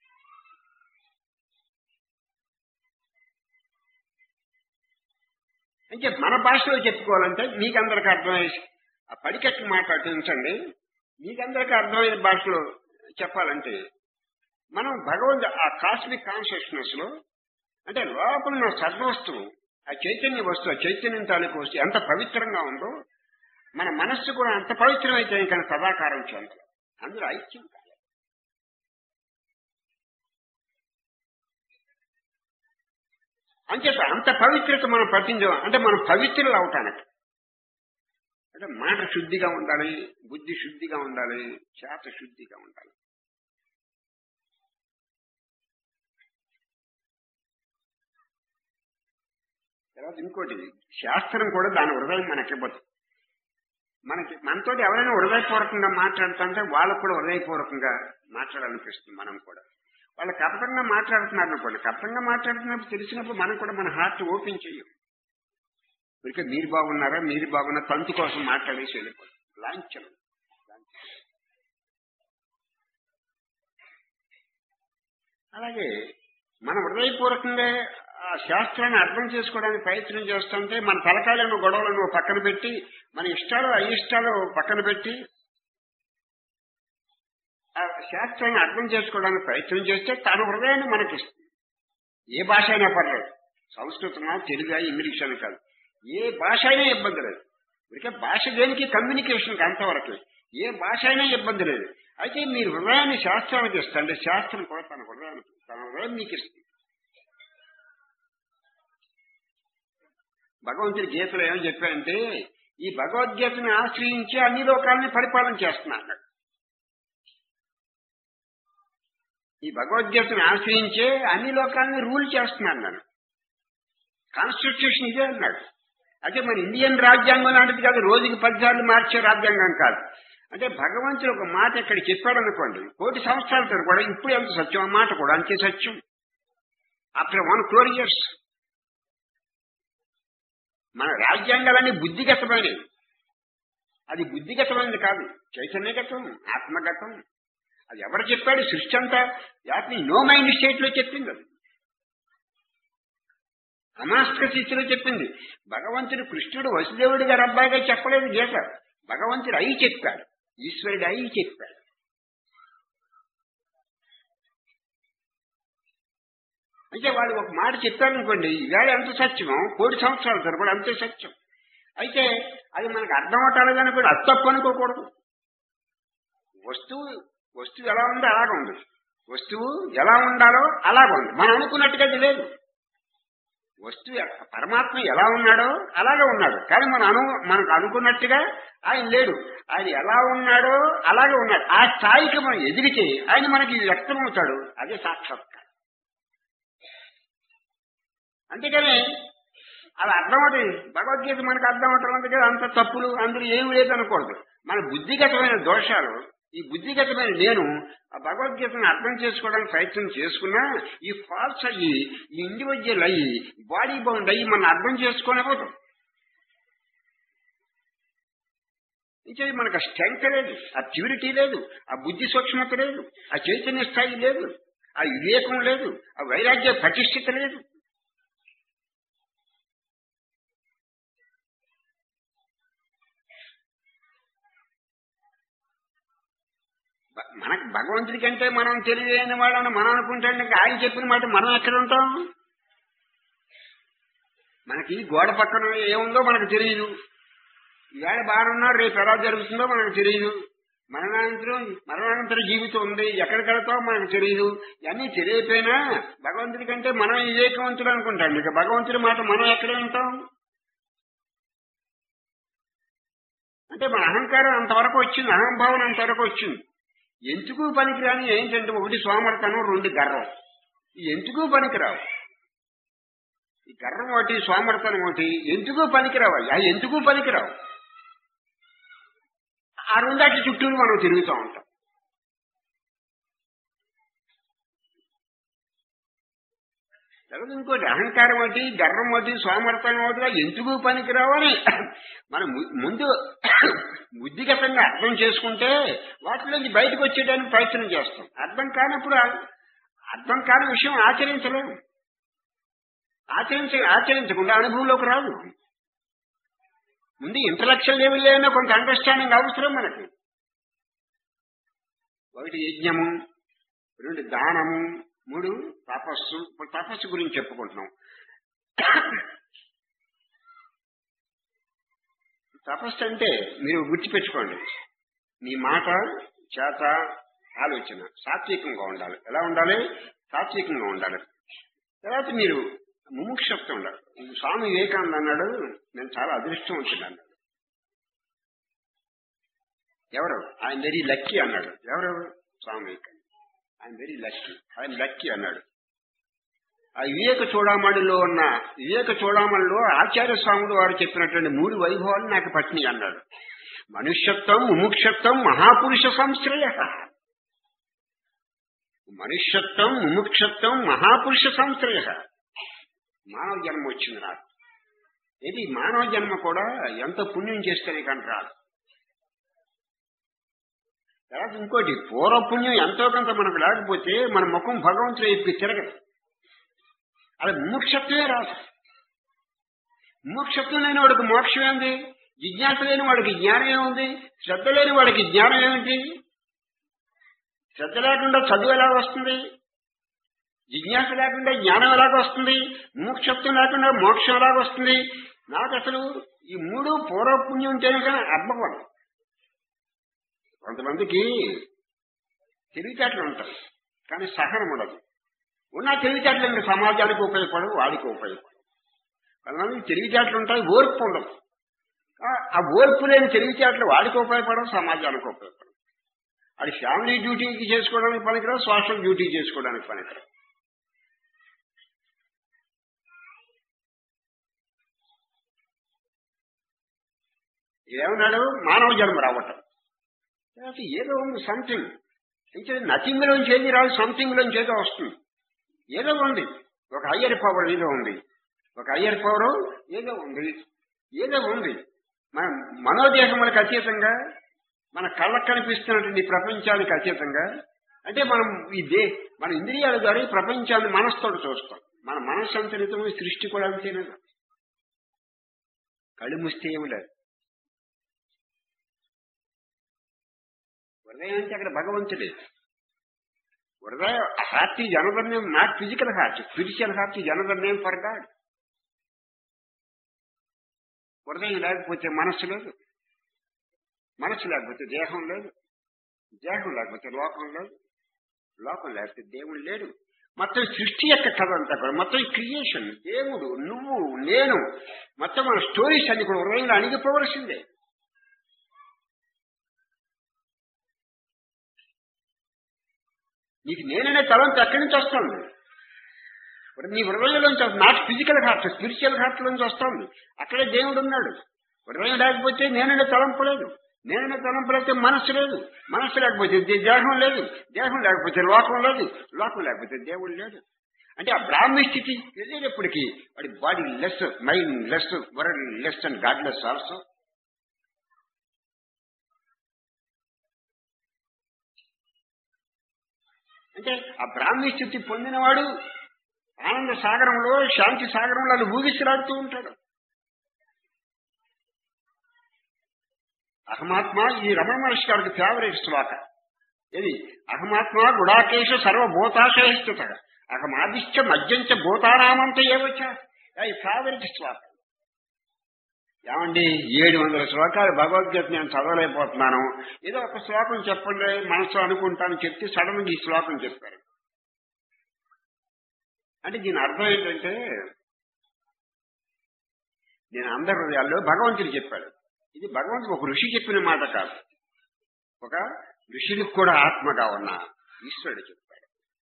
అంటే మన భాషలో చెప్పుకోవాలంటే మీకందరికి అర్థమయ్యే ఆ పడికట్టు మాట్లాడించండి మీకందరికి అర్థమైన భాషలో చెప్పాలంటే మనం భగవంతు ఆ కాస్మిక్ కాన్షియస్నెస్ లో అంటే లోపల ఉన్న సద్వస్తువు ఆ చైతన్య వస్తువు ఆ చైతన్యం తాలూకు వస్తువు ఎంత పవిత్రంగా ఉందో మన మనస్సు కూడా అంత పవిత్రమైతే ఇంకా సదాకారం చెందాలి అందులో ఐక్యం కాదు అంచేత అంత పవిత్రత మనం పట్టించాం అంటే మనం పవిత్రులు అవటానికి అంటే మాట శుద్ధిగా ఉండాలి బుద్ధి శుద్ధిగా ఉండాలి చేత శుద్ధిగా ఉండాలి తర్వాత ఇంకోటి శాస్త్రం కూడా దాని హృదయం మనకి ఇవ్వదు మనకి మనతోటి ఎవరైనా హృదయపూర్వకంగా మాట్లాడుతుంటే వాళ్ళకు కూడా హృదయపూర్వకంగా మాట్లాడాలనిపిస్తుంది మనం కూడా వాళ్ళు కపటంగా మాట్లాడుతున్నారు అనుకోండి కపటంగా మాట్లాడుతున్నప్పుడు తెలిసినప్పుడు మనం కూడా మన హార్ట్ ఓపెన్ చెయ్యం ఇక మీరు బాగున్నారా మీరు బాగున్నా తంతు కోసం మాట్లాడేసి వెళ్ళిపోతుంది లాంఛనం అలాగే మన హృదయపూర్వకంగా ఆ శాస్త్రాన్ని అర్థం చేసుకోవడానికి ప్రయత్నం చేస్తుంటే మన తలకాయలను గొడవలను పక్కన పెట్టి మన ఇష్టాలు అయిష్టాలు పక్కన పెట్టి ఆ శాస్త్రాన్ని అర్థం చేసుకోవడానికి ప్రయత్నం చేస్తే తన హృదయాన్ని మనకిస్తుంది ఏ భాష అయినా పర్లేదు సంస్కృతమా తెలుగు ఇంగ్లీష్ అని కాదు ఏ భాష అయినా ఇబ్బంది లేదు ఇక భాష దేనికి కమ్యూనికేషన్ అంతవరకు ఏ భాష అయినా ఇబ్బంది లేదు అయితే మీరు హృదయాన్ని శాస్త్రానికి ఇస్తండి శాస్త్రం కూడా తన హృదయానికి తన హృదయం మీకు ఇస్తుంది భగవంతుడి గీతలో ఏమని చెప్పారంటే ఈ భగవద్గీతని ఆశ్రయించి అన్ని లోకాలని పరిపాలన చేస్తున్నాడు ఈ భగవద్గీతను ఆశ్రయించే అన్ని లోకాలని రూల్ చేస్తున్నాను నేను కాన్స్టిట్యూషన్ ఇదే అన్నాడు అంటే మన ఇండియన్ రాజ్యాంగం లాంటిది కాదు రోజుకి పదిసార్లు మార్చే రాజ్యాంగం కాదు అంటే భగవంతుడు ఒక మాట ఇక్కడ చెప్పాడు అనుకోండి కోటి సంవత్సరాల తర్వాత కూడా ఇప్పుడు ఎంత సత్యం ఆ మాట కూడా అంతే సత్యం ఆఫ్టర్ వన్ క్రోర్ ఇయర్స్ మన రాజ్యాంగాలన్నీ బుద్ధిగతమైనవి అది బుద్ధిగతమైనది కాదు చైతన్యగతం ఆత్మగతం అది ఎవరు చెప్పాడు సృష్టి అంతా యాత్ని నో మైండ్ స్టేట్ లో చెప్పింది అది అనాస్క స్థితిలో చెప్పింది భగవంతుడు కృష్ణుడు వసుదేవుడి గారు అబ్బాయిగా చెప్పలేదు గీత భగవంతుడు అయి చెప్పాడు ఈశ్వరుడు అయి చెప్పాడు అంటే వాళ్ళు ఒక మాట చెప్పారనుకోండి ఇవాళ ఎంత సత్యమో కోటి సంవత్సరాల తర్వాత కూడా అంతే సత్యం అయితే అది మనకు అర్థం అవటాలు కానీ కూడా అది తప్పు అనుకోకూడదు వస్తువు వస్తువు ఎలా ఉందో అలాగ ఉంది వస్తువు ఎలా ఉండాలో అలాగ ఉంది మనం అనుకున్నట్టుగా అది లేదు వస్తువు ఎ- పరమాత్మ ఎలా ఉన్నాడో అలాగే ఉన్నాడు కానీ మనం అను మనకు అనుకున్నట్టుగా ఆయన లేడు ఆయన ఎలా ఉన్నాడో అలాగే ఉన్నాడు ఆ స్థాయికి మనం ఎదిగితే ఆయన మనకి వ్యక్తమవుతాడు అదే సాక్షాత్కారం అంతేకాని అది అర్థమవుతుంది భగవద్గీత మనకు అర్థం అవటం కదా అంత తప్పులు అందులో ఏమి లేదనకూడదు మన బుద్ధిగతమైన దోషాలు ఈ బుద్ధిగతమైన నేను ఆ భగవద్గీతను అర్థం చేసుకోవడానికి ప్రయత్నం చేసుకున్నా ఈ ఫాల్స్ అయ్యి ఈ ఇండివిజువల్ అయ్యి బాడీ బౌండ్ అయ్యి మనం అర్థం చేసుకోలేకపోతాం ఇంకే మనకు ఆ స్ట్రెంగ్త్ లేదు ఆ ప్యూరిటీ లేదు ఆ బుద్ధి సూక్ష్మత లేదు ఆ చైతన్య స్థాయి లేదు ఆ వివేకం లేదు ఆ వైరాగ్య పటిష్టత లేదు బ- మనకు భగవంతుడి కంటే మనం తెలియని వాళ్ళని మనం అనుకుంటాం ఇంకా ఆయన చెప్పిన మాట మనం ఎక్కడ ఉంటాం మనకి గోడ పక్కన ఏముందో మనకు తెలియదు ఈవేళ బాగున్నారు రేపు ఎలా జరుగుతుందో మనకు తెలియదు మరణానంతరం మరణానంతర జీవితం ఉంది ఎక్కడికి వెళ్తామో మనకు తెలియదు ఇవన్నీ తెలియకపోయినా భగవంతుడి కంటే మనం వివేకవంతుడు అనుకుంటాం ఇక భగవంతుడి మాట మనం ఎక్కడ ఉంటాం అంటే మన అహంకారం అంతవరకు వచ్చింది అహంభావన అంతవరకు వచ్చింది ఎందుకు పనికిరాని ఏంటంటే ఒకటి సోమర్తనం రెండు గర్వం ఈ ఎందుకు పనికిరావు ఈ గర్వం ఒకటి సోమర్తనం ఒకటి ఎందుకు పనికిరావు అవి ఎందుకు పనికిరావు ఆ రెండాటి చుట్టూ మనం తిరుగుతూ ఉంటాం తర్వాత ఇంకోటి అహంకారం ఒకటి గర్వం ఒకటి సోమర్థం ఒకటి ఎందుకు పనికిరావని మనం ము- ముందు బుద్ధిగతంగా అర్థం చేసుకుంటే వాటిలోంచి బయటకు వచ్చేయడానికి ప్రయత్నం చేస్తాం అర్థం కానప్పుడు ఆ- అర్థం కాని విషయం ఆచరించలేము ఆచరించ ఆచరించకుండా అనుభవంలోకి రాదు ముందు ఇంటలెక్చువల్ లెవెల్లో కొంత అండర్స్టాండింగ్ అవసరం మనకి ఒకటి యజ్ఞము రెండు దానము మూడు తపస్సు ఇప్పుడు తపస్సు గురించి చెప్పుకుంటున్నాం తపస్సు అంటే మీరు గుర్తుపెట్టుకోండి మీ మాట చేత ఆలోచన సాత్వికంగా ఉండాలి ఎలా ఉండాలి సాత్వికంగా ఉండాలి తర్వాత మీరు ముముక్షత్వం ఉండాలి స్వామి వివేకానంద అన్నాడు నేను చాలా అదృష్టవంతుడు అన్నాడు ఎవరు ఆయన వెరీ లక్కీ అన్నాడు ఎవరు స్వామి వివేకానంద ఆయన వెరీ లక్కీ ఆయన లక్కీ అన్నాడు ఆ వివేక చూడామణిలో ఉన్న వివేక చూడామణిలో ఆచార్య స్వాములు వారు చెప్పినటువంటి మూడు వైభవాలు నాకు పట్టినాయి అన్నాడు మనుష్యత్వం ముముక్షత్వం మహాపురుష సంశ్రయ మనుష్యత్వం ముముక్షత్వం మహాపురుష సంశ్రయ మానవ జన్మ వచ్చింది నాకు ఇది మానవ జన్మ కూడా ఎంత పుణ్యం చేస్తేనే కానీ రాదు తర్వాత ఇంకోటి పూర్వపుణ్యం ఎంతో కొంత మనకు లేకపోతే మన ముఖం భగవంతుడు ఎప్పి తిరగదు అది ముముక్షత్వమే రాదు ముముక్షత్వం లేని వాడికి మోక్షం ఏంది జిజ్ఞాస లేని వాడికి జ్ఞానం ఏముంది శ్రద్ధ లేని వాడికి జ్ఞానం ఏమిటి శ్రద్ధ లేకుండా చదువు ఎలా వస్తుంది జిజ్ఞాస లేకుండా జ్ఞానం ఎలాగ వస్తుంది ముముక్షత్వం లేకుండా మోక్షం ఎలాగ వస్తుంది నాకు అసలు ఈ మూడు పూర్వపుణ్యం ఉంటేనే కానీ అర్థం అవ్వదు. కొంతమందికి తెలివితేటలు ఉంటాయి కానీ సహనం ఉండదు ఉన్న తెలివితేటలు ఇంకా సమాజానికి ఉపయోగపడవు వాడికి ఉపయోగపడవు కొంతమందికి తెలివితేటలు ఉంటాయి ఓర్పు ఉండదు ఆ- ఆ ఓర్పు లేని తెలివితేటలు వాడికి ఉపయోగపడవు సమాజానికి ఉపయోగపడవు అది ఫ్యామిలీ డ్యూటీకి చేసుకోవడానికి పనికిరావు సోషల్ డ్యూటీ చేసుకోవడానికి పనికిరావు ఏమన్నాడు మానవ జన్మ రావటం తర్వాత ఏదో ఉంది సంథింగ్ ఇంకా నథింగ్ లోంచి ఏది రాదు సంథింగ్ లోంచి ఏదో వస్తుంది ఏదో ఉంది ఒక హయ్యర్ పవర్ ఏదో ఉంది ఒక హయ్యర్ పవర్ ఏదో ఉంది ఏదో ఉంది మన మనోదేహములకు అతీతంగా మన కళ్ళకు కనిపిస్తున్నటువంటి ఈ ప్రపంచానికి అతీతంగా అంటే మనం ఈ దే మన ఇంద్రియాల ద్వారా ఈ ప్రపంచాన్ని మనసుతో చూస్తాం మన మనస్సు అంత నిజమే సృష్టి కూడా అంతేనా కళ్ళు ముస్తే ఏమి లేదు హృదయం అంటే అక్కడ భగవంతుడే హృదయం heart is another name not physical heart spiritual heart is another name for God హృదయం లేకపోతే మనస్సు లేదు మనస్సు లేకపోతే దేహం లేదు దేహం లేకపోతే లోకం లేదు లోకం లేకపోతే దేవుడు లేడు మొత్తం సృష్టి యొక్క కథ అంతా కూడా మొత్తం క్రియేషన్ దేవుడు నువ్వు నేను మొత్తం మన స్టోరీస్ అన్ని కూడా హృదయంలో అణిగిపోవలసిందే నీకు నేననే తలంపు ఎక్కడి నుంచి వస్తుంది ఇప్పుడు నీ హృదయంలోంచి వస్తుంది not physical heart spiritual heart లోంచి వస్తుంది అక్కడే దేవుడు ఉన్నాడు హృదయం లేకపోతే నేననే తలంపు లేదు నేననే తలంపు లేకపోతే మనస్సు లేదు మనస్సు లేకపోతే దే- దేహం లేదు దేహం లేకపోతే లోకం లేదు లోకం లేకపోతే దేవుడు లేడు అంటే ఆ బ్రాహ్మీ స్థితి వెళ్ళేటప్పటికి వాడి body less mind less world less and God less also అంటే ఆ బ్రాహ్మీ స్థితి పొందినవాడు ఆనంద సాగరంలో శాంతి సాగరంలో అది ఊగిసిరాడుతూ ఉంటాడు అహమాత్మ ఈ రమణ మహర్షి గారికి ఫేవరెట్ శ్లోక ఇది అహమాత్మ గుడాకేశ సర్వభూతాశయస్థిత అహమాదిశ్చ మధ్యంచ భూతానామంత ఏవచ్చ ఈ ఫేవరెట్ శ్లోక ఏమండి ఏడు వందల శ్లోకాలు భగవద్గీత నేను చదవలేకపోతున్నాను ఏదో ఒక శ్లోకం చెప్పండి మనసు అనుకుంటాను చెప్తే సడన్ గా ఈ శ్లోకం చెప్పారు అంటే దీని అర్థం ఏంటంటే నేను అందరి హృదయాల్లో భగవంతుడు చెప్పాడు ఇది భగవంతుడు ఒక ఋషి చెప్పిన మాట కాదు ఒక ఋషులకు కూడా ఆత్మగా ఉన్న ఈశ్వరుడు చెప్పాడు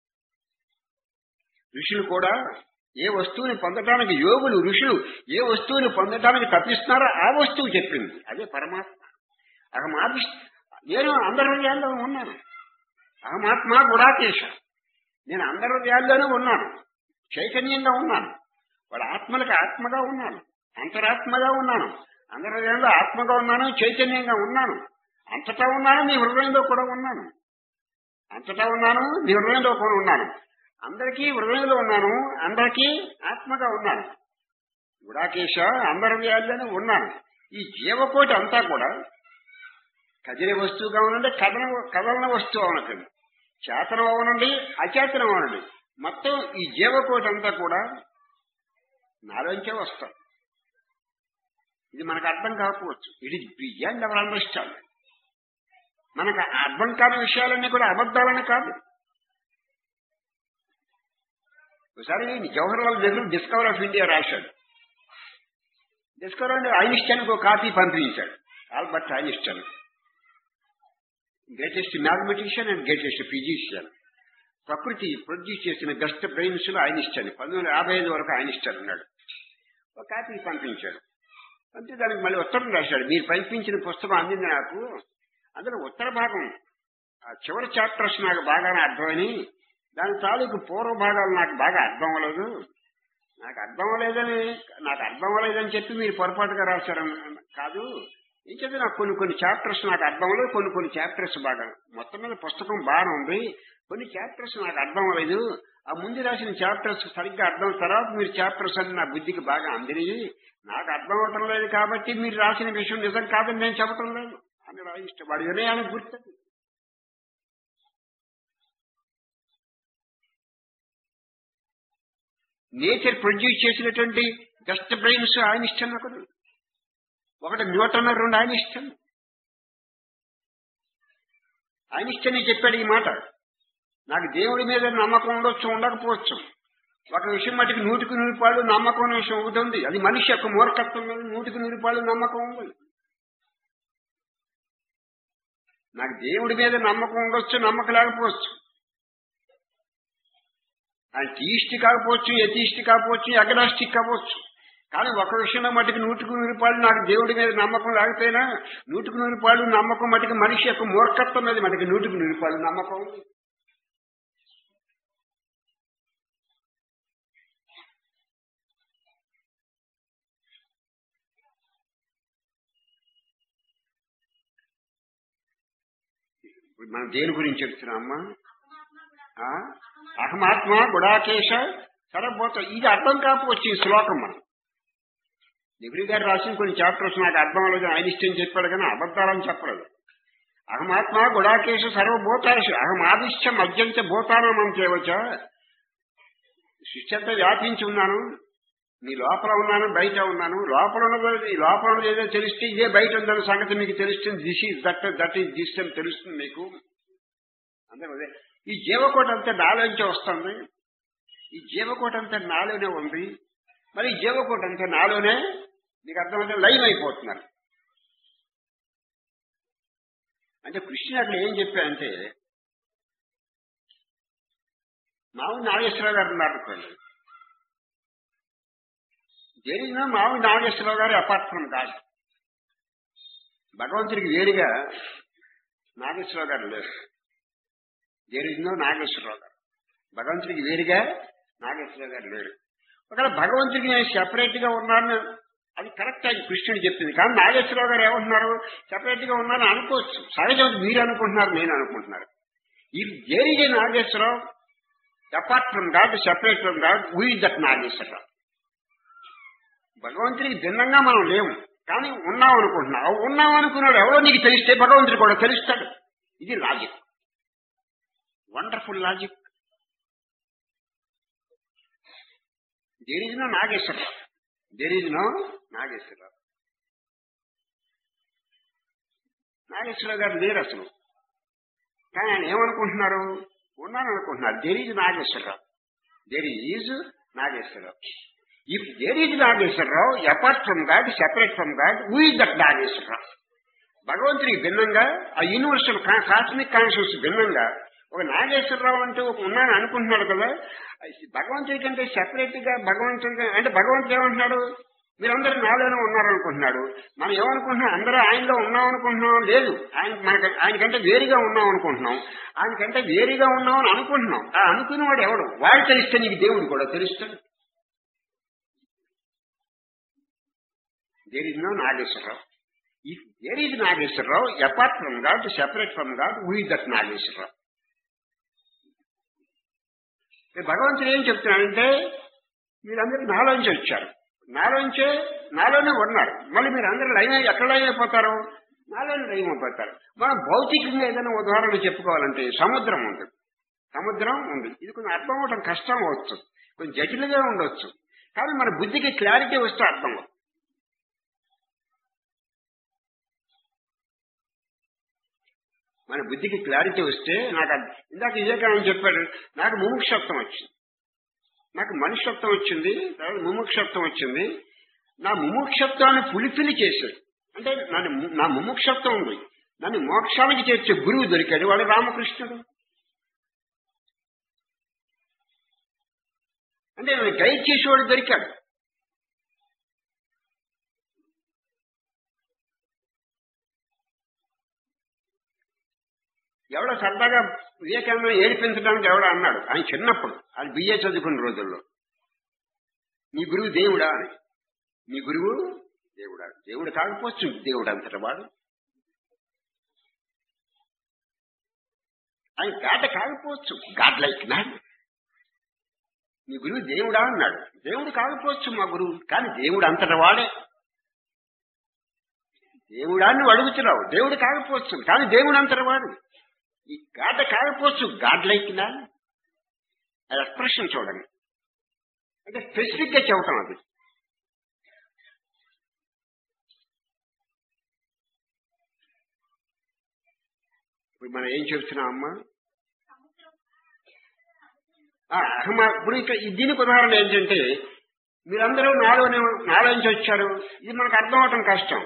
ఋషులు కూడా ఏ వస్తువుని పొందటానికి యోగులు ఋషులు ఏ వస్తువుని పొందటానికి తప్పిస్తున్నారో ఆ వస్తువు చెప్పింది అదే పరమాత్మ అహమాది నేను అందరి హృదయాల్లో ఉన్నాను అహమాత్మ గుడాకేశ నేను అందరి హృదయాల్లోనూ ఉన్నాను చైతన్యంగా ఉన్నాను వాడు ఆత్మలకు ఆత్మగా ఉన్నాను అంతరాత్మగా ఉన్నాను అందరిలో ఆత్మగా ఉన్నాను చైతన్యంగా ఉన్నాను అంతటా ఉన్నాను మీ హృదయంలో కూడా ఉన్నాను అంతటా ఉన్నాను మీ హృదయంలో కూడా ఉన్నాను అందరికీ హృదయంలో ఉన్నాను అందరికీ ఆత్మగా ఉన్నాను గుడాకేశ అందరి వ్యాధిలోనే ఉన్నాను ఈ జీవకోటి అంతా కూడా కదిలే వస్తువుగా ఉనండి కథన కదలన వస్తువు అవనకండి చేతనం అవనండి అచేతనం అవనండి మొత్తం ఈ జీవకోటి అంతా కూడా నాలోంచే వస్తాం ఇది మనకు అర్థం కాకపోవచ్చు ఇది బియాండ్ అవర్ అండర్స్టాండ్ మనకు అర్థం కాని విషయాలన్నీ కూడా అబద్ధాలని కాదు ఒకసారి Jawaharlal Nehru discover of India రాశాడు డిస్కవర్ అంటే ఐనిస్టైన్కి ఒక కాపీ పంపించాడు Albert Einstein greatest mathematician and greatest physician ప్రకృతి ప్రొడ్యూస్ చేసిన బెస్ట్ బ్రెయిన్స్ లో ఐనిస్టైన్ పంతొమ్మిది వందల యాభై ఐదు వరకు ఐనిస్టైన్ ఉన్నాడు ఒక కాపీ పంపించాడు అంటే దానికి మళ్ళీ ఉత్తరం రాశాడు మీరు పంపించిన పుస్తకం అందింది నాకు అందులో ఉత్తర భాగం ఆ చివరి చాప్టర్స్ నాకు బాగానే అర్థమని దాని తాలూకు పూర్వ భాగాలు నాకు బాగా అర్థం అవ్వలేదు నాకు అర్థం అవ్వలేదని నాకు అర్థం అవ్వలేదని చెప్పి మీరు పొరపాటుగా రాశారని కాదు ఏం చెప్పి నాకు కొన్ని కొన్ని చాప్టర్స్ నాకు అర్థం అవ్వలేదు కొన్ని కొన్ని చాప్టర్స్ బాగా మొత్తం మీద పుస్తకం బాగానే ఉంది కొన్ని చాప్టర్స్ నాకు అర్థం అవ్వలేదు ఆ ముందు రాసిన చాప్టర్స్ సరిగ్గా అర్థం తర్వాత మీరు చాప్టర్స్ అని నా బుద్ధికి బాగా అందినవి నాకు అర్థం అవటం లేదు కాబట్టి మీరు రాసిన విషయం నిజం కాదని నేను చెప్పటం లేదు అని రాయిష్టం వాడి వినయానికి గుర్తు నేచర్ ప్రొడ్యూస్ చేసినటువంటి బెస్ట్ బ్రెయిన్స్ ఆయన ఇష్టం ఒకడు ఒకటి న్యూటన్ రెండు ఆయన ఇష్టం ఆయన ఇష్టం చెప్పాడు ఈ మాట నాకు దేవుడి మీద నమ్మకం ఉండొచ్చు ఉండకపోవచ్చు ఒక విషయం మటుకు నూటికి నూరు రూపాయలు నమ్మకం అనే విషయం ఒకటి ఉంది అది మనిషి యొక్క మూర్ఖత్వం మీద నూటికి నూరు రూపాయలు నమ్మకం ఉంది నాకు దేవుడి మీద నమ్మకం ఉండొచ్చు నమ్మకం లేకపోవచ్చు ఆయన టీయిస్ట్ కాకపోవచ్చు ఎథీస్ట్ కాకపోవచ్చు అగ్నాస్టిక్ కావచ్చు కానీ ఒక విషయంలో మటుకు నూటికి నూరు రూపాయలు నాకు దేవుడి మీద నమ్మకం లేకపోయినా నూటికి నూరు రూపాయలు నమ్మకం మటుకు మనిషి యొక్క మూర్ఖత్వం మీద మటుకు నూటికి నూరు రూపాయలు నమ్మకం ఉంది ఇప్పుడు మనం దేని గురించి చెప్తున్నామా ఆ? అహమాత్మ గుడాకేశ సరబోత ఇది అర్థం కాకపోవచ్చు ఈ శ్లోకం మనం నెహ్రూ గారు రాసిన కొన్ని చాప్టర్స్ నాకు అర్థం అవ్వలేదు ఆయన ఇష్టం చెప్పాడు కానీ అబద్ధాలని చెప్పలేదు అహమాత్మ గుడాకేశ సర్వభూతాశు అహం ఆదిశ్యం అత్యంత భూతానం మనం చేయవచ్చా సృష్టి అంతా వ్యాపించి ఉన్నాను నీ లోపల ఉన్నాను బయట ఉన్నాను లోపల ఉన్నది ఈ లోపల ఉన్నది ఏదో తెలిస్తే ఇదే బయట ఉందన్న సంగతి మీకు తెలుస్తుంది this is that that is this అని తెలుస్తుంది మీకు అంతే అదే ఈ జీవకోట అంతా నాలోంచి వస్తుంది ఈ జీవకోట అంతా నాలోనే ఉంది మరి ఈ జీవకోట అంతా నాలోనే మీకు అర్థమైతే లైవ్ అయిపోతున్నారు అంటే కృష్ణ అక్కడ ఏం చెప్పారంటే మామూలు నాగేశ్వరరావు గారు ఉన్నారు అనుకోండి జరిగిన మామూలు నాగేశ్వరరావు గారు అపార్థం కాదు భగవంతుడికి వేరుగా నాగేశ్వరరావు గారు లేరు జరిగినో నాగేశ్వరరావు గారు భగవంతుడికి వేరుగా నాగేశ్వరరావు గారు లేరు ఒకవేళ భగవంతుడికి నేను సెపరేట్ గా ఉన్నాను అది కరెక్ట్ అని కృష్ణుడు చెప్పింది కానీ నాగేశ్వరరావు గారు ఏమంటున్నారు సెపరేట్ గా ఉన్నాను అనుకోవచ్చు సహజం మీరు అనుకుంటున్నారు నేను అనుకుంటున్నారు ఈ దేనిగే Nageswararao apart from God separate from God we that Nageswararao భగవంతుడికి భిన్నంగా మనం లేము కానీ ఉన్నాం అనుకుంటున్నావు ఉన్నాం అనుకున్నాడు ఎవరో నీకు తెలిస్తే భగవంతుడు కూడా తెలుస్తాడు ఇది logic wonderful logic there is no Nageswararao there is no Nageswararao Nageswararao గారు లేరు అసలు కానీ ఆయన ఏమనుకుంటున్నారు ఉన్నాను అనుకుంటున్నారు there is Nageswararao there is Nageswararao if there is Nageswararao apart from God separate from God who is that Nageswararao భగవంతుడికి భిన్నంగా ఆ యూనివర్సల్ కాస్మిక్ కాన్షియస్ భిన్నంగా ఒక నాగేశ్వరరావు అంటే ఒక ఉన్నాను అనుకుంటున్నాడు కదా భగవంతుడి కంటే సెపరేట్ గా భగవంతుడి అంటే భగవంతుడు ఏమంటున్నాడు మీరందరూ నాలోనే ఉన్నారనుకుంటున్నాడు మనం ఏమనుకుంటున్నాం అందరూ ఆయనలో ఉన్నాం అనుకుంటున్నాం లేదు ఆయన మనకి ఆయనకంటే వేరుగా ఉన్నాం అనుకుంటున్నాం ఆయనకంటే వేరుగా ఉన్నాం అని అనుకుంటున్నాం ఆ అనుకునేవాడు ఎవడు వాడు తెలిస్తే నీకు దేవుడు కూడా తెలుస్తాడు there is no Nageswararao if there is Nageswararao apart from God separate from God who is that Nageswararao భగవంతుడు ఏం చెప్తున్నాడంటే మీరందరూ నాలోంచి వచ్చారు నాలోంచే నాలోనే ఉన్నారు మళ్ళీ మీరు అందరూ లైన్ అయ్యి ఎక్కడ లైన్ అయిపోతారు నాలోనే లైన్ అయిపోతారు మనం భౌతికంగా ఏదైనా ఉదాహరణ చెప్పుకోవాలంటే సముద్రం ఉంది సముద్రం ఉంది ఇది కొంచెం అర్థం అవడం కష్టం అవచ్చు కొంచెం జటిలుగా ఉండొచ్చు కానీ మన బుద్ధికి క్లారిటీ వస్తే అర్థం అవుతుంది మన బుద్ధికి క్లారిటీ వస్తే నాకు అర్థం- ఇందాక వివేకానంద చెప్పాడు నాకు ముముక్షత్వం వచ్చింది నాకు మనుష్యత్వం వచ్చింది తర్వాత ముముక్షత్వం వచ్చింది నా ముముక్షత్వాన్ని పులిపిలి చేశాడు అంటే నన్ను నా ముముక్షత్వం ఉంది నన్ను మోక్షానికి చేర్చే గురువు దొరికాడు వాడు రామకృష్ణుడు అంటే నన్ను గైడ్ చేసేవాడు దొరికాడు ఎవడో సరదాగా వివేకానంద ఏడిపించడానికి ఎవడో అన్నాడు ఆయన చిన్నప్పుడు ఆయన బిఏ చదువుకున్న రోజుల్లో నీ గురువు దేవుడా అని నీ గురువు దేవుడా దేవుడు కాకపోవచ్చు దేవుడు అంతట వాడు ఆయన గాట కాకపోవచ్చు గాడ్ లైక్ నాడు నీ గురువు దేవుడా అన్నాడు దేవుడు కాకపోవచ్చు మా గురువు కానీ దేవుడు అంతట వాడే దేవుడా అని నువ్వు అడుగుతున్నావు దేవుడు కాకపోవచ్చు కానీ దేవుడు అంతట వాడు ఈ గాట కాకపోవచ్చు గాడ్ లైక్ నా ఎక్స్ప్రెషన్ చూడండి అంటే స్పెసిఫిక్ గా చెప్పటం అది ఇప్పుడు మనం ఏం చెప్తున్నాం అమ్మా ఆ, అహమా ఇప్పుడు ఇక్కడ ఈ దీనికి ఉదాహరణ ఏంటంటే మీరందరూ నాలోనే నాలో నుంచి వచ్చారు ఇది మనకు అర్థం అవటం కష్టం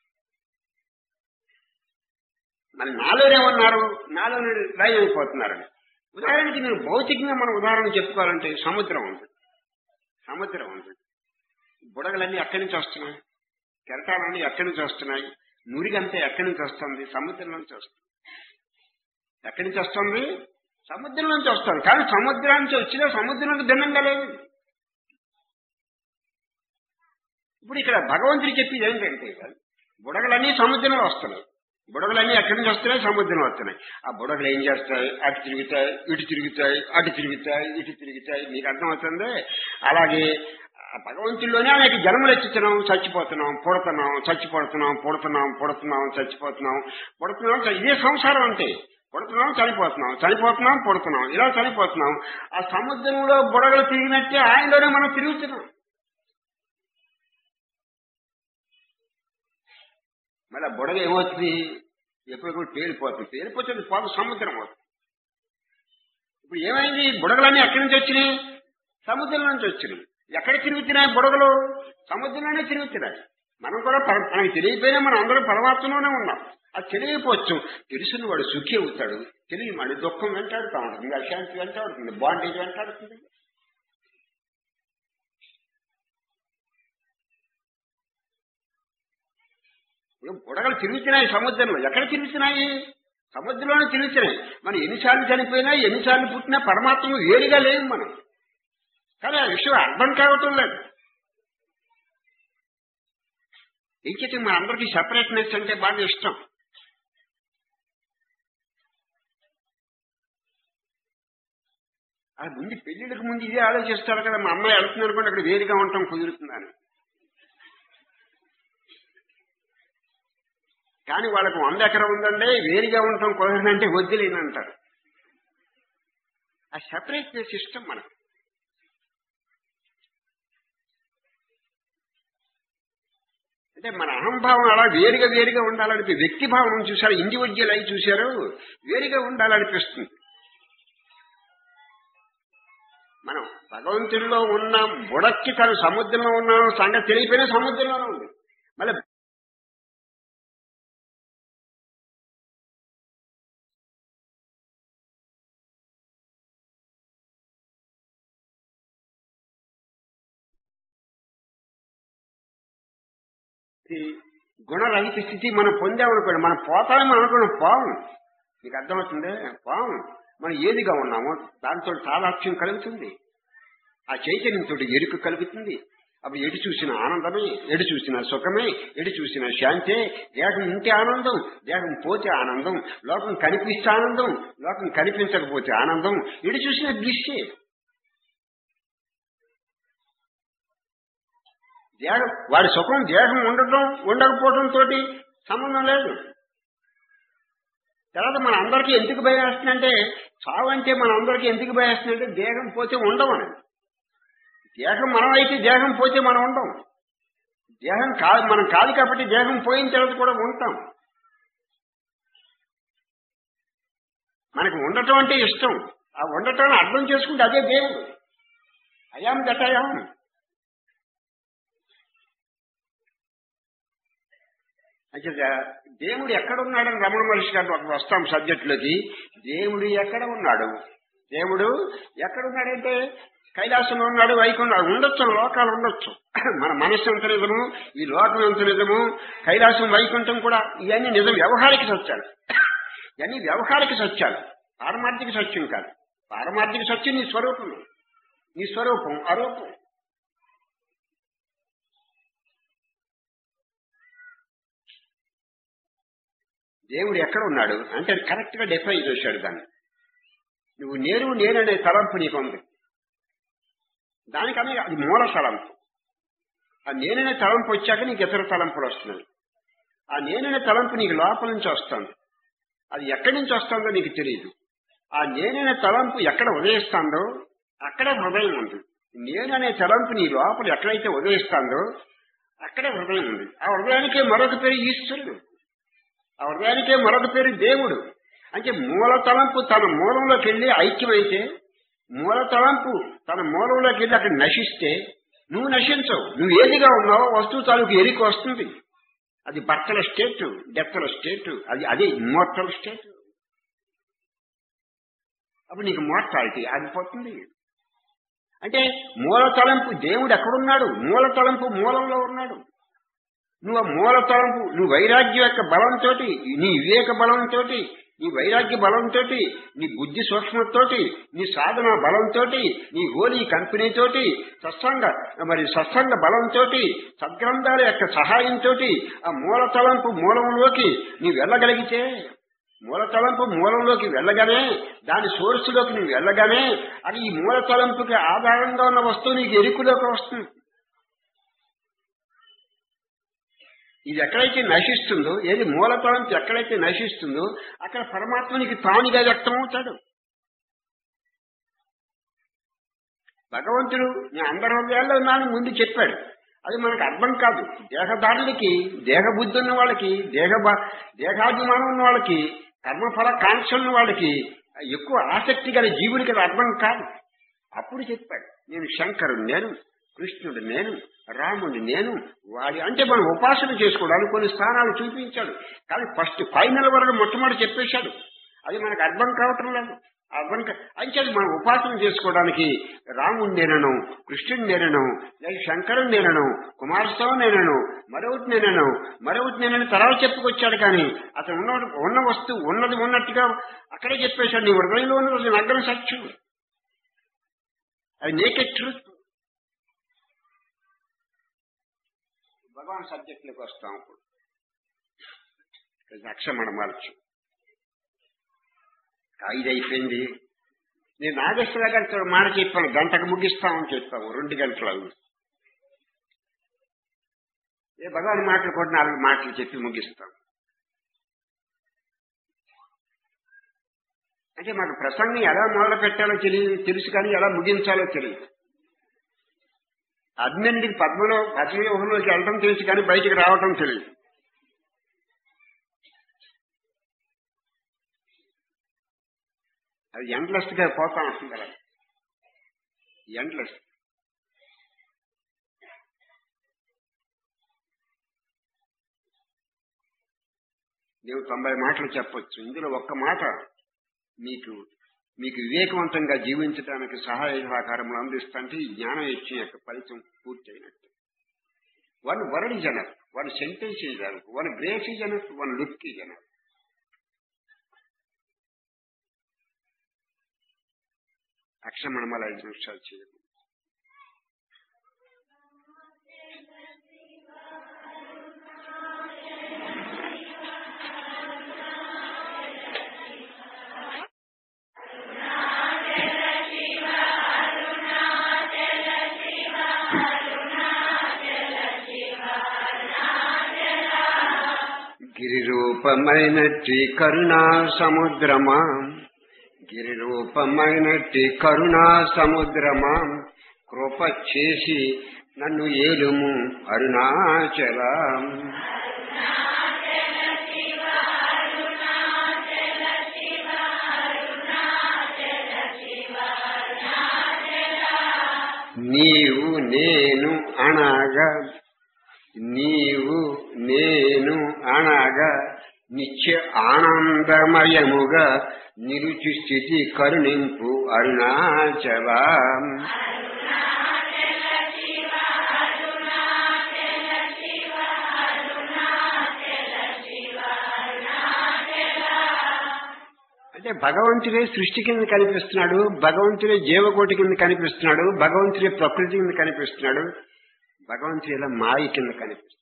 మరి నాలోనే ఉన్నారు నాలోనే లైవ్ అయిపోతున్నారు ఉదాహరణకి నేను భౌతికంగా మనం ఉదాహరణ చెప్పుకోవాలంటే సముద్రం ఉంది సముద్రం ఉంది బుడగలన్నీ ఎక్కడి నుంచి వస్తున్నాయి కెరటాలన్నీ ఎక్కడి నుంచి వస్తున్నాయి నురిగంతా ఎక్కడి నుంచి వస్తుంది సముద్రం నుంచి వస్తుంది ఎక్కడి నుంచి వస్తుంది సముద్రం నుంచి వస్తుంది కానీ సముద్రం నుంచి వచ్చినా సముద్రానికి భిన్నంగా లేదు ఇప్పుడు ఇక్కడ భగవంతుడు చెప్పేది ఏంటంటే బుడగలన్నీ సముద్రంలో వస్తున్నాయి బుడగలన్నీ ఎక్కడి నుంచి వస్తున్నాయి సముద్రం వస్తున్నాయి ఆ బుడగలు ఏం చేస్తాయి అటు తిరుగుతాయి ఇటు తిరుగుతాయి అటు తిరుగుతాయి ఇటు తిరుగుతాయి మీకు అర్థమవుతుంది అలాగే ఆ భగవంతుల్లోనే అనేక జన్మలు ఎత్తుతున్నాం చచ్చిపోతున్నాం పుడుతున్నాం చచ్చిపోతున్నాం పుడుతున్నాం పుడుతున్నాం చచ్చిపోతున్నాం పుడుతున్నాం చ- ఇదే సంసారం అంటే పుడుతున్నాం చనిపోతున్నాం చనిపోతున్నాం పుడుతున్నాం ఇలా చనిపోతున్నాం ఆ సముద్రంలో బుడగలు తిరిగినట్టే ఆయనలోనే మనం తిరుగుతున్నాం మళ్ళీ ఆ బుడగ ఏమవుతుంది ఎప్పుడెప్పుడు పేలిపోతుంది పేలిపోతుంది పోత సముద్రం అవుతుంది ఇప్పుడు ఏమైంది బుడగలన్నీ ఎక్కడి నుంచి వచ్చినాయి సముద్రం నుంచి వచ్చినాయి ఎక్కడ తిరుగుతున్నాయి బుడగలు సముద్రంలోనే తిరుగుతున్నాయి మనం కూడా పర- మనకి తెలియకపోయినా మనం అందరం పరమాత్మలోనే ఉన్నాం అది తెలియకపోవచ్చు తెలిసిన వాడు సుఖి అవుతాడు తెలియని వాడు దుఃఖం వెంటాడుతూ ఉంటుంది అశాంతి వెంటాడుతుంది బాండేజ్ వెంటాడుతుంది ఇప్పుడు బుడగలు తిరుగుతున్నాయి సముద్రంలో ఎక్కడ తిరుగుతున్నాయి సముద్రంలోనే తిరుగుతున్నాయి మనం ఎన్నిసార్లు చనిపోయినా ఎన్నిసార్లు పుట్టినా పరమాత్మ వేరుగా లేవు మనం కానీ ఆ విషయం అర్థం కావటం లేదు ఇంకటి మా అందరికి సెపరేట్నెస్ అంటే బాగా ఇష్టం అది ముందు పెళ్లిళ్ళకి ముందు ఇదే ఆలోచిస్తారు కదా మా అమ్మాయి వెళ్తుంది అనుకోండి అక్కడ వేరుగా ఉండటం కుదురుతుందని కానీ వాళ్ళకు వంద ఎకరం ఉందండి వేరుగా ఉండటం కుదరదంటే వద్దులేనంటారు ఆ సెపరేట్నెస్ ఇష్టం మనకు అంటే మన అహంభావం అలా వేరుగా వేరుగా ఉండాలనిపి వ్యక్తి భావం చూసారు ఇండివిజువల్ అయి చూశారు వేరుగా ఉండాలనిపిస్తుంది మనం భగవంతుడిలో ఉన్న బుడక్కి తను సముద్రంలో ఉన్న సంగతి తెలియపోయినా సముద్రంలోనే ఉంది మళ్ళీ స్థితి గుణరహిత స్థితి మనం పొందామనుకోండి మనం పోతామని మనం అనుకున్నాం పోవం నీకు అర్థమవుతుంది పోవం మనం ఏదిగా ఉన్నామో దాంతో తాదాత్మ్యం కలుగుతుంది ఆ చైతన్యంతో ఎరుక కలుగుతుంది అప్పుడు ఎటు చూసిన ఆనందమే ఎటు చూసిన సుఖమే ఎటు చూసిన శాంతే దేహం ఉంటే ఆనందం దేహం పోతే ఆనందం లోకం కనిపిస్తే ఆనందం లోకం కనిపించకపోతే ఆనందం ఎటు చూసిన దృశ్యే దేహం వాడి సుఖం దేహం ఉండటం ఉండకపోవడం తోటి సంబంధం లేదు తర్వాత మన అందరికీ ఎందుకు భయం వేస్తుందంటే చావు అంటే మన అందరికీ ఎందుకు భయం వేస్తుందంటే దేహం పోతే ఉండమని దేహం మనం అయితే దేహం పోతే మనం ఉండం దేహం కాదు మనం కాదు కాబట్టి దేహం పోయిన తర్వాత కూడా ఉంటాం మనకు ఉండటం అంటే ఇష్టం ఆ ఉండటాన్ని అర్థం చేసుకుంటే అదే దేవుడు అయాం గటాయాం అయితే దేవుడు ఎక్కడ ఉన్నాడని రమణ మహర్షి గారు ఒక వస్తాం సబ్జెక్టులోకి దేవుడు ఎక్కడ ఉన్నాడు దేవుడు ఎక్కడ ఉన్నాడంటే కైలాసంలో ఉన్నాడు వైకుంఠం ఉండొచ్చు లోకాలు ఉండొచ్చు మన మనస్సు ఎంత నిజము ఈ లోకం ఎంత నిజము కైలాసం వైకుంఠం కూడా ఇవన్నీ నిజం వ్యవహారిక సత్యాలు ఇవన్నీ వ్యవహారిక సత్యాలు పారమార్థిక సత్యం కాదు పారమార్థిక సత్యం నీ స్వరూపం నీ స్వరూపం అరూపం దేవుడు ఎక్కడ ఉన్నాడు అంటే కరెక్ట్ గా డిఫైన్ చేశాడు దాన్ని నువ్వు నేను నేననే తలంపు నీకు ఉంది దానికన్నా అది మూల తలంపు ఆ నేననే తలంపు వచ్చాక నీకు ఇతర తలంపులు వస్తున్నాయి ఆ నేననే తలంపు నీకు లోపల నుంచి వస్తుంది అది ఎక్కడి నుంచి వస్తుందో నీకు తెలియదు ఆ నేననే తలంపు ఎక్కడ ఉదయిస్తుందో అక్కడే హృదయం ఉంది నేననే తలంపు నీ లోపల ఎక్కడైతే ఉదయిస్తుందో అక్కడే హృదయం ఉంది ఆ హృదయానికే మరొక పేరు ఈశ్వరుడు ఆ హృదయానికే మరొక పేరు దేవుడు అంటే మూల తలంపు తన మూలంలోకి వెళ్ళి ఐక్యమైతే మూల తలంపు తన మూలంలోకి వెళ్ళి అక్కడ నశిస్తే నువ్వు నశించవు నువ్వు ఏదిగా ఉన్నావో వస్తువు తాలూకు ఎరిక వస్తుంది అది భర్తల స్టేట్ డెత్తల స్టేట్ అది అదే ఇమ్మోర్టల్ స్టేట్ అప్పుడు నీకు మోర్టాలిటీ ఆగిపోతుంది అంటే మూల తలంపు దేవుడు ఎక్కడున్నాడు మూల తలంపు మూలంలో ఉన్నాడు నువ్వు ఆ మూల తలంపు నువ్వు వైరాగ్యం యొక్క బలంతో నీ వివేక బలంతో నీ వైరాగ్య బలంతో నీ బుద్ధి సూక్ష్మతోటి నీ సాధన బలంతో నీ హోలీ కంపెనీతోటి సత్సంగ మరి సత్సంగ బలంతో సద్గ్రంథాల యొక్క సహాయంతో ఆ మూల తలంపు మూలంలోకి నీవు వెళ్ళగలిగితే మూల తలంపు మూలంలోకి వెళ్ళగానే దాని సోర్సులోకి నువ్వు వెళ్ళగానే అది ఈ మూల తలంపుకి ఆధారంగా ఉన్న వస్తువు నీకు ఎరుకులోకి వస్తుంది ఇది ఎక్కడైతే నశిస్తుందో ఏది మూల తలంపు ఎక్కడైతే నశిస్తుందో అక్కడ పరమాత్మ నీకు తానుగా వ్యక్తమవుతాడు భగవంతుడు నేను అందరి హృదయాల్లో ఉన్నాను ముందు చెప్పాడు అది మనకు అర్థం కాదు దేహదారులకి దేహబుద్ధి ఉన్న వాళ్ళకి దేహ దేహాభిమానం ఉన్న వాళ్ళకి కర్మఫల కాంక్ష ఉన్న వాళ్ళకి ఎక్కువ ఆసక్తి గల జీవుడికి అది అర్థం కాదు అప్పుడు చెప్పాడు నేను శంకరుడు నేను కృష్ణుడు నేను రాముడు నేను వాడి అంటే మనం ఉపాసన చేసుకోవడానికి కొన్ని స్థానాలు చూపించాడు కానీ ఫస్ట్ ఫైనల్ వరకు మొట్టమొదటి చెప్పేశాడు అది మనకు అర్థం కావటం లేదు అర్థం అంటే మనం ఉపాసన చేసుకోవడానికి రాముడు నేనను కృష్ణుడు నేనను లేక శంకరుడు నేనను కుమారస్వామి నేనను మరొకటి నేనను మరొకటి నేనని తర్వాత చెప్పుకొచ్చాడు కానీ అతను ఉన్న ఉన్న వస్తువు ఉన్నది ఉన్నట్టుగా అక్కడే చెప్పేశాడు నీ హృదయంలో ఉన్నది నగ్గన సత్యం అది నేకెడ్ ట్రూత్ భగవాన్ సబ్జెక్టులకు వస్తాం ఇప్పుడు అక్షమణ మార్చు ఐదు అయిపోయింది నేను నాగేశ్వర గారితో మాట చెప్పాను గంటకు ముగిస్తామని చెప్పాము రెండు గంటలు ఏ భగవాన్ మాటలు కూడా నాలుగు మాటలు చెప్పి ముగిస్తాం అంటే మాకు ప్రసంగం ఎలా మొదలు పెట్టాలో తెలియదు తెలుసు కానీ ఎలా ముగించాలో తెలియదు అగ్నంటికి పద్మలో పద్మవ్యూహంలోకి వెళ్ళడం తెలుసు కానీ బయటికి రావటం తెలియదు అది ఎండ్లెస్ గా పోతా ఉంటుంది అలా ఎండ్లెస్ నీవు తొంభై మాటలు చెప్పొచ్చు ఇందులో ఒక్క మాట మీకు మీకు వివేకవంతంగా జీవించడానికి సహాయ సహకారములు అందిస్తుంటే ఈ జ్ఞానం ఇచ్చిన యొక్క ఫలితం పూర్తి అయినట్టు వన్ వరల్డ్ జనర్ one sentence is enough one grace is enough one look is enough Aksharamanamala ఐదు నిమిషాలు చేయదు గిరిరూపమైనట్టి కరుణా సముద్రమా గిరిరూపమైనట్టి కరుణా సముద్రమా కృప చేసి నన్ను ఏలుము అరుణాచల నీవు నేను అనగా నీవు నేను అనగా నిత్య ఆనందమయముగా నిరుచి స్థితి కరుణింపు అరుణాచల అంటే భగవంతుడే సృష్టి కింద కనిపిస్తున్నాడు భగవంతుడే జీవకోటి కింద కనిపిస్తున్నాడు భగవంతుడే ప్రకృతి కింద కనిపిస్తున్నాడు భగవంతుడు ఇలా మాయ కింద కనిపిస్తున్నాడు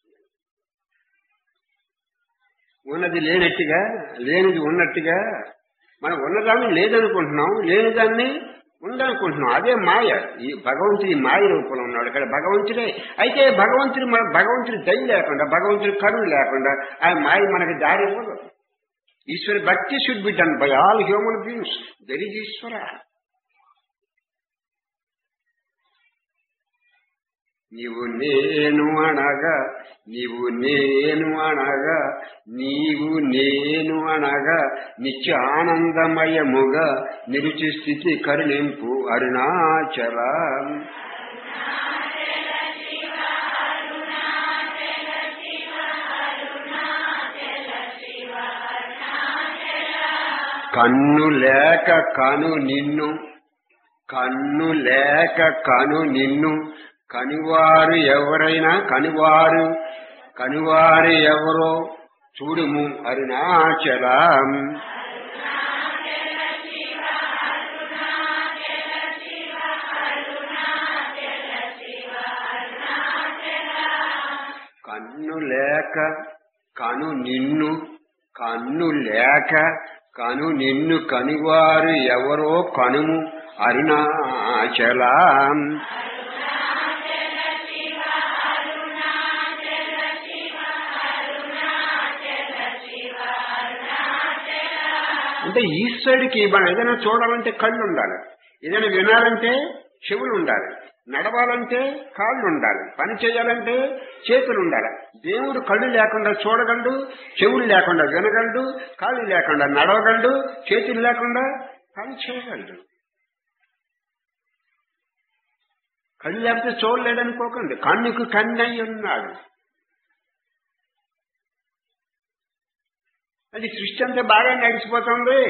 ఉన్నది లేనట్టుగా లేనిది ఉన్నట్టుగా మనం ఉన్నదాన్ని లేదనుకుంటున్నాం లేనిదాన్ని ఉందనుకుంటున్నాం అదే మాయ ఈ భగవంతుడి మాయ రూపంలో ఉన్నాడు ఇక్కడ భగవంతుడే అయితే భగవంతుడు మన భగవంతుడి దయ లేకుండా భగవంతుడి కరుణ లేకుండా ఆ మాయ మనకి దారి ఇవ్వదు ఈశ్వర భక్తి should be done by all human beings there is ఈశ్వర నీవు నేను అనగా నీవు నేను అనగా నీవు నేను అనగా నిత్య ఆనందమయముగా నిరుచి స్థితి కరుణింపు అరుణాచల కన్ను లేక కను నిన్ను కన్ను లేక కను నిన్ను కనివారు ఎవరైనా కనివారు కనివారు ఎవరో చూడుము అరుణాచలం కన్ను లేక కను నిన్ను కన్ను లేక కను నిన్ను కనివారు ఎవరో కనుము అరుణాచలం అంటే ఈశ్వరుడికి మనం ఏదైనా చూడాలంటే కళ్ళు ఉండాలి ఏదైనా వినాలంటే చెవులు ఉండాలి నడవాలంటే కాళ్ళు ఉండాలి పని చేయాలంటే చేతులు ఉండాలి దేవుడు కళ్ళు లేకుండా చూడగలడు చెవులు లేకుండా వినగలడు కాళ్ళు లేకుండా నడవగలడు చేతులు లేకుండా పని చేయగలడు కళ్ళు లేకపోతే చూడలేడనుకోకండి కన్నుకు కన్నయ్య ఉన్నాడు అది సృష్టి అంతా బాగా నడిచిపోతుంది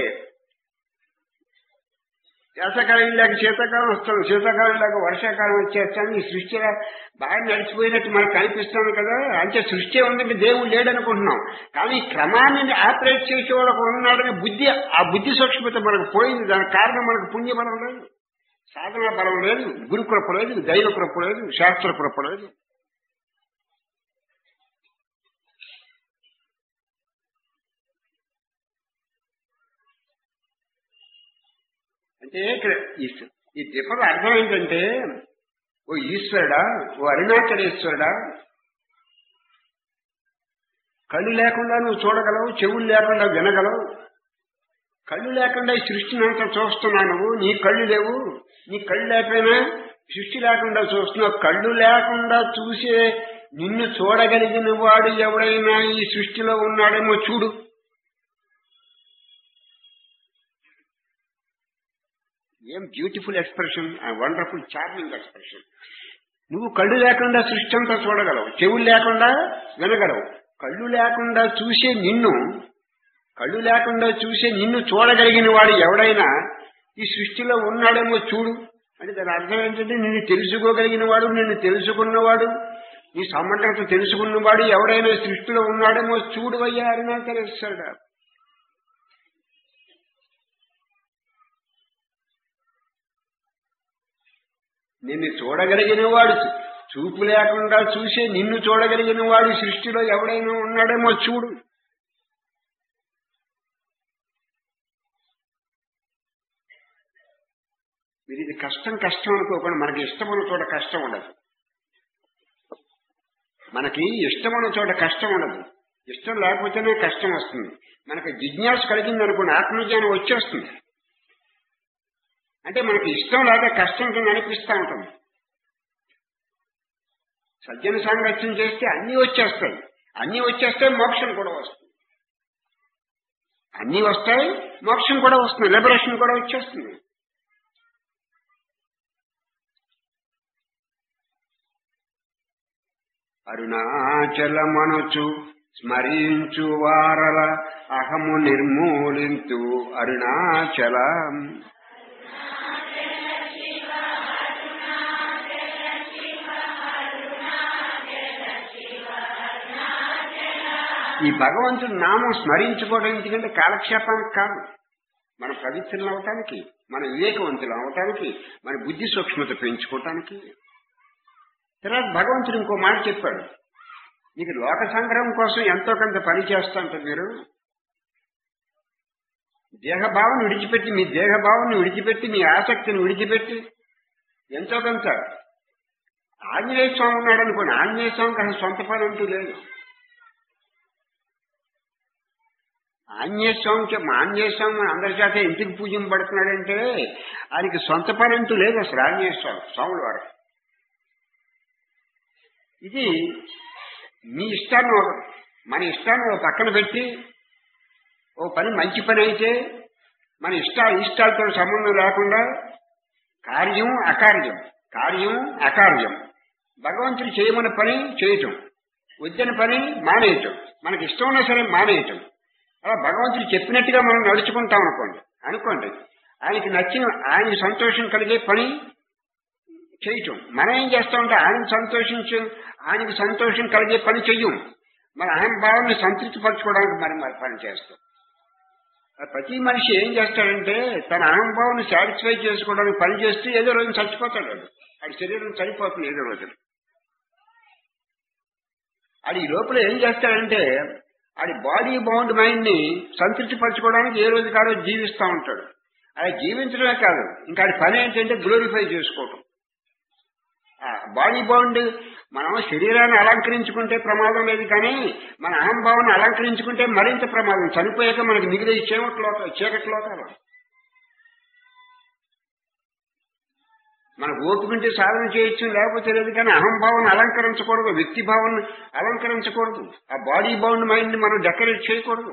వేసవకాలం లేక శీతాకాలం వస్తుంది శీతాకాలం లేక వర్షాకాలం వచ్చేస్తాను ఈ సృష్టి బాగా నడిచిపోయినట్టు మనకు కనిపిస్తుంది కదా అంటే సృష్టి ఉందంటే దేవుడు లేడనుకుంటున్నాం కానీ క్రమాన్ని ఆపరేట్ చేసేవాడు ఉన్నాడని బుద్ధి ఆ బుద్ధి సూక్ష్మత మనకు పోయింది దానికి కారణం మనకు పుణ్యబలం లేదు సాధన బలం లేదు గురుకృప లేదు దైవ కృప లేదు శాస్త్ర కృప లేదు అంటే ఇక్కడ ఈ- ఈ దీపం అర్థం ఏంటంటే ఓ ఈశ్వరుడా ఓ అరుణాచలేశ్వరుడా కళ్ళు లేకుండా నువ్వు చూడగలవు చెవులు లేకుండా వినగలవు కళ్ళు లేకుండా ఈ సృష్టిని అంతా చూస్తున్నావు నువ్వు నీ కళ్ళు లేవు నీ కళ్ళు లేకపోయినా సృష్టి లేకుండా చూస్తున్నావు కళ్ళు లేకుండా చూసే నిన్ను చూడగలిగిన వాడు ఎవడైనా ఈ సృష్టిలో ఉన్నాడేమో చూడు ఏం beautiful expression wonderful charming expression నువ్వు కళ్ళు లేకుండా సృష్టి అంతా చూడగలవు చెవులు లేకుండా వినగలవు కళ్ళు లేకుండా చూసే నిన్ను కళ్ళు లేకుండా చూసే నిన్ను చూడగలిగిన వాడు ఎవడైనా ఈ సృష్టిలో ఉన్నాడేమో చూడు అంటే దాని అర్థం ఏంటంటే నిన్ను తెలుసుకోగలిగిన వాడు నిన్ను తెలుసుకున్నవాడు ఈ సమగ్రత తెలుసుకున్నవాడు ఎవడైనా సృష్టిలో ఉన్నాడేమో చూడు అయ్యా అరుణాచలేశ్వరుడు నిన్ను చూడగలిగిన వాడు చూపు లేకుండా చూసే నిన్ను చూడగలిగిన వాడు సృష్టిలో ఎవడైనా ఉన్నాడేమో చూడు మీరు ఇది కష్టం కష్టం అనుకోకుండా మనకి ఇష్టమైన చోట కష్టం ఉండదు మనకి ఇష్టమైన చోట కష్టం ఉండదు ఇష్టం లేకపోతేనే కష్టం వస్తుంది మనకు జిజ్ఞాస కలిగింది అనుకోండి ఆత్మజ్ఞానం వచ్చేస్తుంది అంటే మనకి ఇష్టం లేక కష్టం కింద అనిపిస్తూ ఉంటుంది సజ్జన సాంగత్యం చేస్తే అన్నీ వచ్చేస్తాయి అన్నీ వచ్చేస్తే మోక్షం కూడా వస్తుంది అన్నీ వస్తాయి మోక్షం కూడా వస్తుంది లిబరేషన్ కూడా వచ్చేస్తుంది అరుణాచలమనుచు స్మరించు వారల అహము నిర్మూలింతు అరుణాచలం ఈ భగవంతుడి నామం స్మరించుకోవడం ఎందుకంటే కాలక్షేపానికి కాదు మన పవిత్రులు అవటానికి మన వివేకవంతులు అవటానికి మన బుద్ధి సూక్ష్మత పెంచుకోవటానికి తర్వాత భగవంతుడు ఇంకో మాట చెప్పాడు నీకు లోక సంగ్రహం కోసం ఎంతో కొంత పని చేస్తాంట మీరు దేహభావం విడిచిపెట్టి మీ దేహభావాన్ని విడిచిపెట్టి మీ ఆసక్తిని విడిచిపెట్టి ఎంతో కొంత ఆంజనేయ స్వామి ఉన్నాడు అనుకోండి ఆంజనేయ స్వామికి అసలు సొంత పని అంటూ లేదు ఆంజనేయ స్వామి చెప్ప ఆంజనేయ స్వామి అందరి చేత ఎందుకు పూజింపబడుతున్నాడంటే ఆయనకి సొంత పని అంటూ లేదు అసలు ఆంజనేయ స్వామి స్వాముల వారు ఇది మీ ఇష్టాన్ని ఒక- మన ఇష్టాన్ని ఒక పక్కన పెట్టి ఓ పని మంచి పని అయితే మన ఇష్ట ఇష్టాలతో సంబంధం లేకుండా కార్యం అకార్యం కార్యం అకార్యం భగవంతుడు చేయమని పని చేయటం వద్దని పని మానేయటం మనకి ఇష్టం ఉన్నా సరే మానేయటం అలా భగవంతుడు చెప్పినట్టుగా మనం నడుచుకుంటాం అనుకోండి అనుకోండి ఆయనకి నచ్చిన ఆయనకి సంతోషం కలిగే పని చేయటం మనం ఏం చేస్తామంటే ఆయన సంతోషించు ఆయనకి సంతోషం కలిగే పని చెయ్యం మన ఆయన భావాన్ని సంతృప్తి పరచుకోవడానికి మరి మరి పని చేస్తాం ఆ ప్రతి మనిషి ఏం చేస్తాడంటే తన అహంభావాన్ని సాటిస్ఫై చేసుకోవడానికి పని చేస్తే ఏదో రోజు చచ్చిపోతాడు వాడు ఆడి శరీరం చనిపోతుంది ఏదో రోజు ఆడి ఈ లోపల ఏం చేస్తాడంటే ఆడి బాడీ బౌండ్ మైండ్ ని సంతృప్తి పరచుకోవడానికి ఏ రోజు కాదో జీవిస్తూ ఉంటాడు అలా జీవించడమే కాదు ఇంకా ఆడి పని ఏంటంటే గ్లోరిఫై చేసుకోవటం బాడీ బౌండ్ మనం శరీరాన్ని అలంకరించుకుంటే ప్రమాదం లేదు కానీ మన అహంభావాన్ని అలంకరించుకుంటే మరింత ప్రమాదం చనిపోయాక మనకి మిగిలిన చీకటి లోకాలు చీకటి లోకాలు మన ఓపుకుంటే సాధన చేయొచ్చు లేకపోతే లేదు కానీ అహంభావం అలంకరించకూడదు వ్యక్తి భావాన్ని అలంకరించకూడదు ఆ బాడీ బౌండ్ మైండ్ ని మనం డెకరేట్ చేయకూడదు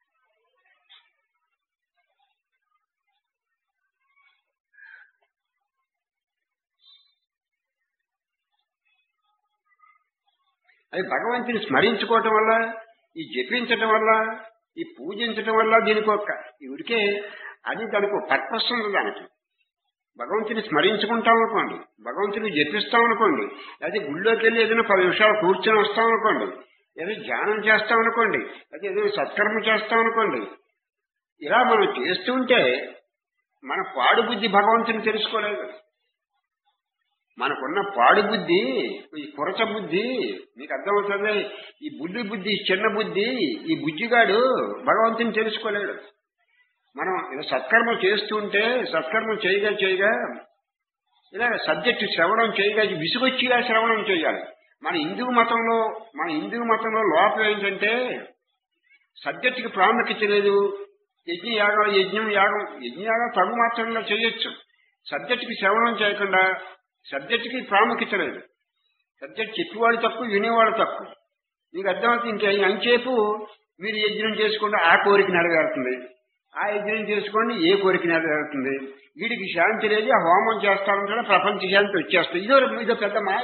అది భగవంతుని స్మరించుకోవటం వల్ల ఈ జపించటం వల్ల ఈ పూజించటం వల్ల దీనికి ఒక ఇవిడికే అది దానికి ఒక పర్పస్ ఉంది దానికి భగవంతుని స్మరించుకుంటాం అనుకోండి భగవంతుని జపిస్తాం అనుకోండి అయితే గుళ్ళోకి వెళ్ళి ఏదైనా పది నిమిషాలు కూర్చొని వస్తాం అనుకోండి ఏదో ధ్యానం చేస్తాం అనుకోండి అయితే ఏదైనా సత్కర్మ చేస్తాం అనుకోండి ఇలా మనం చేస్తుంటే మన పాడు బుద్ధి భగవంతుని తెలుసుకోలేదు మనకున్న పాడు బుద్ధి ఈ కురచ బుద్ధి మీకు అర్థమవుతుంది ఈ బుద్ధి బుద్ధి చిన్న బుద్ధి ఈ బుద్ధిగాడు భగవంతుని తెలుసుకోలేడు మనం ఇలా సత్కర్మ చేస్తుంటే సత్కర్మ చేయగా చేయగా ఇలా సబ్జెక్టు శ్రవణం చేయగా విసుగొచ్చిగా శ్రవణం చేయాలి మన హిందూ మతంలో మన హిందూ మతంలో లోపం ఏంటంటే సబ్జెక్టుకి ప్రాముఖ్యత లేదు యజ్ఞ యాగం యజ్ఞం యాగం యజ్ఞ యాగం తగు మాత్రంగా చేయొచ్చు సబ్జెక్టుకి శ్రవణం చేయకుండా సబ్జెక్టుకి ప్రాముఖ్యత లేదు సబ్జెక్ట్ చెప్పేవాడు తక్కువ వినేవాడు తక్కువ మీకు అర్థమవుతుంది ఇంకా అంచేపు మీరు యజ్ఞం చేసుకుంటే ఆ కోరిక నెరవేరుతుంది ఆ యజ్ఞం చేసుకోండి ఏ కోరిక నెరవేరుతుంది వీడికి శాంతి లేదు ఆ హోమం చేస్తామంటే ప్రపంచ శాంతి వచ్చేస్తుంది ఇదో ఇదో పెద్ద మాయ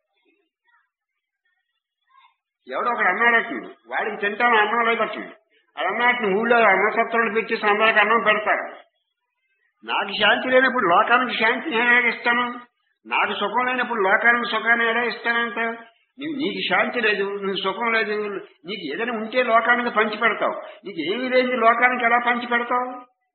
ఎవడో ఒకడు అన్నాడట్టు వాడికి తింటాను అన్నం లేదట్టు అది అన్నట్టు ఊళ్ళో అన్నసత్రాలు పెట్టి అందరికి అన్నం పెడతారు నాకు శాంతి లేనప్పుడు లోకానికి శాంతిని ఎలా ఇస్తాను నాకు సుఖం లేనప్పుడు లోకానికి సుఖాన్ని ఎలా ఇస్తానంట నీవు నీకు శాంతి లేదు నీకు సుఖం లేదు నీకు ఏదైనా ఉంటే లోకానికి పంచి పెడతావు నీకు ఏమీ లేని లోకానికి ఎలా పంచి పెడతావు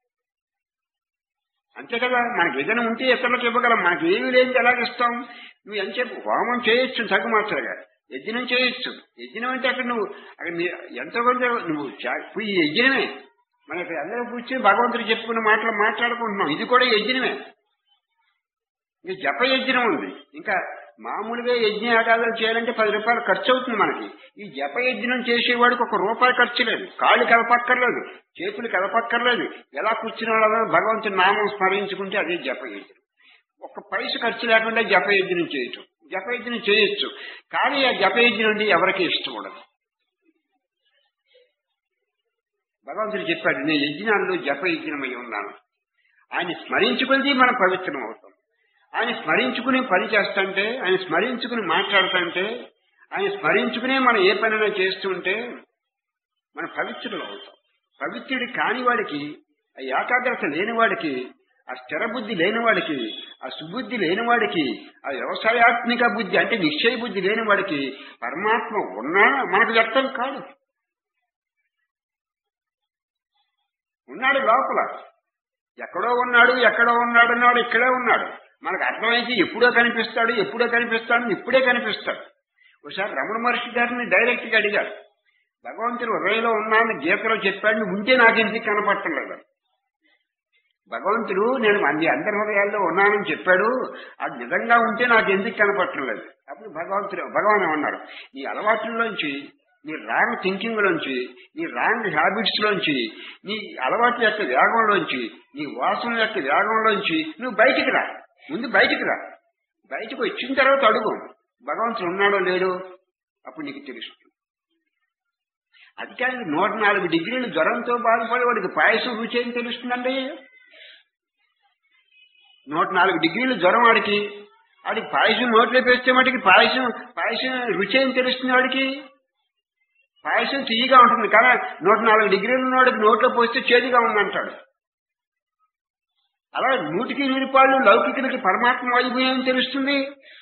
అంతే కదా మనకి ఏదైనా ఉంటే ఇతరులకు ఇవ్వగలం మనకి ఏమీ లేనిది ఎలాగిస్తాం నువ్వు ఎంతసేపు హోమం చేయొచ్చు తగుమాత్రగా యజ్ఞం చేయొచ్చు యజ్ఞం అంటే అక్కడ నువ్వు అక్కడ నీ- ఎంతో కొంత నువ్వు చా- ఈ యజ్ఞమే మన ఇక్కడ అందరూ కూర్చొని భగవంతుడు చెప్పుకున్న మాటలు మాట్లాడుకుంటున్నాం ఇది కూడా యజ్ఞమే ఇంకా జప యజ్ఞం ఉంది ఇంకా మామూలుగా యజ్ఞ యాగాలు చేయాలంటే పది రూపాయలు ఖర్చు అవుతుంది మనకి ఈ జప యజ్ఞం చేసేవాడికి ఒక రూపాయి ఖర్చు లేదు కాళ్ళు కలపక్కర్లేదు చేతులు కలపక్కర్లేదు ఎలా కూర్చున్న వాళ్ళని భగవంతుని నామం స్మరించుకుంటే అదే జప యజ్ఞం ఒక్క పైస ఖర్చు లేకుండా జప యజ్ఞం చేయటం జప యజ్ఞం చేయొచ్చు కానీ ఆ జప యజ్ఞం నుండి ఎవరికి ఇష్టం ఉండదు భగవంతుడు చెప్పాడు నేను యజ్ఞాల్లో జప యజ్ఞమై ఉన్నాను ఆయన స్మరించుకుని మనం పవిత్రం అవుతాం ఆయన స్మరించుకుని పని చేస్తుంటే ఆయన స్మరించుకుని మాట్లాడుతుంటే ఆయన స్మరించుకునే మనం ఏ పనైనా చేస్తుంటే మన పవిత్రులు అవుతాం పవిత్రుడి కాని వాడికి ఆ ఏకాగ్రత లేని వాడికి ఆ స్థిర బుద్ధి లేని వాడికి ఆ సుబుద్ధి లేని వాడికి ఆ వ్యవసాయాత్మిక బుద్ధి అంటే నిశ్చయ బుద్ధి లేని వాడికి పరమాత్మ ఉన్నా మనకు వ్యక్తం కాదు ఉన్నాడు లోపల ఎక్కడో ఉన్నాడు ఎక్కడో ఉన్నాడు అన్నాడు ఇక్కడే ఉన్నాడు మనకు అర్థమైతే ఎప్పుడో కనిపిస్తాడు ఎప్పుడో కనిపిస్తాడు ఇప్పుడే కనిపిస్తాడు ఒకసారి రమణ మహర్షి గారిని డైరెక్ట్ గా అడిగాడు భగవంతుడు హృదయంలో ఉన్నాను గీతలో చెప్పాడు నువ్వు ఉంటే నాకు ఎందుకు కనపడటం లేదు భగవంతుడు నేను అన్ని అందరి హృదయాల్లో ఉన్నానని చెప్పాడు అది నిజంగా ఉంటే నాకు ఎందుకు కనపడటం లేదు అప్పుడు భగవంతుడు భగవాన్ అన్నారు నీ అలవాట్లలోంచి నీ రాంగ్ థింకింగ్ లోంచి నీ రాంగ్ హ్యాబిట్స్ లోంచి నీ అలవాట్ల యొక్క వేగంలోంచి నీ వాసన యొక్క వేగంలోంచి నువ్వు బయటికి రా ముందు బయటికి రా బయటకు వచ్చిన తర్వాత అడుగు భగవంతుడు ఉన్నాడో లేడో అప్పుడు నీకు తెలుస్తుంది అది కానీ నూట నాలుగు డిగ్రీలు జ్వరంతో బాధపడే వాడికి పాయసం రుచి ఏం తెలుస్తుందండి నూట నాలుగు డిగ్రీలు జ్వరం వాడికి వాడికి పాయసం నోట్లో వేస్తే మటుకి పాయసం పాయసం రుచి ఏం తెలుస్తుంది వాడికి పాయసం తీయగా ఉంటుంది కానీ నూట నాలుగు డిగ్రీలు ఉన్నవాడికి నోట్లో పోస్తే చేదుగా ఉందంటాడు అలా నూటికి నూరు పాళ్ళు లౌకికులకి పరమాత్మ వైభవం తెలుస్తుంది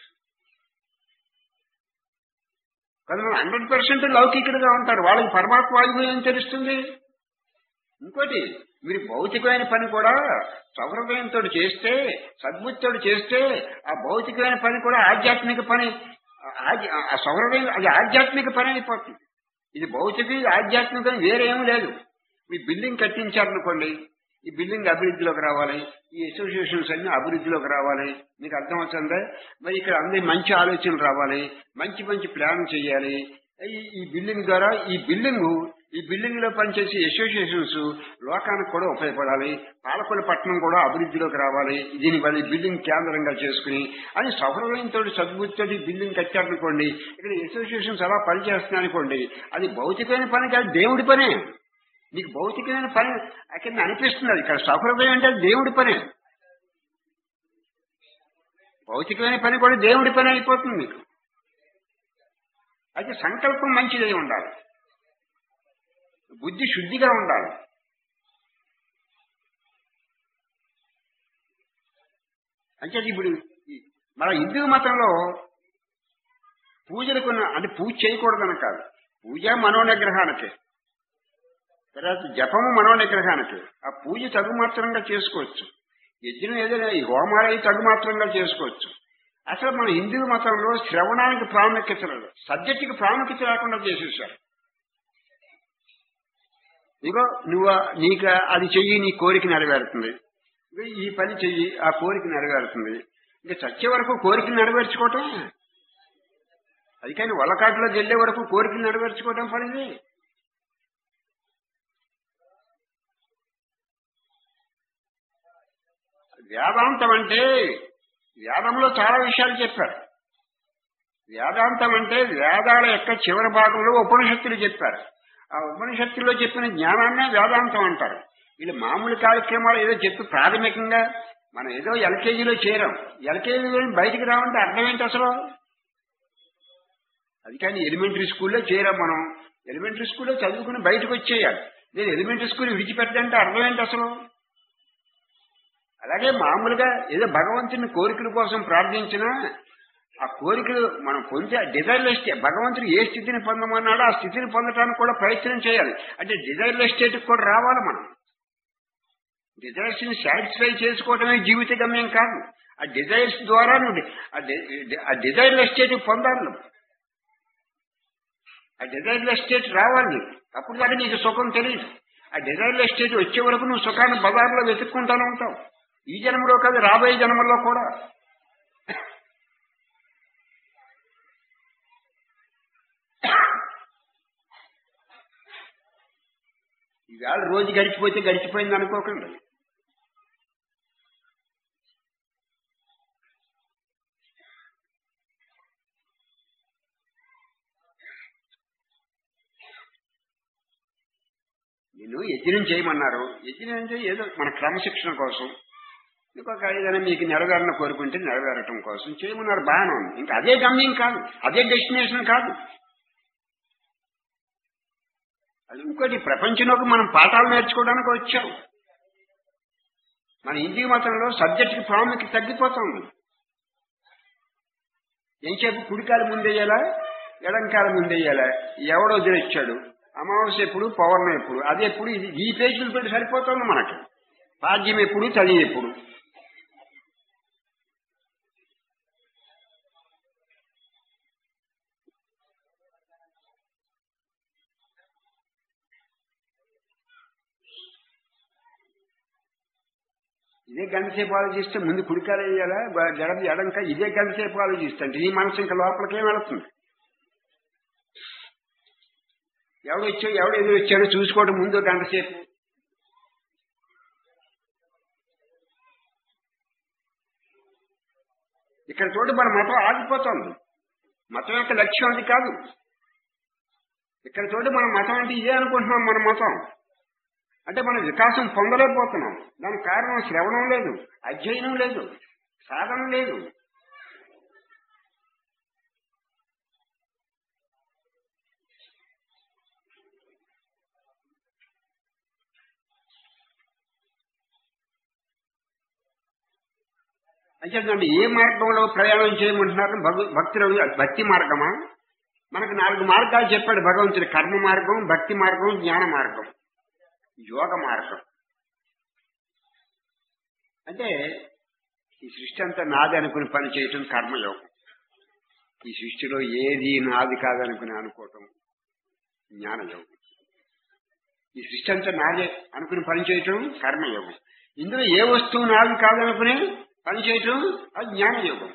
కొంతమంది హండ్రెడ్ పర్సెంట్ లౌకికులుగా ఉంటారు వాళ్ళకి పరమాత్మ వైభవం తెలుస్తుంది ఇంకోటి మీరు భౌతికమైన పని కూడా సౌహృదయంతో చేస్తే సద్బుద్ధితో చేస్తే ఆ భౌతికమైన పని కూడా ఆధ్యాత్మిక పని ఆధ్య- ఆ సౌహృదయం అది ఆధ్యాత్మిక పని అయిపోతుంది ఇది భౌతిక ఇది ఆధ్యాత్మికం వేరేం లేదు మీ బిల్డింగ్ కట్టించారనుకోండి ఈ బిల్డింగ్ అభివృద్ధిలోకి రావాలి ఈ అసోసియేషన్స్ అన్ని అభివృద్ధిలోకి రావాలి మీకు అర్థమవుతుందా మరి ఇక్కడ అందరి మంచి ఆలోచనలు రావాలి మంచి మంచి ప్లాన్ చేయాలి ఈ ఈ బిల్డింగ్ ద్వారా ఈ బిల్డింగ్ ఈ బిల్డింగ్ లో పనిచేసే అసోసియేషన్స్ లోకానికి కూడా ఉపయోగపడాలి పాలకొల పట్టణం కూడా అభివృద్ధిలోకి రావాలి దీని వల్ల ఈ బిల్డింగ్ కేంద్రంగా చేసుకుని అని సౌహృదయంతో సద్బుద్ధితో బిల్డింగ్ కట్టారనుకోండి ఇక్కడ అసోసియేషన్స్ అలా పనిచేస్తున్నాయి అనుకోండి అది భౌతికమైన పని కాదు దేవుడి పనే నీకు భౌతికమైన పని అక్కడ అనిపిస్తుంది అది ఇక్కడ సౌహృదయం అంటే అది దేవుడి పనే భౌతికమైన పని కూడా దేవుడి పని అయిపోతుంది మీకు అయితే సంకల్పం మంచిదై ఉండాలి బుద్ధి శుద్ధిగా ఉండాలి అంటే ఇప్పుడు ఈ- మన హిందూ మతంలో పూజలకు ఉన్న- అంటే పూజ చేయకూడదని కాదు పూజ మనోనిగ్రహానికి తర్వాత జపము మనోనిగ్రహానికి ఆ పూజ తగుమాత్రంగా చేసుకోవచ్చు యజ్ఞం ఏదైనా ఈ హోమాలయ తగుమాత్రంగా చేసుకోవచ్చు అసలు మన హిందూ మతంలో శ్రవణానికి ప్రాముఖ్యత లేదు సబ్జెక్టుకి ప్రాముఖ్యత లేకుండా చేసేసారు ఇగో నువ్వు నీకు అది చెయ్యి నీ కోరిక నెరవేరుతుంది ఇగో ఈ పని చెయ్యి ఆ కోరిక నెరవేరుతుంది ఇంకా చచ్చే వరకు కోరిక నెరవేర్చుకోవటం అది కానీ వలకాటులోకి వెళ్లే వరకు కోరికలు నెరవేర్చుకోవటం పనిది వేదాంతం అంటే వేదంలో చాలా విషయాలు చెప్పారు వేదాంతం అంటే వేదాల యొక్క చివరి భాగంలో ఉపనిషత్తులు చెప్పారు ఆ ఉపనిషత్తుల్లో చెప్పిన జ్ఞానాన్నే వేదాంతం అంటారు వీళ్ళు మామూలు కార్యక్రమాలు ఏదో చెప్పి ప్రాథమికంగా మనం ఏదో ఎల్కేజీలో చేరాం ఎల్కేజీలో బయటికి రావంటే అర్థం ఏంటి అసలు అది కానీ ఎలిమెంటరీ స్కూల్లో చేరాం మనం ఎలిమెంటరీ స్కూల్లో చదువుకుని బయటకు వచ్చేయాలి నేను ఎలిమెంటరీ స్కూల్ విడిచిపెట్టంటే అర్థం ఏంటి అసలు అలాగే మామూలుగా ఏదో భగవంతుని కోరికల కోసం ప్రార్థించినా ఆ కోరికలు మనం పొందే డిజైర్లెస్ స్టేట్ భగవంతుడు ఏ స్థితిని పొందమన్నాడో ఆ స్థితిని పొందడానికి కూడా ప్రయత్నం చేయాలి అంటే డిజైర్లెస్ స్టేట్కి కూడా రావాలి మనం డిజైర్స్ ని సాటిస్ఫై చేసుకోవడమే జీవిత గమ్యం కాదు ఆ డిజైర్స్ ద్వారా నువ్వు డి- ఆ డి- ఆ డిజైర్లెస్ స్టేట్ పొందాలి నువ్వు ఆ డిజైర్లెస్ స్టేట్ రావాలి నీకు అప్పుడు దాకా నీకు సుఖం తెలియదు ఆ డిజైర్లెస్ స్టేట్ వచ్చే వరకు నువ్వు సుఖాన్ని బజార్లో వెతుక్కుంటానే ఉంటావు ఈ జన్మలో కాదు రాబోయే జన్మలో కూడా ఈవేళ రోజు గడిచిపోతే గడిచిపోయింది అనుకోకండి నిన్ను యజ్ఞం చేయమన్నారు యజ్ఞం అంటే ఏదో మన క్రమశిక్షణ కోసం ఇంకొక ఏదైనా మీకు నెరవేరణ కోరుకుంటే నెరవేరటం కోసం చేయమన్నారు బాగానే ఉంది ఇంకా అదే గమ్యం కాదు అదే డెస్టినేషన్ కాదు అది ఇంకోటి ప్రపంచంలోకి మనం పాఠాలు నేర్చుకోవడానికి వచ్చాం మన హిందీ మతంలో సబ్జెక్ట్కి ప్రాముఖ్యత తగ్గిపోతుంది ఎంతసేపు కుడికాలు ముందేయాలా ఎడంకాలు ముందేయాలా ఎవడో వదిలేచ్చాడు అమావాస్య ఎప్పుడు పౌర్ణం ఎప్పుడు అది ఎప్పుడు ఇది ఈ పేజీలు పెట్టి సరిపోతుంది మనకి పాద్యం ఎప్పుడు చదివి ఎప్పుడు ఇదే గంట సేపు ఆలోచిస్తే ముందు కుడికాలు వేయాలా జడ ఎడంక ఇదే గంట సేపు ఆలోచిస్తుంటే నీ మనసు ఇంకా లోపలికే వెళుతుంది ఎవడు వచ్చాడు ఎవడు ఎదురు వచ్చాడో చూసుకోవడం ముందు గంట సేపు ఇక్కడ చూడు మన మతం ఆగిపోతుంది మతం యొక్క లక్ష్యం అది కాదు ఇక్కడ చూడు మన మతం అంటే ఇదే అనుకుంటున్నాం మన మతం అంటే మనం వికాసం పొందలేకపోతున్నాం దానికి కారణం శ్రవణం లేదు అధ్యయనం లేదు సాధన లేదు అంచేతండి ఏ మార్గంలో ప్రయాణం చేయమంటున్నారు భగ- భక్తులు భక్తి మార్గమా మనకు నాలుగు మార్గాలు చెప్పాడు భగవంతుడు కర్మ మార్గం భక్తి మార్గం జ్ఞాన మార్గం యోగ మార్గం అంటే ఈ సృష్టి అంతా నాది అనుకుని పని చేయటం కర్మయోగం ఈ సృష్టిలో ఏది నాది కాదనుకుని అనుకోవటం జ్ఞానయోగం ఈ సృష్టి అంతా నాదే అనుకుని పని చేయటం కర్మయోగం ఇందులో ఏ వస్తువు నాది కాదనుకుని పని చేయటం అది జ్ఞానయోగం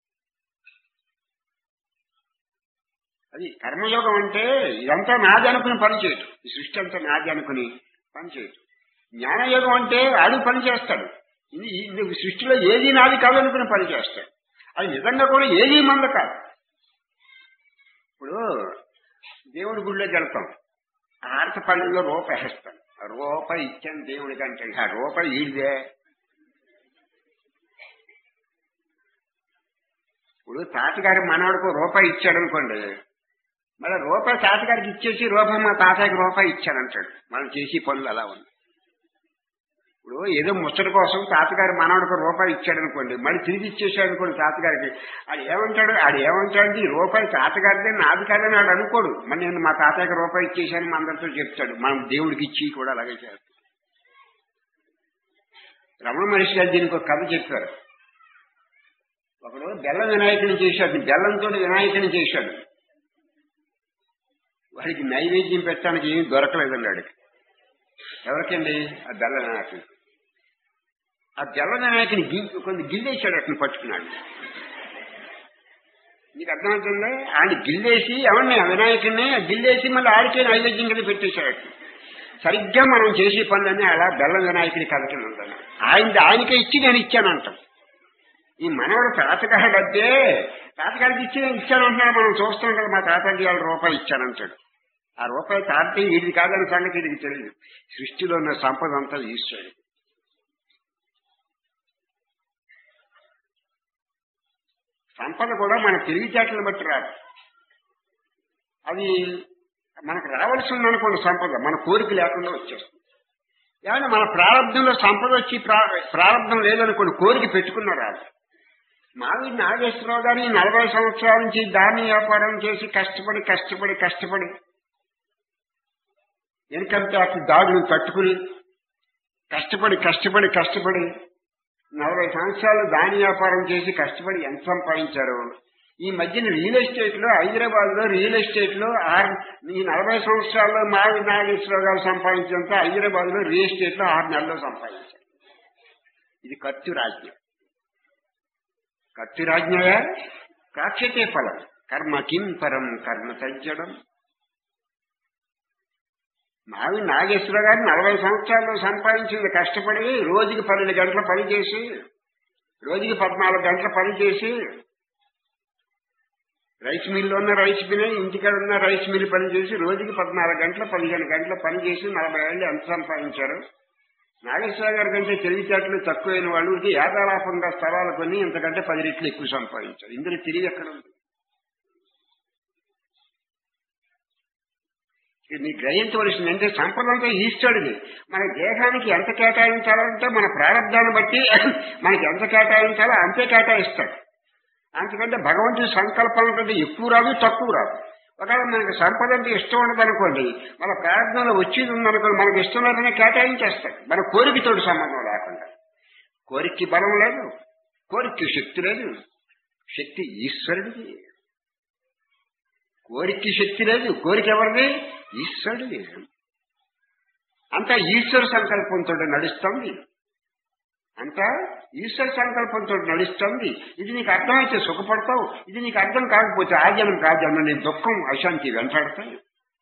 అది కర్మయోగం అంటే ఇదంతా నాది అనుకుని పని చేయటం ఈ సృష్టి అంతా నాది అనుకుని పని చేయటం జ్ఞానయోగం అంటే ఆడు పని చేస్తాడు ఇది ఇది సృష్టిలో ఏది నాది కాదనుకుని పని చేస్తాడు అది నిజంగా కూడా ఏది మంద కాదు ఇప్పుడు దేవుడి గుడిలోకి వెళ్తాం ఆర్తపల్లిలో రూపాయి వేస్తాం ఆ రూపాయి ఇచ్చాను దేవుడికి అంటే ఆ రూపాయి ఈడిదే ఇప్పుడు తాతగారి మనవాడికి రూపాయి ఇచ్చాడు అనుకోండి మళ్ళీ రూపాయి తాతగారికి ఇచ్చేసి రూపాయి మా తాతయ్యకి రూపాయి ఇచ్చానంటాడు మనం చేసి పనులు అలా ఉంది ఇప్పుడు ఏదో ముచ్చట కోసం తాతగారి మనవాడికి రూపాయి ఇచ్చాడు అనుకోండి మళ్ళీ తిరిగి ఇచ్చేసాడు అనుకోండి తాతగారికి ఆడు ఏమంటాడు ఆడు ఏమంటాడు ఈ రూపాయి తాతగారిదే నాది కాదని ఆడు అనుకోడు మరి నేను మా తాతయ్యకి రూపాయి ఇచ్చేసాను మా అందరితో చెప్తాడు మనం దేవుడికి ఇచ్చి కూడా అలాగే చేస్తాం రమణ మహర్షి గారు దీనికి ఒక కథ చెప్పారు ఒకడు బెల్లం వినాయకుని చేశాడు బెల్లంతో వినాయకుని చేశాడు వాడికి నైవేద్యం పెట్టడానికి ఏమీ దొరకలేదండి వాడికి ఎవరికండి ఆ బెల్ల వినాయకుని ఆ బెల్ల వినాయకుని గి- కొన్ని గిల్లేశాడు అతను పట్టుకున్నాడు నీకు అర్థమవుతుందా ఆయన గిల్లేసి ఎవరిని ఆ వినాయకుడిని ఆ గిల్లేసి మళ్ళీ ఆడికే నైవేద్యం కింద పెట్టేశాడు సరిగ్గా మనం చేసే పనులన్నీ అలా బెల్ల వినాయకుడి కథకింద ఉంటాను ఆయన ఆయనకే ఇచ్చి నేను ఇచ్చానంటాం ఈ మనవడు తాతగారు అంటే తాతగారికి ఇచ్చి నేను ఇచ్చానంటున్నాడు మనం చూస్తాం కదా మా తాతకి వాళ్ళ రూపాయి ఇచ్చానంటాడు ఆ రూపాయి తాతే ఇది కాదని సంగతి ఇది తెలియదు సృష్టిలో ఉన్న సంపద అంతా ఈశ్వరుడు సంపద కూడా మన తెలివితేటలను బట్టి రాదు అది మనకు రావాల్సి ఉందనుకోండి సంపద మన కోరిక లేకుండా వచ్చేస్తుంది ఏమైనా మన ప్రారంభంలో సంపద వచ్చి ప్రా- ప్రారంభం లేదనుకోండి కోరిక పెట్టుకున్న రాదు మావి నాగేశ్వరరావు గారు ఈ నలభై సంవత్సరాల నుంచి ధాన్య వ్యాపారం చేసి కష్టపడి కష్టపడి కష్టపడి ఇన్కమ్ ట్యాక్స్ దాడులు తట్టుకుని కష్టపడి కష్టపడి కష్టపడి నలభై సంవత్సరాలు ధాన్య వ్యాపారం చేసి కష్టపడి ఎంత సంపాదించారు ఈ మధ్యన రియల్ ఎస్టేట్ లో హైదరాబాద్ లో రియల్ ఎస్టేట్ లో ఆరు ఈ నలభై సంవత్సరాల్లో మావి నాగేశ్వరరావు గారు సంపాదించినంత హైదరాబాద్ లో రియల్ ఎస్టేట్ లో ఆరు నెలల్లో సంపాదించారు ఇది ఖర్చు రాజ్యం ఖర్చు రాజ్ఞయ కాక్షతే ఫలం కర్మ కిం పరం కర్మ తజ్జడం మావి నాగేశ్వర గారు నలభై సంవత్సరాల్లో సంపాదించింది కష్టపడి రోజుకి పన్నెండు గంటల పని చేసి రోజుకి పద్నాలుగు గంటల పని చేసి రైస్ మిల్లో ఉన్న రైస్ మిల్ ఇంటికాడ ఉన్న రైస్ మిల్ పని చేసి రోజుకి పద్నాలుగు గంటల పదిహేను గంటల పని చేసి నలభై ఏళ్ళు ఎంత సంపాదించారు నాగేశ్వర గారి కంటే తెలివితేటలు తక్కువైన వాళ్ళు ఇది యాదాలాపంగా స్థలాలు కొని ఇంతకంటే పది రెట్లు ఎక్కువ సంపాదించారు ఇందులో తెలివి ఎక్కడ ఉంది ఇది నీ గ్రహించవలసిందంటే సంపదంతా ఈశ్వరుడిది మన దేహానికి ఎంత కేటాయించాలంటే మన ప్రారంధాన్ని బట్టి మనకి ఎంత కేటాయించాలో అంతే కేటాయిస్తాడు అంతకంటే భగవంతుడి సంకల్పం కంటే ఎక్కువ రాదు తక్కువ రాదు ఒకవేళ మనకి సంపద అంటే ఇష్టం ఉండదు అనుకోండి మన ప్రార్థనలో వచ్చేది ఉందనుకోండి మనకి ఇష్టం లేదనే కేటాయించేస్తాడు మన కోరికతోటి సంబంధం లేకుండా కోరికకి బలం లేదు కోరికకి శక్తి లేదు శక్తి ఈశ్వరుడిది కోరికకి శక్తి లేదు కోరిక ఎవరిది ఈశ్వరుడిది అంతా ఈశ్వర సంకల్పంతో నడుస్తుంది అంతా ఈశ్వర సంకల్పంతో నడుస్తుంది ఇది నీకు అర్థమైతే సుఖపడతావు ఇది నీకు అర్థం కాకపోతే ఆ జనం కా జనం నీ దుఃఖం అశాంతి వెంటాడతాయి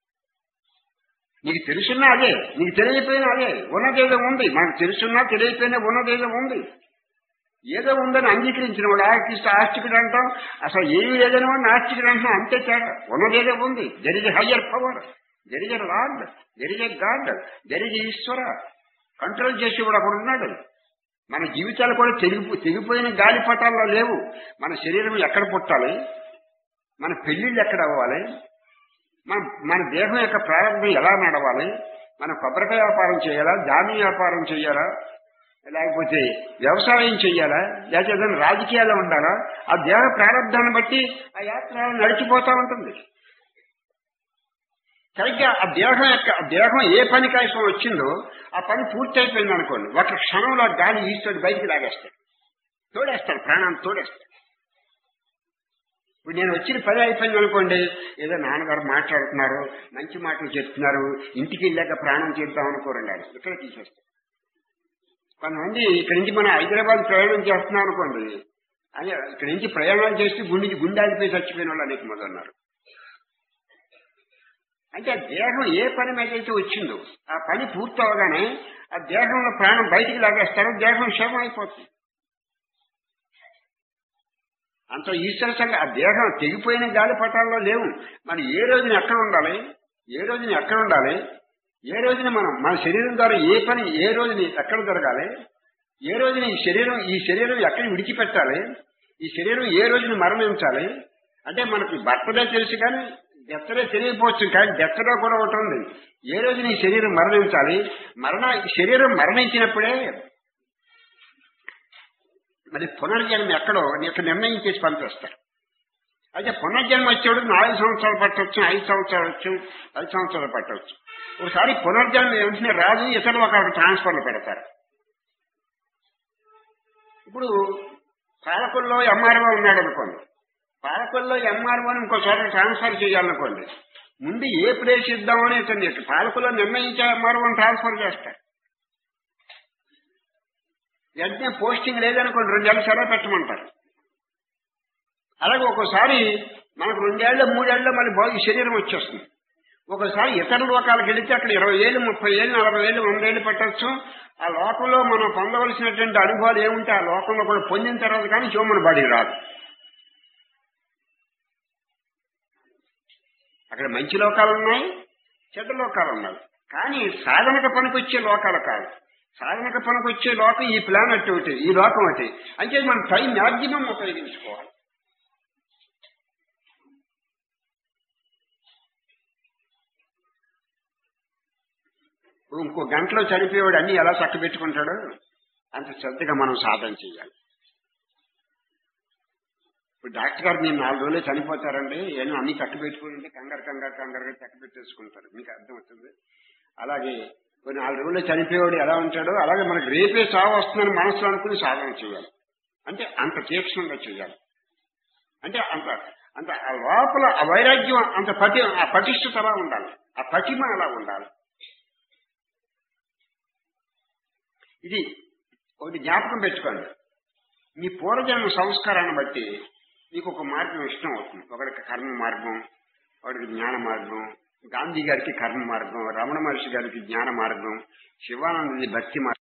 నీకు తెలుసున్నా అదే నీకు తెలియపోయినా అదే ఉన్నదేదో ఉంది మనకు తెలుసున్నా తెలియపోయినా ఉన్నదేదో ఉంది ఏదో ఉందని అంగీకరించిన వాడు ఆర్టిస్ట్ ఆస్తికుడు అంటాం అసలు ఏమి లేదని వాడు నాస్తికుడు అంటాం అంతే తేడా ఉన్నదేదో ఉంది there is higher power there is lord there is God there is ఈశ్వర కంట్రోల్ చేసేవాడు అక్కడ ఉన్నాడు మన జీవితాలు కూడా తెగిపో తెగిపోయిన గాలిపటాల్లో లేవు మన శరీరం ఎక్కడ పుట్టాలి మన పెళ్లిళ్ళు ఎక్కడ అవ్వాలి మన మన దేహం యొక్క ప్రారంభం ఎలా నడవాలి మన కొబ్బరికాయ వ్యాపారం చేయాలా ధాన్య వ్యాపారం చేయాలా లేకపోతే వ్యవసాయం చెయ్యాలా లేకపోతే ఏదైనా రాజకీయాల్లో ఉండాలా ఆ దేహ ప్రారంభాన్ని బట్టి ఆ యాత్ర నడిచిపోతా ఉంటుంది సరిగ్గా ఆ దేహం యొక్క ఆ దేహం ఏ పని కోసం వచ్చిందో ఆ పని పూర్తి అయిపోయింది అనుకోండి ఒక క్షణంలో గాలి ఈశ్వరుడు బయటికి లాగేస్తాడు తోడేస్తాడు ప్రాణాన్ని తోడేస్తాడు ఇప్పుడు నేను వచ్చిన పని అయిపోయింది అనుకోండి ఏదో నాన్నగారు మాట్లాడుతున్నారు మంచి మాటలు చెప్తున్నారు ఇంటికి వెళ్ళాక ప్రాణం చేద్దాం అనుకోరండి ఆయన ఇక్కడ తీసేస్తాడు కొంతమంది ఇక్కడి నుంచి మనం హైదరాబాద్ ప్రయాణం చేస్తున్నాం అనుకోండి అని ఇక్కడి నుంచి ప్రయాణాలు చేసి గుండెకి గుండె ఆగిపోయి చచ్చిపోయిన వాళ్ళు అనేక మంది ఉన్నారు అంటే ఆ దేహం ఏ పని మీద అయితే వచ్చిందో ఆ పని పూర్తి అవగానే ఆ దేహంలో ప్రాణం బయటికి లాగేస్తారు దేహం క్షేమం అయిపోతుంది అంత ఈశ్వర సంఘ ఆ దేహం తెగిపోయిన గాలిపటాల్లో లేవు మనం ఏ రోజున ఎక్కడ ఉండాలి ఏ రోజున ఎక్కడ ఉండాలి ఏ రోజున మనం మన శరీరం ద్వారా ఏ పని ఏ రోజుని ఎక్కడ జరగాలి ఏ రోజున ఈ శరీరం ఈ శరీరం ఎక్కడ విడిచిపెట్టాలి ఈ శరీరం ఏ రోజున మరణించాలి అంటే మనకి బర్త్డే తెలుసు కానీ డెత్తడే తెలియకపోవచ్చు కానీ డెత్తడో కూడా ఒకటి ఉంది ఏ రోజున ఈ శరీరం మరణించాలి మరణ ఈ శరీరం మరణించినప్పుడే మరి పునర్జన్మ ఎక్కడో నీకు నిర్ణయం చేసి పంపిస్తారు అయితే పునర్జన్మ వచ్చేవాడు నాలుగు సంవత్సరాలు పట్టవచ్చు ఐదు సంవత్సరాలు వచ్చు ఐదు సంవత్సరాలు పట్టవచ్చు ఒకసారి పునర్జన్మ వెంటనే రాదు ఇతరులు ఒక ట్రాన్స్ఫర్లు పెడతారు ఇప్పుడు పాలకుల్లో ఎంఆర్ఓ ఉన్నాడు అనుకోండి పాలకుల్లో ఎంఆర్ఓని ఇంకో చోట ట్రాన్స్ఫర్ చేయాలనుకోండి ముందు ఏ ప్లేస్ ఇద్దామని ఇతను పాలకుల్లో నిర్ణయించే ఎంఆర్ఓని ట్రాన్స్ఫర్ చేస్తారు వెంటనే పోస్టింగ్ లేదనుకోండి రెండేళ్ళు సెలవు పెట్టమంటారు అలాగే ఒక్కోసారి మనకు రెండేళ్ళు మూడేళ్ళు మళ్ళీ బాగు శరీరం వచ్చేస్తుంది ఒకసారి ఇతర లోకాలకు వెళితే అక్కడ ఇరవై ఏళ్ళు ముప్పై ఏళ్ళు నలభై ఏళ్ళు వంద ఏళ్ళు పెట్టచ్చు ఆ లోకంలో మనం పొందవలసినటువంటి అనుభవాలు ఏముంటే ఆ లోకంలో కూడా పొందిన తర్వాత కానీ హ్యూమన్ బాడీ రాదు అక్కడ మంచి లోకాలు ఉన్నాయి చెడ్డ లోకాలు ఉన్నాయి కానీ సాధనక పనికొచ్చే లోకాలు కాదు సాధనక పనికొచ్చే లోకం ఈ ప్లానెట్ ఒకటి ఈ లోకం ఒకటి అంటే మనం టైం మ్యాక్సిమం ఉపయోగించుకోవాలి ఇంకో గంటలో చనిపోయేవాడు అన్ని ఎలా చక్క పెట్టుకుంటాడో అంత శ్రద్ధగా మనం సాధన చేయాలి ఇప్పుడు డాక్టర్ గారు నేను నాలుగు రోజులు చనిపోతారండి ఏమో అన్ని చక్క పెట్టుకుంటే కంగారు కంగారు కంగారుగా చక్క పెట్టేసుకుంటారు మీకు అర్థమవుతుంది అలాగే కొన్ని నాలుగు రోజులు చనిపోయేవాడు ఎలా ఉంటాడో అలాగే మనకు రేపే చావు వస్తుందని మనసులో అనుకుని సాధన చేయాలి అంటే అంత తీక్షణంగా చేయాలి అంటే అంత అంత ఆ లోపల ఆ వైరాగ్యం అంత పటి ఆ పటిష్టత అలా ఉండాలి ఆ పటిమ అలా ఉండాలి ఇది ఒకటి జ్ఞాపకం పెట్టుకోండి మీ పూర్వజన్మ సంస్కారాన్ని బట్టి మీకు ఒక మార్గం ఇష్టం అవుతుంది ఒకరికి కర్మ మార్గం ఒకరికి జ్ఞాన మార్గం గాంధీ గారికి కర్మ మార్గం రమణ మహర్షి గారికి జ్ఞాన మార్గం శివానందని భక్తి మార్గం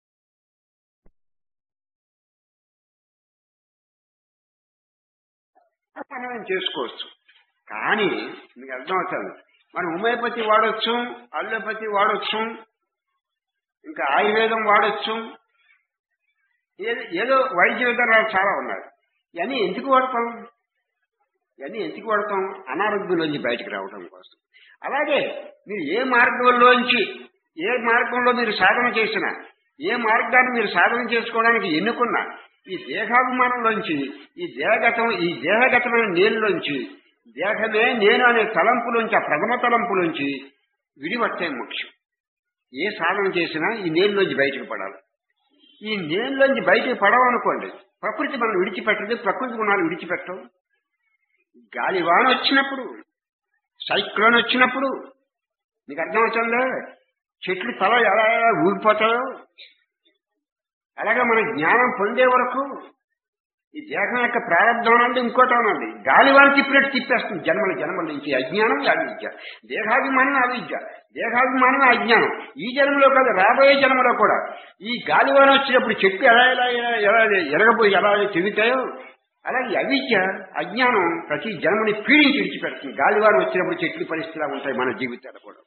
మనం చేసుకోవచ్చు కానీ మీకు అర్థమవుతుంది మనం ఉమయపతి వాడొచ్చు అల్లోపతి వాడొచ్చు ఇంకా ఆయుర్వేదం వాడొచ్చు ఏదో ఏదో వైద్య విధానాలు చాలా ఉన్నాయి ఇవన్నీ ఎందుకు వాడతాం ఇవన్నీ ఎందుకు వాడతాం అనారోగ్యంలోంచి బయటకు రావడం కోసం అలాగే మీరు ఏ మార్గంలోంచి ఏ మార్గంలో మీరు సాధన చేసినా ఏ మార్గాన్ని మీరు సాధన చేసుకోవడానికి ఎన్నుకున్నా ఈ దేహాభిమానంలోంచి ఈ దేహగతం ఈ దేహగతమైన నేనులోంచి దేహమే నేను అనే తలంపులోంచి ఆ ప్రథమ తలంపులోంచి విడిపట్టే ముఖ్యం ఏ సాధన చేసినా ఈ నేనులోంచి బయటకు పడాలి ఈ నేనులోంచి బయటకు పడవనుకోండి ప్రకృతి మనం విడిచిపెట్టదు ప్రకృతి గుణాలు విడిచిపెట్టవు గాలి వాన వచ్చినప్పుడు సైక్లోన్ వచ్చినప్పుడు నీకు అర్థమవుతుందా చెట్లు తల ఎలా ఎలా ఊగిపోతాయో అలాగే మన జ్ఞానం పొందే వరకు ఈ దేహం యొక్క ప్రారంభం అంటే ఇంకోటి అనండి గాలి వాళ్ళు తిప్పినట్టు తిప్పేస్తుంది జన్మల జన్మల నుంచి అజ్ఞానం అవిద్య దేహాభిమానం అవిద్య దేహాభిమానం అజ్ఞానం ఈ జన్మలో కాదు రాబోయే జన్మలో కూడా ఈ గాలివాన వచ్చినప్పుడు చెట్టు ఎలా ఎలా ఎలా- ఎలా ఎరగబోయి ఎలా తిరుగుతాయో అలాగే అవిద్య అజ్ఞానం ప్రతి జన్మని పీడించి విడిచిపెడుతుంది గాలివాన వచ్చినప్పుడు చెట్లు పరిస్థితిలా ఉంటాయి మన జీవితాలు కూడా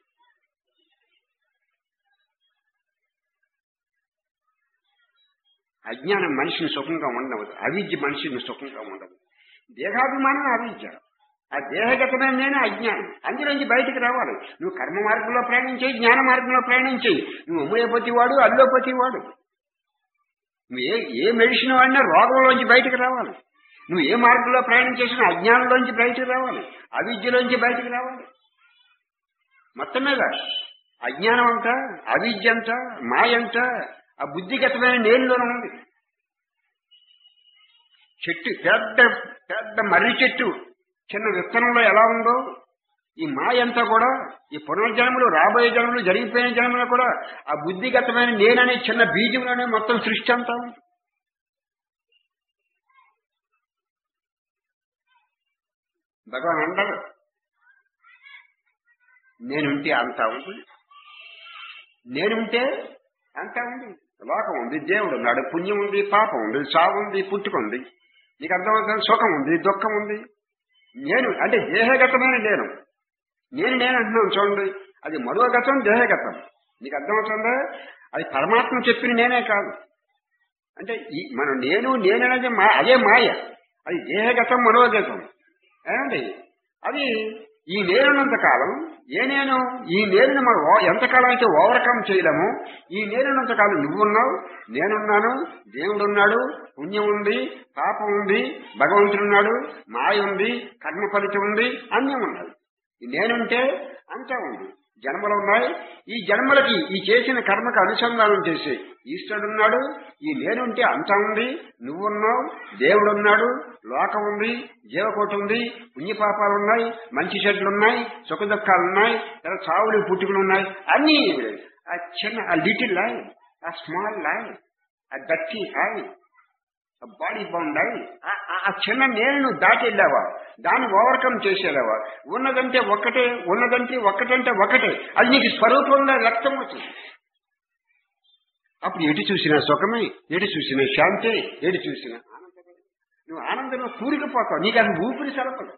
అజ్ఞానం మనిషిని సుఖంగా ఉండవదు అవిద్య మనిషిని సుఖంగా ఉండదు దేహాభిమానం అవిద్య ఆ దేహగతమైన నేనే అజ్ఞానం అందులోంచి బయటికి రావాలి నువ్వు కర్మ మార్గంలో ప్రయాణించేయి జ్ఞాన మార్గంలో ప్రయాణించేయి నువ్వు ఉమయోపతి వాడు అల్లోపతి వాడు నువ్వు ఏ ఏ మెడిసిన్ వాడినా రోగంలోంచి బయటికి రావాలి నువ్వు ఏ మార్గంలో ప్రయాణం చేసినా అజ్ఞానంలోంచి బయటికి రావాలి అవిద్యలోంచి బయటికి రావాలి మొత్తం మీద అజ్ఞానం అంతా అవిద్య అంతా మాయ అంతా ఆ బుద్ధిగతమైన నేలులోనే ఉంది చెట్టు పెద్ద పెద్ద మర్రి చెట్టు చిన్న విత్తనంలో ఎలా ఉందో ఈ మాయ అంతా కూడా ఈ పునర్జన్మలు రాబోయే జన్మలు జరిగిపోయిన జన్మలు కూడా ఆ బుద్ధిగతమైన నేననే చిన్న బీజంలోనే మొత్తం సృష్టి అంతా ఉంది భగవాన్ అంటారు నేనుంటే అంతా ఉంది నేనుంటే అంతా ఉంది లోకం ఉంది దేవుడు ఉన్నాడు పుణ్యం ఉంది పాపం ఉంది సావు ఉంది పుట్టుక ఉంది నీకు అర్థమవుతుంది సుఖం ఉంది దుఃఖం ఉంది నేను అంటే దేహగతమైన నేను నేను నేను అంటున్నాను చూడండి అది మనోగతం దేహగతం నీకు అర్థమవుతుందా అది పరమాత్మ చెప్పిన నేనే కాదు అంటే ఈ మన నేను నేననేది మా అదే మాయ అది దేహగతం మనోగతం ఏమండి అది ఈ నేనున్నంత కాలం ఏ నేను ఈ నేరుని మనం ఓ- ఎంతకాలం అయితే ఓవర్కమ్ చేయలేము ఈ నేనున్నంత కాలం నువ్వున్నావు నేనున్నాను దేవుడున్నాడు పుణ్యం ఉంది పాపం ఉంది భగవంతుడున్నాడు మాయ ఉంది కర్మ ఫలితం ఉంది అన్నీ ఉన్నాయి ఈ నేనుంటే అంతా ఉంది జన్మలు ఉన్నాయి ఈ జన్మలకి ఈ చేసిన కర్మకు అనుసంధానం చేసి ఈశ్వరుడున్నాడు ఈ నేనుంటే అంతా ఉంది నువ్వున్నావు దేవుడున్నాడు లోకం ఉంది జీవకోటి ఉంది పుణ్యపాపాలు ఉన్నాయి మంచి చెట్లు ఉన్నాయి సుఖ దుఃఖాలు ఉన్నాయి తర్వాత చావులు పుట్టుకులు ఉన్నాయి అన్నీ ఆ చిన్న ఆ లిటిల్ లాయ్ ఆ స్మాల్ లాయ్ ఆ దట్టి హాయ్ బాడీ బౌండ్ అయి ఆ- ఆ- ఆ చిన్న నేలను దాటి వెళ్ళావా దాన్ని ఓవర్కమ్ చేసేలావా ఉన్నదంటే ఒక్కటే ఉన్నదంటే ఒక్కటంటే ఒకటే అది నీకు స్వరూపంగా వ్యక్తం అవుతుంది అప్పుడు ఎటు చూసినా సుఖమే ఎటు చూసినా శాంతి ఎటు చూసినా ఆనందమే నువ్వు ఆనందంలో కూరికిపోతావు నీకు అది ఊపిరి సరపదు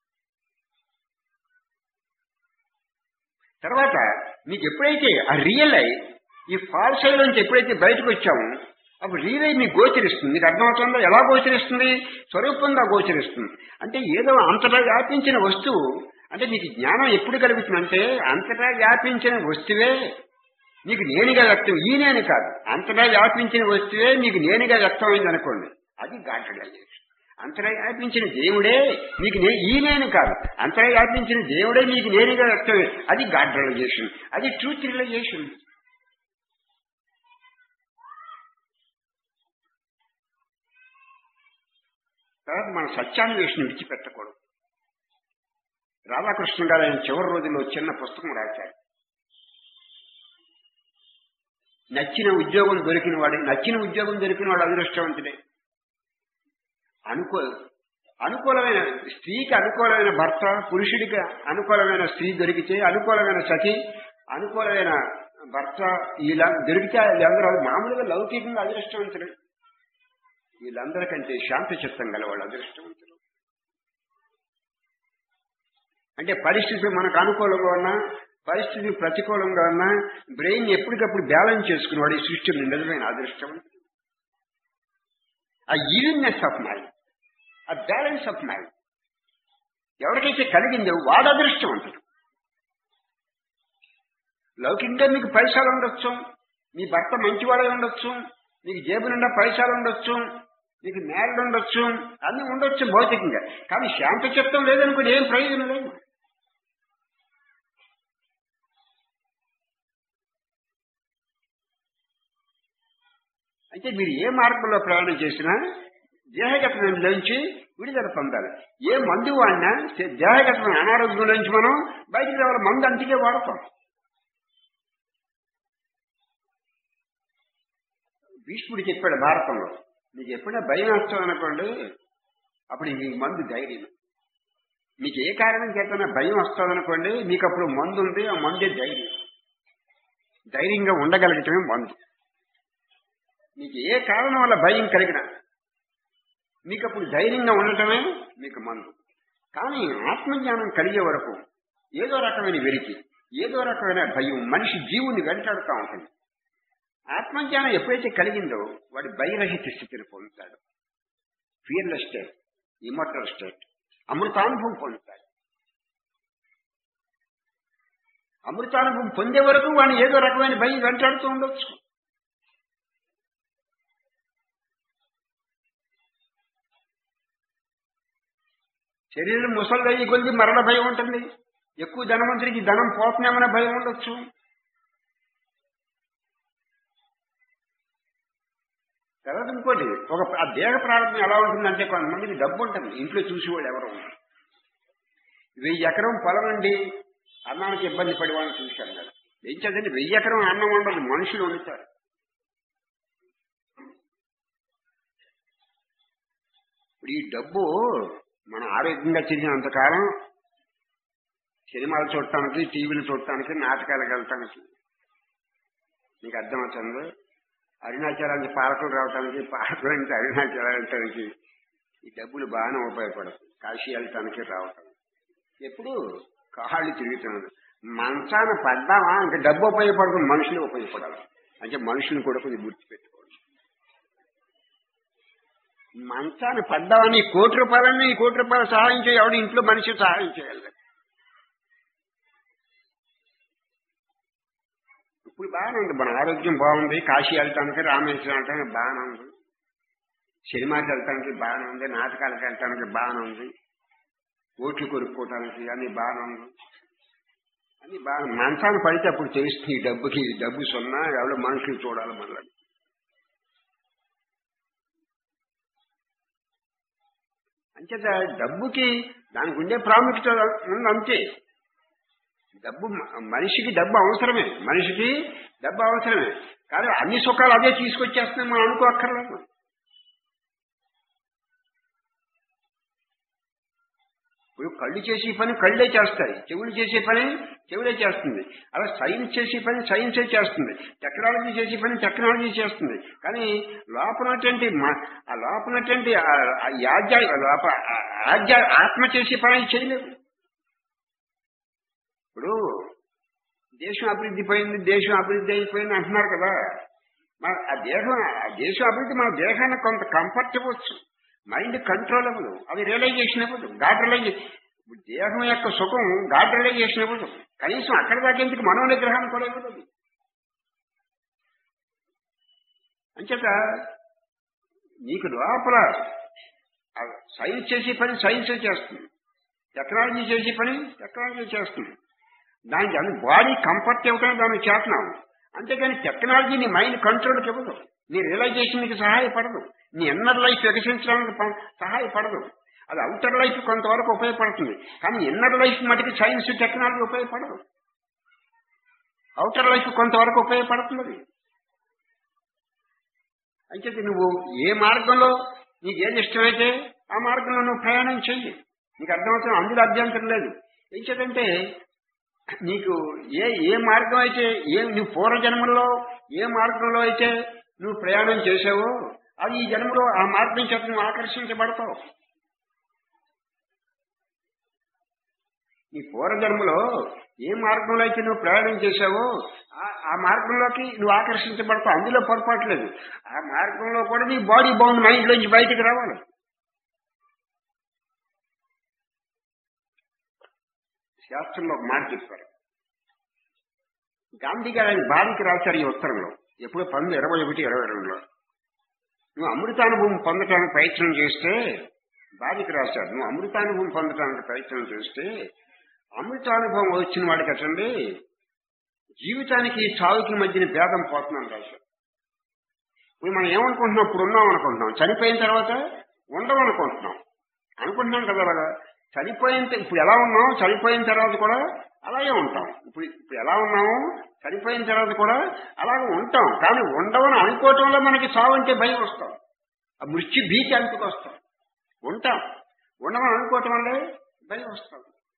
తర్వాత నీకు ఎప్పుడైతే ఆ రియల్ అయి ఈ ఫాల్స్ ఐ నుంచి ఎప్పుడైతే బయటకు వచ్చామో అప్పుడు రియల్ అయి నీకు గోచరిస్తుంది నీకు అర్థమవుతుందో ఎలా గోచరిస్తుంది స్వరూపంగా గోచరిస్తుంది అంటే ఏదో అంతటా వ్యాపించిన వస్తువు అంటే నీకు జ్ఞానం ఎప్పుడు కలుగుతుందంటే అంతటా వ్యాపించిన వస్తువే నీకు నేనుగా వ్యక్తం ఈ నేను కాదు అంతటా వ్యాపించిన వస్తువే నీకు నేనుగా వ్యక్తమైంది అనుకోండి అది గాడ్ రియలైజేషన్ అంతరా వ్యాపించిన దేవుడే నీకు నే ఈ నేను కాదు అంతరా వ్యాపించిన దేవుడే నీకు నేనుగా వ్యక్తం అది గాడ్ రియలైజేషన్ అది ట్రూత్ రియలైజేషన్ తర్వాత మన సత్యాన్వేషణ విడిచిపెట్టకూడదు రాధాకృష్ణ గారు ఆయన చివరి రోజుల్లో చిన్న పుస్తకం రాశారు నచ్చిన ఉద్యోగం దొరికిన వాడు నచ్చిన ఉద్యోగం దొరికిన వాడు అదృష్టవంతుడే అనుకో అనుకూలమైన స్త్రీకి అనుకూలమైన భర్త పురుషుడికి అనుకూలమైన స్త్రీ దొరికితే అనుకూలమైన సఖి అనుకూలమైన భర్త ఇలా దొరికితే వీళ్ళందరూ మామూలుగా లౌకికంగా అదృష్టవంతుడు వీళ్ళందరికంటే శాంత చిత్తం గల వాళ్ళు అదృష్టవంతులు అంటే పరిస్థితి మనకు అనుకూలంగా ఉన్నా పరిస్థితి ప్రతికూలంగా ఉన్నా బ్రెయిన్ ఎప్పటికప్పుడు బ్యాలెన్స్ చేసుకునేవాడు ఈ సృష్టిని నిజమైన అదృష్టవంతుడు ఆ ఈవిన్నెస్ ఆఫ్ మైండ్ ఆ బ్యాలెన్స్ ఆఫ్ మైండ్ ఎవరికైతే కలిగిందో వాడు అదృష్టవంతుడు లౌకికంగా మీకు పైసలు ఉండొచ్చు మీ భర్త మంచివాడే ఉండొచ్చు మీకు జేబు నిండా పైసలు ఉండొచ్చు మీకు నేరడు ఉండొచ్చు అన్ని ఉండొచ్చు భౌతికంగా కానీ శాంత చిత్తం లేదనుకోండి ఏం ప్రయోజనం లేదు అంటే మీరు ఏ మార్గంలో ప్రయాణం చేసినా దేహగతలోంచి విడుదల పొందాలి ఏ మందు వాడినా దేహగతమైన అనారోగ్యంలోంచి మనం బయటికి రావాలి మందు అంటికే వాడతాం భీష్ముడు చెప్పాడు భారతంలో మీకు ఎప్పుడైనా భయం వస్తాం అనుకోండి అప్పుడు మీకు మందు ధైర్యం మీకు ఏ కారణం చేతనా భయం వస్తుందనుకోండి మీకు అప్పుడు మందు ఉంది ఆ మందే ధైర్యం ధైర్యంగా ఉండగలగటమే మందు మీకు ఏ కారణం వల్ల భయం కలిగినా మీకు అప్పుడు ధైర్యంగా ఉండటమే మీకు మందు కానీ ఆత్మజ్ఞానం కలిగే వరకు ఏదో రకమైన వెరికి ఏదో రకమైన భయం మనిషి జీవుని వెంటాడుతూ ఉంటుంది ఆత్మజ్ఞానం ఎప్పుడైతే కలిగిందో వాడి భయరహిత స్థితిని పొందుతాడు ఫియర్లెస్ స్టేట్ ఇమోటల్ స్టేట్ అమృతానుభవం పొందుతాడు అమృతానుభవం పొందే వరకు వాడిని ఏదో రకమైన భయం వెంటాడుతూ ఉండొచ్చు శరీరం ముసలిదయ్యి కొద్ది మరణ భయం ఉంటుంది ఎక్కువ ధనవంతుడికి ధనం పోతున్నామనే భయం ఉండొచ్చు తర్వాత ఇంకోటి ఒక ఆ దేహ ప్రారంభం ఎలా ఉంటుందంటే కొంతమందికి డబ్బు ఉంటుంది ఇంట్లో చూసేవాళ్ళు ఎవరు ఉండరు. వెయ్యి ఎకరం పొలం అండి అన్నానికి ఇబ్బంది పడి వాళ్ళని చూశాను కదా ఏం చదండి వెయ్యి ఎకరం అన్నం ఉండదు మనుషులు వండుతారు ఇప్పుడు ఈ డబ్బు మనం ఆరోగ్యంగా తిరిగినంత కాలం సినిమాలు చూడటానికి టీవీలు చూడటానికి నాటకాలకు వెళ్ళటానికి మీకు అర్థమవుతుంది అరుణాచలానికి పాలకులు రావటానికి పాలకుల నుంచి అరుణాచలం వెళ్ళటానికి ఈ డబ్బులు బాగానే ఉపయోగపడతాయి కాశీ వెళ్ళటానికి రావటం ఎప్పుడు కాళ్ళు తిరుగుతున్నది మంచాన పడ్డామా ఇంకా డబ్బు ఉపయోగపడుతుంది మనుషులు ఉపయోగపడాలి అంటే మనుషులు కూడా కొంచెం గుర్తుపెట్టుకోవాలి మంచాన పడ్డామని ఈ కోటి రూపాయలన్నీ ఈ కోటి రూపాయలు సహాయం చేయ ఎవడు ఇంట్లో మనిషి సహాయం చేయాలి ఇప్పుడు బాగానే ఉంది మన ఆరోగ్యం బాగుంది కాశీ వెళ్ళటానికి రామేశ్వరం వెళ్ళటానికి బాగానే ఉంది సినిమాకి వెళ్ళటానికి బాగానే ఉంది నాటకాలకు వెళ్ళటానికి బాగానే ఉంది ఓట్లు కొనుక్కోవటానికి అన్ని బాగానే ఉంది అన్ని బాగా మంచాన్ని పడితే అప్పుడు తెలుస్తుంది ఈ డబ్బుకి ఈ డబ్బు సున్నా ఎవరో మనుషులు చూడాలి మళ్ళీ అంచేత డబ్బుకి దానికి ఉండే ప్రాముఖ్యత ఉంది అంతే డబ్బు మ- మనిషికి డబ్బు అవసరమే మనిషికి డబ్బు అవసరమే కానీ అన్ని సుఖాలు అదే తీసుకొచ్చేస్తున్నాయి మనం అనుకోక్కర్లేదు ఇప్పుడు కళ్ళు చేసే పని కళ్ళే చేస్తాయి చెవులు చేసే పని చెవులే చేస్తుంది అలా సైన్స్ చేసే పని సైన్సే చేస్తుంది టెక్నాలజీ చేసే పని టెక్నాలజీ చేస్తుంది కానీ లోపలటువంటి మ- ఆ లోపలటువంటి ఆ- ఆ యాజ్య లోప ఆ- ఆజ్య ఆత్మ చేసే పని చేయలేదు ఇప్పుడు దేశం అభివృద్ధి పోయింది దేశం అభివృద్ధి అయిపోయింది అంటున్నారు కదా మన ఆ దేశం ఆ దేశం అభివృద్ధి మన దేహానికి కొంత కంఫర్ట్ ఇవ్వచ్చు మైండ్ కంట్రోల్ అవ్వదు అది రియలైజేషన్ ఇవ్వదు గాడ్ రియలైజేషన్ దేహం యొక్క సుఖం గాడ్ రియలైజేషన్ ఇవ్వదు కనీసం అక్కడి దాకా ఎందుకు మనో నిగ్రహం కూడా ఇవ్వదు అది. అంచేత నీకు లోపల ఆ సైన్స్ చేసే పని సైన్సే చేస్తుంది టెక్నాలజీ చేసే పని టెక్నాలజీ చేస్తుంది దానికి అన్ని బాడీ కంఫర్ట్ ఇవ్వటం దానికి చేస్తున్నాం అంతేగాని టెక్నాలజీ నీ మైండ్ కంట్రోల్కి ఇవ్వదు నీ రియలైజేషన్కి సహాయపడదు నీ ఇన్నర్ లైఫ్ వికసించడానికి ప- సహాయపడదు అది అవుటర్ లైఫ్ కొంతవరకు ఉపయోగపడుతుంది కానీ ఇన్నర్ లైఫ్ మటుకు సైన్స్ టెక్నాలజీ ఉపయోగపడదు అవుటర్ లైఫ్ కొంతవరకు ఉపయోగపడుతుంది అది. అయితే నువ్వు ఏ మార్గంలో నీకు ఏది ఇష్టమైతే ఆ మార్గంలో నువ్వు ప్రయాణం చెయ్యి నీకు అర్థమవుతుంది అందులో అభ్యంతరం లేదు ఏంటంటే నీకు ఏ ఏ మార్గం అయితే ఏ నువ్వు పూర్వజన్మలో ఏ మార్గంలో అయితే నువ్వు ప్రయాణం చేసావో అది ఈ జన్మలో ఆ మార్గం చేత నువ్వు ఆకర్షించబడతావు నీ పూర్వజన్మలో ఏ మార్గంలో అయితే నువ్వు ప్రయాణం చేశావో ఆ- ఆ మార్గంలోకి నువ్వు ఆకర్షించబడతావు అందులో పొరపాటు లేదు ఆ మార్గంలో కూడా నీ బాడీ బౌండ్ మైండ్ లోంచి బయటికి రావాలి శాస్త్రంలో ఒక మాట చెప్పారు గాంధీ గారు ఆయన భార్యకి రాశారు ఈ ఉత్తరంలో ఎప్పుడో పంతొమ్మిది ఇరవై ఒకటి ఇరవై రెండులో నువ్వు అమృతానుభవం పొందటానికి ప్రయత్నం చేస్తే భార్యకి రాశారు నువ్వు అమృతానుభవం పొందటానికి ప్రయత్నం చేస్తే అమృతానుభవం వచ్చిన వాడికి అటండి జీవితానికి చావుకి మధ్యన భేదం పోతున్నాను రాశారు ఇప్పుడు మనం ఏమనుకుంటున్నాం ఇప్పుడు ఉన్నాం అనుకుంటున్నాం చనిపోయిన తర్వాత ఉండవు అనుకుంటున్నాం అనుకుంటున్నాం కదా అలాగా చనిపోయిన త- ఇప్పుడు ఎలా ఉన్నాం చనిపోయిన తర్వాత కూడా అలాగే ఉంటాం ఇప్పుడు ఇప్పుడు ఎలా ఉన్నామో చనిపోయిన తర్వాత కూడా అలాగే ఉంటాం కానీ ఉండవని అనుకోవటంలో మనకి చావు అంటే భయం వస్తాం ఆ మృత్యు భీతి అంతకు వస్తాం ఉంటాం ఉండమని అనుకోవటం వల్లే భయం వస్తాం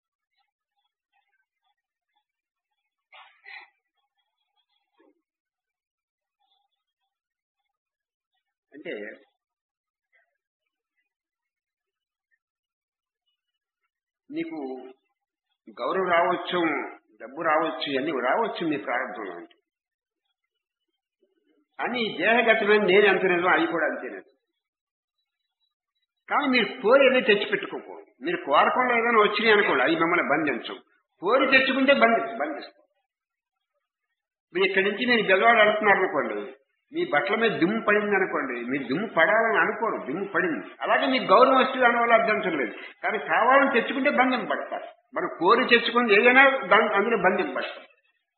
అంటే నీకు గౌరవం రావచ్చు డబ్బు రావచ్చు ఇవన్నీ రావచ్చు మీ ప్రారంభంలో అంటే అని దేహగతమైన నేను ఎంత నిజం అవి కూడా అంతే నిజం కానీ మీరు కోరి ఏదో తెచ్చిపెట్టుకోకూడదు మీరు కోరకుండా ఏదైనా వచ్చినాయి అనుకోండి అవి మిమ్మల్ని బంధించవు కోరి తెచ్చుకుంటే బంధి బంధిస్తాం మీరు ఇక్కడి నుంచి నేను గెలవాడు అంటున్నారు అనుకోండి మీ బట్టల మీద దుమ్ము పడింది అనుకోండి మీరు దుమ్ము పడాలని అనుకోరు దుమ్ము పడింది అలాగే మీకు గౌరవం వస్తుంది దానివల్ల అభ్యంతరం లేదు కానీ కావాలని తెచ్చుకుంటే బంధం పడతారు మనం కోరి తెచ్చుకుంది ఏదైనా దాని అందులో బంధం పడతారు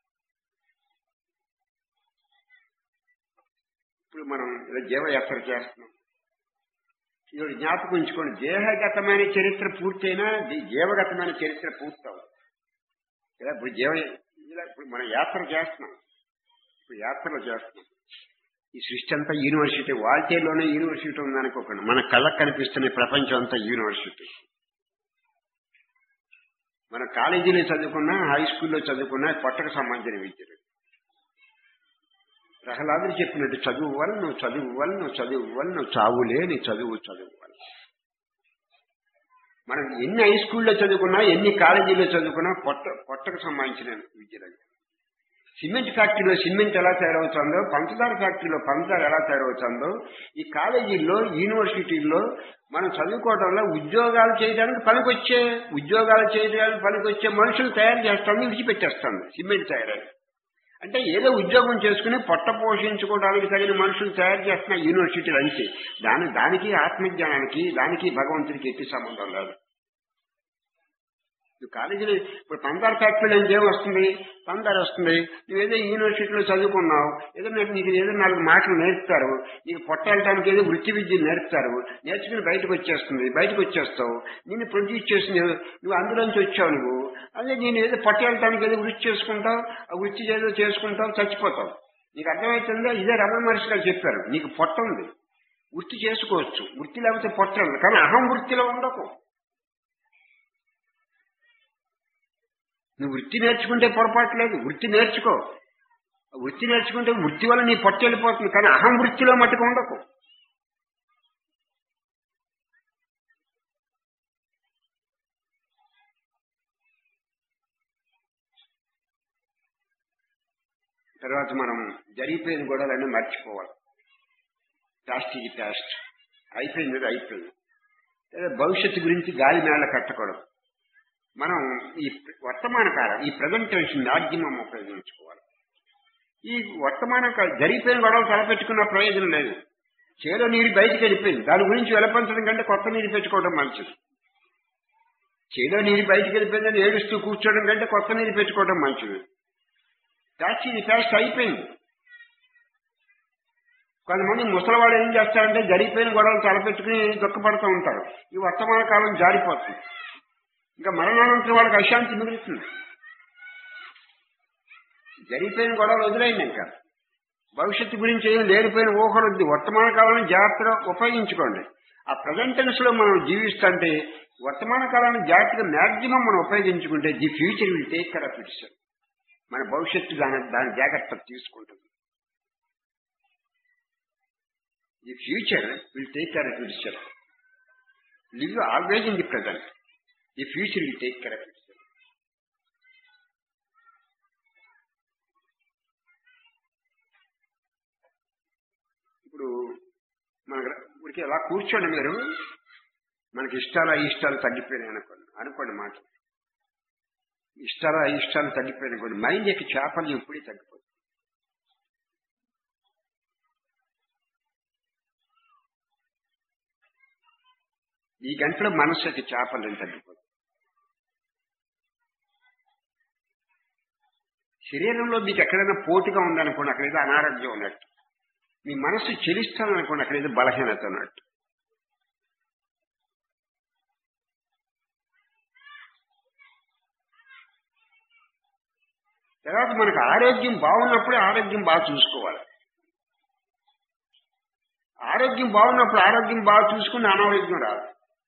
ఇప్పుడు మనం ఇలా జీవయాత్ర చేస్తున్నాం ఇది జ్ఞాపకం ఉంచుకోండి దేహగతమైన చరిత్ర పూర్తయినా ది- జీవగతమైన చరిత్ర పూర్తవు ఇలా ఇప్పుడు జీవ ఇలా ఇప్పుడు మనం యాత్ర చేస్తున్నాం ఇప్పుడు యాత్రలు చేస్తున్నాం ఈ సృష్టి అంతా యూనివర్సిటీ వాల్తేలోనే యూనివర్సిటీ ఉందనుకోకండి మన కళ్ళకు కనిపిస్తున్న ప్రపంచం అంతా యూనివర్సిటీ మన కాలేజీలో చదువుకున్నా హై స్కూల్లో చదువుకున్నా పొట్టకు సంబంధించిన విద్యలు ప్రహ్లాదుడు చెప్పినట్టు చదువు వల్ల నువ్వు చదువు వల్ల నువ్వు చదువు వల్ల నువ్వు చావులే నీ చదువు చదువు వల్ల మనం ఎన్ని హై స్కూల్లో చదువుకున్నా ఎన్ని కాలేజీలో చదువుకున్నా పొట్ట పొట్టకు సంబంధించిన విద్యలు సిమెంట్ ఫ్యాక్టరీలో సిమెంట్ ఎలా తయారవుతుందో పంచదార ఫ్యాక్టరీలో పంచదార ఎలా తయారవుతుందో ఈ కాలేజీల్లో యూనివర్సిటీల్లో మనం చదువుకోవడంలో ఉద్యోగాలు చేయడానికి పనికొచ్చే ఉద్యోగాలు చేయడానికి పనికొచ్చే మనుషులు తయారు చేస్తాను విడిచిపెట్టేస్తాను సిమెంట్ తయారని అంటే ఏదో ఉద్యోగం చేసుకుని పొట్ట పోషించుకోవడానికి తగిన మనుషులు తయారు చేస్తున్న యూనివర్సిటీలు అంతే దాని దానికి ఆత్మజ్ఞానానికి దానికి భగవంతుడికి ఎట్టి సంబంధం లేదు నువ్వు కాలేజీలో ఇప్పుడు పందార్ ఫ్యాక్టరీలో ఏం వస్తుంది పందార్ వస్తుంది నువ్వేదో యూనివర్సిటీలో చదువుకున్నావు ఏదో నాకు నీకు ఏదో నాలుగు మాటలు నేర్పుతారు నీకు పొట్టడానికి ఏదో వృత్తి విద్యలు నేర్పుతారు నేర్చుకుని బయటకు వచ్చేస్తుంది బయటకు వచ్చేస్తావు నిన్ను ప్రొడ్యూస్ చేసింది నువ్వు అందులోంచి వచ్చావు నువ్వు అదే నేను ఏదో పట్టేయటానికి ఏదో వృత్తి చేసుకుంటావు ఆ వృత్తి ఏదో చేసుకుంటావు చచ్చిపోతావు నీకు అర్థమవుతుందో ఇదే రమణ మహర్షి గారు చెప్పారు నీకు పొట్ట ఉంది వృత్తి చేసుకోవచ్చు వృత్తి లేకపోతే పొట్ట ఉంది కానీ అహం వృత్తిలో ఉండకు నువ్వు వృత్తి నేర్చుకుంటే పొరపాటు లేదు వృత్తి నేర్చుకో వృత్తి నేర్చుకుంటే వృత్తి వల్ల నీ పొట్ట వెళ్ళిపోతుంది కానీ అహం వృత్తిలో మట్టుకు ఉండకు తర్వాత మనం జరిగిపోయిన గొడవలన్నీ మర్చిపోవాలి ప్యాస్ట్ ఇది ప్యాస్ట్ అయిపోయింది అది అయిపోయింది లేదా భవిష్యత్తు గురించి గాలి మేళ కట్టకూడదు మనం ఈ వర్తమాన కాలం ఈ ప్రజెంటేషన్ మాధ్యమం ఉపయోగించుకోవాలి ఈ వర్తమాన కాలం జరిగిపోయిన గొడవలు తలపెట్టుకున్న ప్రయోజనం లేదు చేలో నీరు బయటికి వెళ్ళిపోయింది దాని గురించి వెలపంచడం కంటే కొత్త నీరు పెట్టుకోవడం మంచిది చేలో నీరు బయటికి వెళ్ళిపోయిందని ఏడుస్తూ కూర్చోవడం కంటే కొత్త నీరు పెట్టుకోవడం మంచిది ఫ్యాస్ట్ ఇది ఫ్యాస్ట్ అయిపోయింది కొంతమంది ముసలివాడు ఏం చేస్తారంటే జరిగిపోయిన గొడవలు తలపెట్టుకుని దుఃఖపడుతూ ఉంటారు ఈ వర్తమాన కాలం జారిపోతుంది ఇంకా మరణానంతరం వాళ్ళకి అశాంతి మిగులుతుంది జరిగిపోయిన గొడవలు వదిలేయండి ఇంకా భవిష్యత్తు గురించి ఏం లేనిపోయిన ఊహలొద్ది వర్తమాన కాలాన్ని జాగ్రత్తగా ఉపయోగించుకోండి ఆ ప్రజెంట్ టెన్స్ లో మనం జీవిస్తుంటే వర్తమాన కాలాన్ని జాగ్రత్తగా మ్యాక్సిమం మనం ఉపయోగించుకుంటే the future will take care of its మన భవిష్యత్తు దాని దాని జాగ్రత్త తీసుకుంటుంది the future will take care of its live always in the present the future will take care of its ఇప్పుడు మన ఊరికి ఎలా కూర్చోండి మీరు మనకి ఇష్టాలు అయిష్టాలు తగ్గిపోయినాయి అనుకోండి అనుకోండి మాట ఇష్టాలు అయిష్టాలు తగ్గిపోయినాయి అనుకోండి మైండ్ యొక్క చేపలు ఎప్పుడే తగ్గిపోతుంది ఈ గంటలో మనసు యొక్క చేపలు తగ్గిపోతుంది శరీరంలో మీకు ఎక్కడైనా పోటుగా ఉందనుకోండి అక్కడైతే అనారోగ్యం ఉన్నట్టు మీ మనస్సు చెలిస్తాననుకోండి అక్కడైతే బలహీనత ఉన్నట్టు తర్వాత మనకు ఆరోగ్యం బాగున్నప్పుడే ఆరోగ్యం బాగా చూసుకోవాలి ఆరోగ్యం బాగున్నప్పుడు ఆరోగ్యం బాగా చూసుకుని అనారోగ్యం రాదు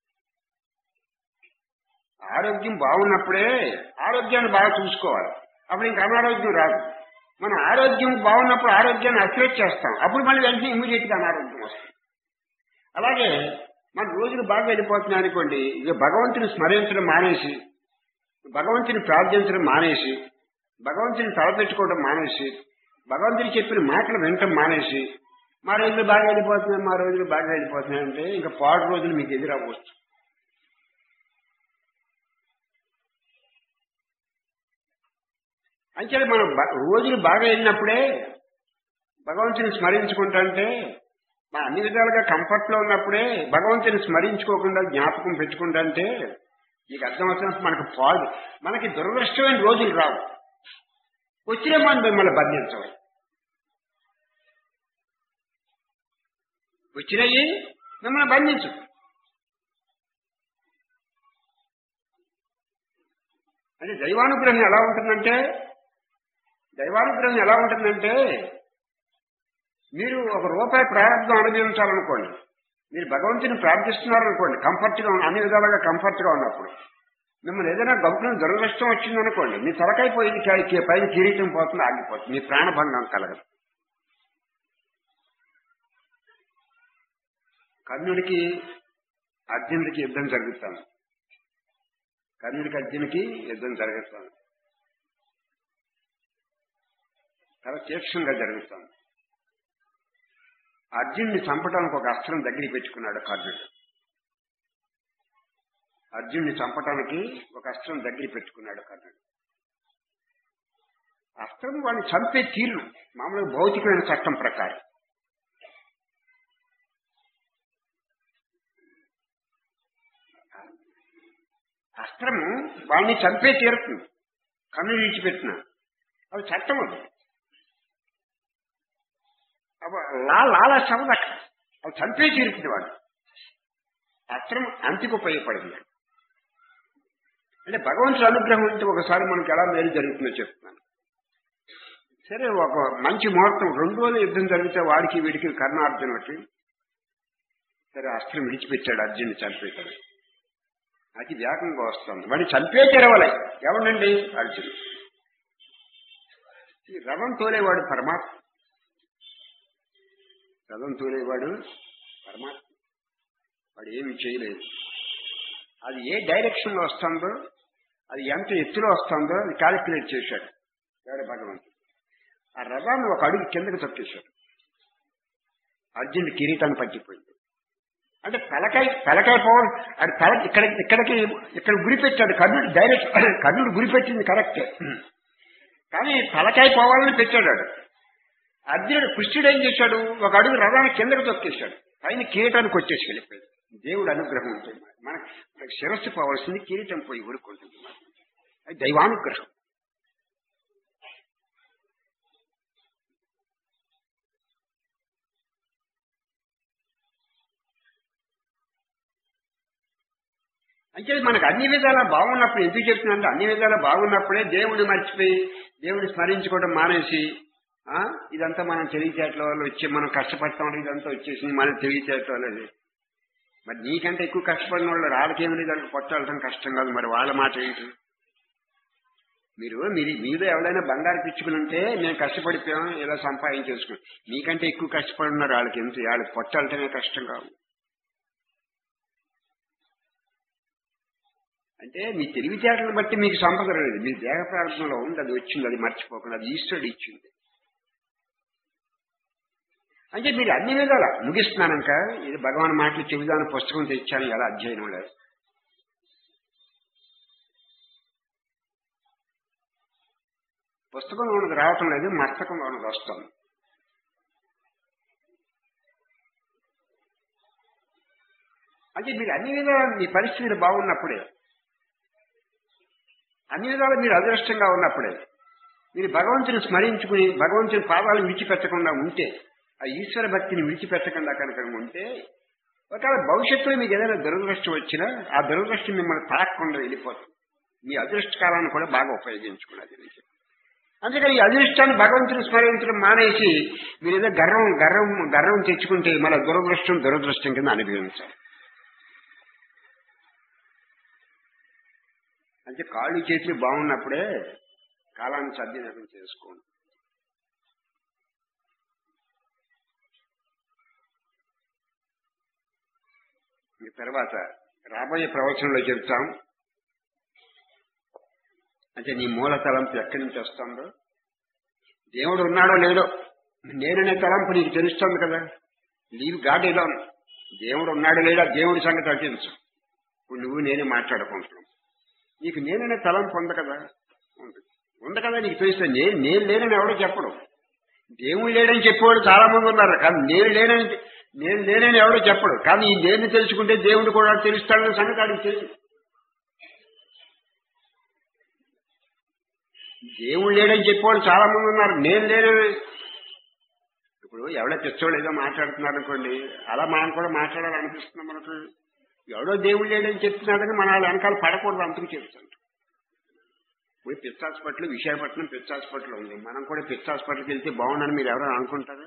ఆరోగ్యం బాగున్నప్పుడే ఆరోగ్యాన్ని బాగా చూసుకోవాలి అప్పుడు ఇంకా అనారోగ్యం రాదు మన ఆరోగ్యం బాగున్నప్పుడు ఆరోగ్యాన్ని అసెట్ చేస్తాం అప్పుడు మళ్ళీ వెంటనే ఇమీడియట్ గా అనారోగ్యం వస్తుంది అలాగే మన రోజులు బాగా వెళ్ళిపోతున్నాయి అనుకోండి ఇక భగవంతుని స్మరించడం మానేసి భగవంతుని ప్రార్థించడం మానేసి భగవంతుని తలపెట్టుకోవడం మానేసి భగవంతుని చెప్పిన మాటలు వినటం మానేసి మా రోజులు బాగా వెళ్ళిపోతున్నాయి మా రోజులు బాగా వెళ్ళిపోతున్నాయి అంటే ఇంకా పాడు రోజులు మీకు ఎదురవ్వచ్చు అంటే మనం బ- రోజులు బాగా వెళ్ళినప్పుడే భగవంతుని స్మరించుకుంటుంటే మా అన్ని విధాలుగా కంఫర్ట్ లో ఉన్నప్పుడే భగవంతుని స్మరించుకోకుండా జ్ఞాపకం పెట్టుకుంటుంటే నీకు అర్థమవుతున్నప్పుడు మనకు పాడు మనకి దురదృష్టమైన రోజులు రావు వచ్చిన మనం మిమ్మల్ని బంధించవాలి వచ్చినవి మిమ్మల్ని బంధించు అంటే దైవానుగ్రహం ఎలా ఉంటుందంటే దైవానుగ్రహం ఎలా ఉంటుందంటే మీరు ఒక రూపాయి ప్రారంభం అనుభవించాలనుకోండి మీరు భగవంతుని ప్రార్థిస్తున్నారనుకోండి కంఫర్ట్ గా ఉన్న- అన్ని విధాలుగా కంఫర్ట్ గా ఉన్నప్పుడు మిమ్మల్ని ఏదైనా గొప్ప దురదృష్టం వచ్చిందనుకోండి మీ తలకైపోయింది కి- పైన కిరీటం పోతుంది ఆగిపోతుంది మీ ప్రాణభంగం కలగదు కర్ణుడికి అర్జునుడికి యుద్ధం జరుగుతాను కర్ణుడికి అర్జునుడికి యుద్ధం జరుగుతాను చాలా తీక్షణంగా జరుగుతాను అర్జున్ని చంపడానికి ఒక అస్త్రం దగ్గరికి పెట్టుకున్నాడు కర్ణుడు అర్జున్ని చంపటానికి ఒక అస్త్రం దగ్గర పెట్టుకున్నాడు కర్ణుడు అస్త్రం వాడిని చంపే తీరు మామూలుగా భౌతికమైన చట్టం ప్రకారం అస్త్రము వాడిని చంపే తీరుతుంది కన్ను విడిచిపెట్టిన అది చట్టం అది అప్పుడు లా లాల శవద అది చంపే తీరుతుంది వాడు అస్త్రం అంతికి ఉపయోగపడింది అంటే భగవంతుడి అనుగ్రహం అంటే ఒకసారి మనకి ఎలా మేలు జరుగుతుందో చెప్తున్నాను సరే ఒక మంచి ముహూర్తం రెండు రోజులు యుద్ధం జరిగితే వాడికి వీడికి కర్ణార్జునుడికి సరే అస్త్రం విడిచిపెట్టాడు అర్జున్ని చంపేశాడు అది వేగంగా వస్తుంది వాడిని చంపే తెరవలే ఎవడండి అర్జునుడు ఈ రథం తోలేవాడు పరమాత్మ రథం తోలేవాడు పరమాత్మ వాడు ఏమి చేయలేదు అది ఏ డైరెక్షన్ లో వస్తుందో అది ఎంత ఎత్తులో వస్తుందో అది క్యాలిక్యులేట్ చేశాడు ఎవడు భగవంతుడు ఆ రథాన్ని ఒక అడుగు కిందకి తొక్కేశాడు అర్జునుడి కిరీటాన్ని పట్టిపోయింది అంటే తలకాయ తలకాయ పోవాలి అది తల ఇక్కడ ఇక్కడికి ఇక్కడ గురి పెట్టాడు కర్ణుడు డైరెక్ట్ కర్ణుడు గురి పెట్టింది కరెక్టే కానీ తలకాయ పోవాలని పెట్టాడు వాడు. అర్జునుడు కృష్ణుడు ఏం చేశాడు ఒక అడుగు రథాన్ని కిందకు తొక్కేశాడు పైన కిరీటానికి వచ్చేసి వెళ్ళిపోయాడు దేవుడు అనుగ్రహం ఉంటుంది మన మనకి శిరస్సు పోవాల్సింది కిరీటం పోయి ఊరుకుంటుంది అది దైవానుగ్రహం అంటే మనకు అన్ని విధాలా బాగున్నప్పుడు ఎందుకు చెప్తున్నానంటే అన్ని విధాలా బాగున్నప్పుడే దేవుడిని మర్చిపోయి దేవుడిని స్మరించుకోవడం మానేసి ఆ ఇదంతా మనం తెలివితేటల వల్ల వచ్చి మనం కష్టపడతాం వల్ల ఇదంతా వచ్చేసింది మనం తెలివితేటల వల్ల మరి నీకంటే ఎక్కువ కష్టపడిన వాళ్ళు రాళ్ళకేమి దానికి పొట్టాడటం కష్టం కాదు మరి వాళ్ళ మాట ఏంటి మీరు మీరు మీద ఎవరైనా బంగారు పిచ్చుకుని ఉంటే నేను కష్టపడిపోయాం ఇలా సంపాదించేసుకుని మీకంటే ఎక్కువ కష్టపడి ఉన్నారు వాళ్ళకి ఎంత వాళ్ళకి పొట్టాలటమే కష్టం కాదు అంటే మీ తెలివితేటలను బట్టి మీకు సంపద లేదు మీ దేహ ప్రార్థనలో ఉంది అది వచ్చింది అది మర్చిపోకుండా అది ఈశ్వరుడు ఇచ్చింది అంటే మీరు అన్ని విధాల ముగిస్తున్నానంక ఇది భగవాన్ మాటలు చెబుదాని పుస్తకం తెచ్చాను ఎలా అధ్యయనం లేదు పుస్తకంలో ఉన్నది రావటం లేదు మస్తకంలో ఉన్నది వస్తుంది అంటే మీరు అన్ని విధాల మీ పరిస్థితులు బాగున్నప్పుడే అన్ని విధాలు మీరు అదృష్టంగా ఉన్నప్పుడే మీరు భగవంతుని స్మరించుకుని భగవంతుని పాదాలను విడిచిపెట్టకుండా ఉంటే ఆ ఈశ్వర భక్తిని విడిచిపెట్టకుండా కనుక ఉంటే ఒకవేళ భవిష్యత్తులో మీకు ఏదైనా దురదృష్టం వచ్చినా ఆ దురదృష్టం మిమ్మల్ని తాకకుండా వెళ్ళిపోతుంది మీ అదృష్ట కాలాన్ని కూడా బాగా ఉపయోగించుకున్నది అందుకని ఈ అదృష్టాన్ని భగవంతుని స్మరించడం మానేసి మీరు ఏదో గర్వం గర్వం గర్వం తెచ్చుకుంటే మన దురదృష్టం దురదృష్టం కింద అనుభవించాలి అంటే కాళ్ళు చేతులు బాగున్నప్పుడే కాలాన్ని సద్వినియోగం చేసుకోండి ఈ తర్వాత రాబోయే ప్రవచనంలో చెప్తాం అంటే నీ మూల తలంపు ఎక్కడి నుంచి వస్తుందో దేవుడు ఉన్నాడో లేడో నేననే తలంపు నీకు తెలుస్తుంది కదా లీవ్ గాడ్ ఎలా దేవుడు ఉన్నాడో లేడా దేవుడి సంగతి అర్చించు ఇప్పుడు నువ్వు నేనే మాట్లాడుకుంటున్నాం నీకు నేననే తలంపు ఉంది కదా ఉంది ఉంది కదా నీకు తెలిస్తే నేను నేను లేనని ఎవడో చెప్పడు దేవుడు లేడని చెప్పేవాడు చాలా మంది ఉన్నారు కానీ నేను లేనని నేను లేనని ఎవడో చెప్పడు కానీ ఈ నేను తెలుసుకుంటే దేవుడు కూడా తెలుస్తాడని సంగతి ఆడికి తెలియదు దేవుడు లేడని చెప్పేవాడు చాలా మంది ఉన్నారు నేను లేనని ఇప్పుడు ఎవడో తెచ్చోడు ఏదో మాట్లాడుతున్నారు అనుకోండి అలా మనం కూడా మాట్లాడాలనిపిస్తుంది మనకు ఎవడో దేవుడు లేడని చెప్తున్నాడని మన వాళ్ళ వెనకాల పడకూడదు అంతకు చెప్తాను ఇప్పుడు pitch hospital Visakhapatnam pitch hospital ఉంది మనం కూడా పిచ్ హాస్పిటల్కి వెళ్తే బాగుండని మీరు ఎవరైనా అనుకుంటారా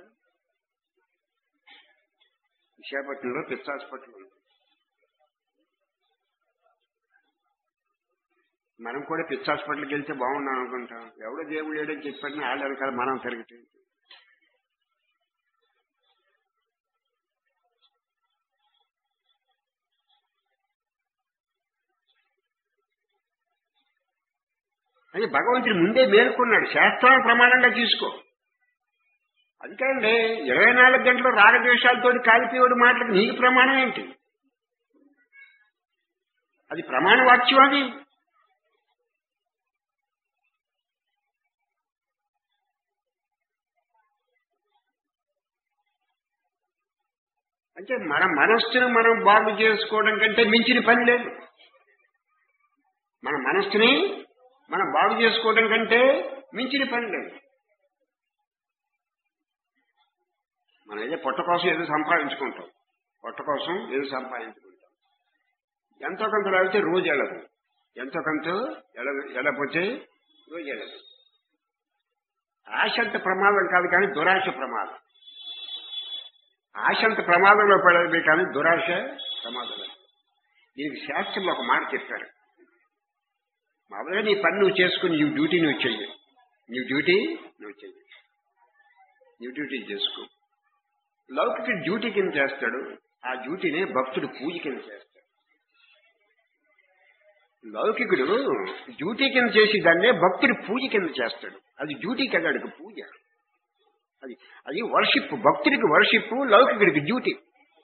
విశాఖపట్నంలో పిచ్ హాస్పిటల్ ఉంది మనం కూడా పిచ్ హాస్పిటల్కి వెళ్తే బాగున్నాం అనుకుంటాం ఎవడో దేవుడు లేడని చెప్పిన వాళ్ళ వెనకాల మనం తిరగటం అని భగవంతుడు ముందే మేలుకున్నాడు శాస్త్రాన్ని ప్రమాణంగా తీసుకో అది కాదండి ఇరవై నాలుగు గంటలు రాగద్వేషాలతో కాలిపోయేవాడు మాటలకు నీకు ప్రమాణం ఏంటి అది ప్రమాణ వాక్యం అది అంటే మన మనస్సును మనం బాగు చేసుకోవడం కంటే మించిన పని లేదు మన మనస్సుని మనం బాగు చేసుకోవడం కంటే మించిన పని లేదు మనం ఏదో పొట్ట కోసం ఏదో సంపాదించుకుంటాం పొట్ట కోసం ఏదో సంపాదించుకుంటాం ఎంతో కొంత లేకపోతే రోజు వెళ్ళదు ఎంతో కొంత వెళ్ళకపోతే రోజు వెళ్ళదు ఆశ అంత ప్రమాదం కాదు కానీ దురాశ ప్రమాదం ఆశ అంత ప్రమాదంలో పడేది కానీ దురాశ ప్రమాదం దీనికి శాస్త్రంలో ఒక మాట చెప్పారు మామూలుగా నీ పని నువ్వు చేసుకుని నీ డ్యూటీ నువ్వు చెయ్యి నీ డ్యూటీ నువ్వు చెయ్యి నీ డ్యూటీ చేసుకో లౌకిక డ్యూటీ కింద చేస్తాడు ఆ డ్యూటీని భక్తుడు పూజ కింద చేస్తాడు లౌకికుడు డ్యూటీ కింద చేసి దాన్నే భక్తుడు పూజ కింద చేస్తాడు అది డ్యూటీ కదా అడిగి పూజ అది అది వర్షిప్ భక్తుడికి వర్షిప్ లౌకికుడికి డ్యూటీ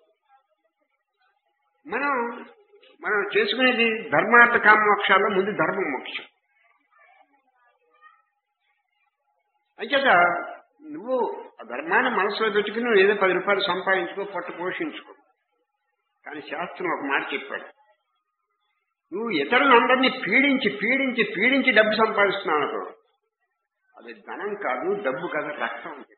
మనం మనం చేసుకునేది ధర్మార్థ కామోక్షాల్లో ముందు ధర్మ మోక్షం అంచేత నువ్వు ఆ ధర్మాన్ని మనసులో పెట్టుకుని నువ్వు ఏదో పది రూపాయలు సంపాదించుకో పట్టు పోషించుకో కానీ శాస్త్రం ఒక మాట చెప్పాడు నువ్వు ఇతరులందరినీ పీడించి పీడించి పీడించి డబ్బు సంపాదిస్తున్నావు అనుకో అది ధనం కాదు డబ్బు కాదు రక్తం అని చెప్పాడు.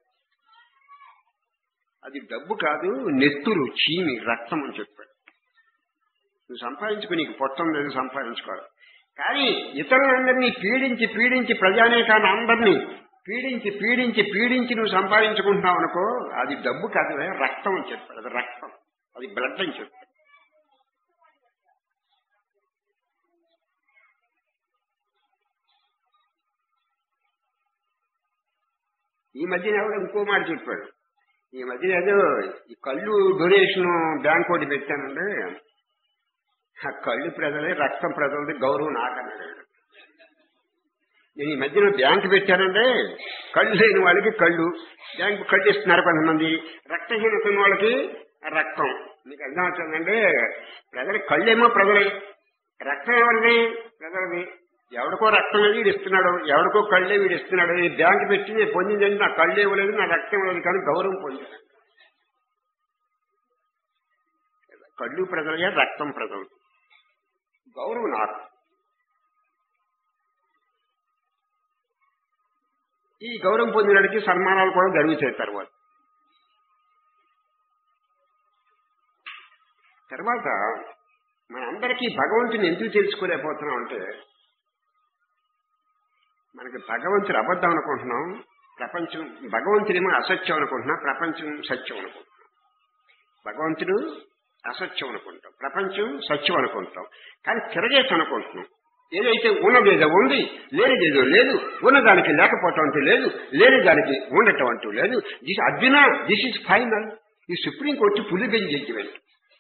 అది డబ్బు కాదు నెత్తురు చీమి రక్తం అని చెప్పాడు నువ్వు సంపాదించుకో నీకు పొట్టం లేదు సంపాదించుకోవాలి కానీ ఇతరులందరినీ పీడించి పీడించి ప్రజానేకాన్ని అందరినీ పీడించి పీడించి పీడించి నువ్వు సంపాదించుకుంటున్నావు అనుకో అది డబ్బు కాదు అది రక్తం అని చెప్పాడు అది రక్తం అది బ్లడ్ అని చెప్పాడు ఈ మధ్యన ఎవడో ఇంకో మాట చెప్పాడు ఈ మధ్యన ఏదో ఈ కళ్ళు డొనేషన్ బ్యాంక్ ఒకటి పెట్టానండి ఆ కళ్ళు ప్రజలే రక్తం ప్రజలది గౌరవం నాకన్నాడు వాడు. నేను ఈ మధ్యన బ్యాంక్ పెట్టానంటే కళ్ళు లేని వాళ్ళకి కళ్ళు బ్యాంకు కళ్ళు ఇస్తున్నారు కొంతమంది రక్తహీనత ఉన్న వాళ్ళకి రక్తం మీకు అర్థం అవుతుందంటే ప్రజల కళ్ళేమో ప్రజలే రక్తం ఎవరిది ప్రజలది ఎవడికో రక్తం లేదు వీడు ఇస్తున్నాడు ఎవడికో కళ్ళే వీడు ఇస్తున్నాడు ఈ బ్యాంక్ పెట్టి నేను పొందిందంటే నా కళ్ళు ఇవ్వలేదు నా రక్తం ఇవ్వలేదు కానీ గౌరవం పొందాను కళ్ళు ప్రజలే రక్తం ప్రజలు గౌరవం నాకు ఈ గౌరవం పొందినడికి సన్మానాలు కూడా జరుగుతాయి తర్వాత తర్వాత మనందరికీ భగవంతుని ఎందుకు తెలుసుకోలేకపోతున్నాం అంటే మనకి భగవంతుడు అబద్ధం అనుకుంటున్నాం ప్రపంచం భగవంతుడేమో అసత్యం అనుకుంటున్నాం ప్రపంచం సత్యం అనుకుంటున్నాం భగవంతుడు అసత్యం అనుకుంటాం ప్రపంచం సత్యం అనుకుంటాం కానీ తిరగేసి అనుకుంటున్నాం ఏదైతే ఉన్నదేదో ఉంది లేనిదేదో లేదు ఉన్నదానికి లేకపోవటం అంటూ లేదు లేని దానికి ఉండటం అంటూ లేదు this Arjuna this is final ఈ సుప్రీం కోర్టు పులిగంజ జడ్జిమెంట్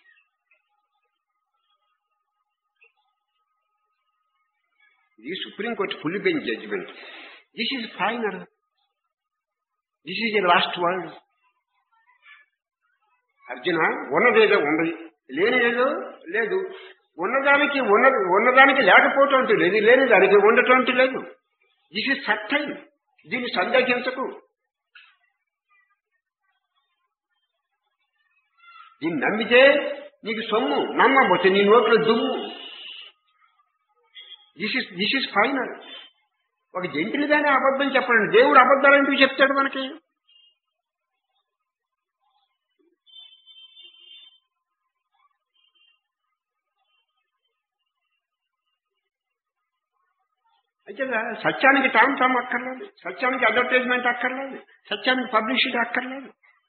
ఇది supreme court full bench judgment this is final this is a last word Arjuna ఉన్నదేదో ఉంది లేనిదేదో లేదు ఉన్నదానికి ఉన్న ఉన్నదానికి లేకపోవటం అంటూ లేదు లేని దానికి ఉండటం అంటూ లేదు దిస్ ఇస్ సత్యం దీన్ని సందేహించకు దీన్ని నమ్మితే నీకు సొమ్ము నమ్మబోతే నీ నోట్లో దుమ్ము this is this is final ఒక జంతులుగానే అబద్ధం చెప్పండి దేవుడు అబద్ధాలు ఎందుకు చెప్తాడు మనకి అయితే సత్యానికి టామ్ టామ్ అక్కర్లేదు సత్యానికి అడ్వర్టైజ్మెంట్ అక్కర్లేదు సత్యానికి పబ్లిసిటీ అక్కర్లేదు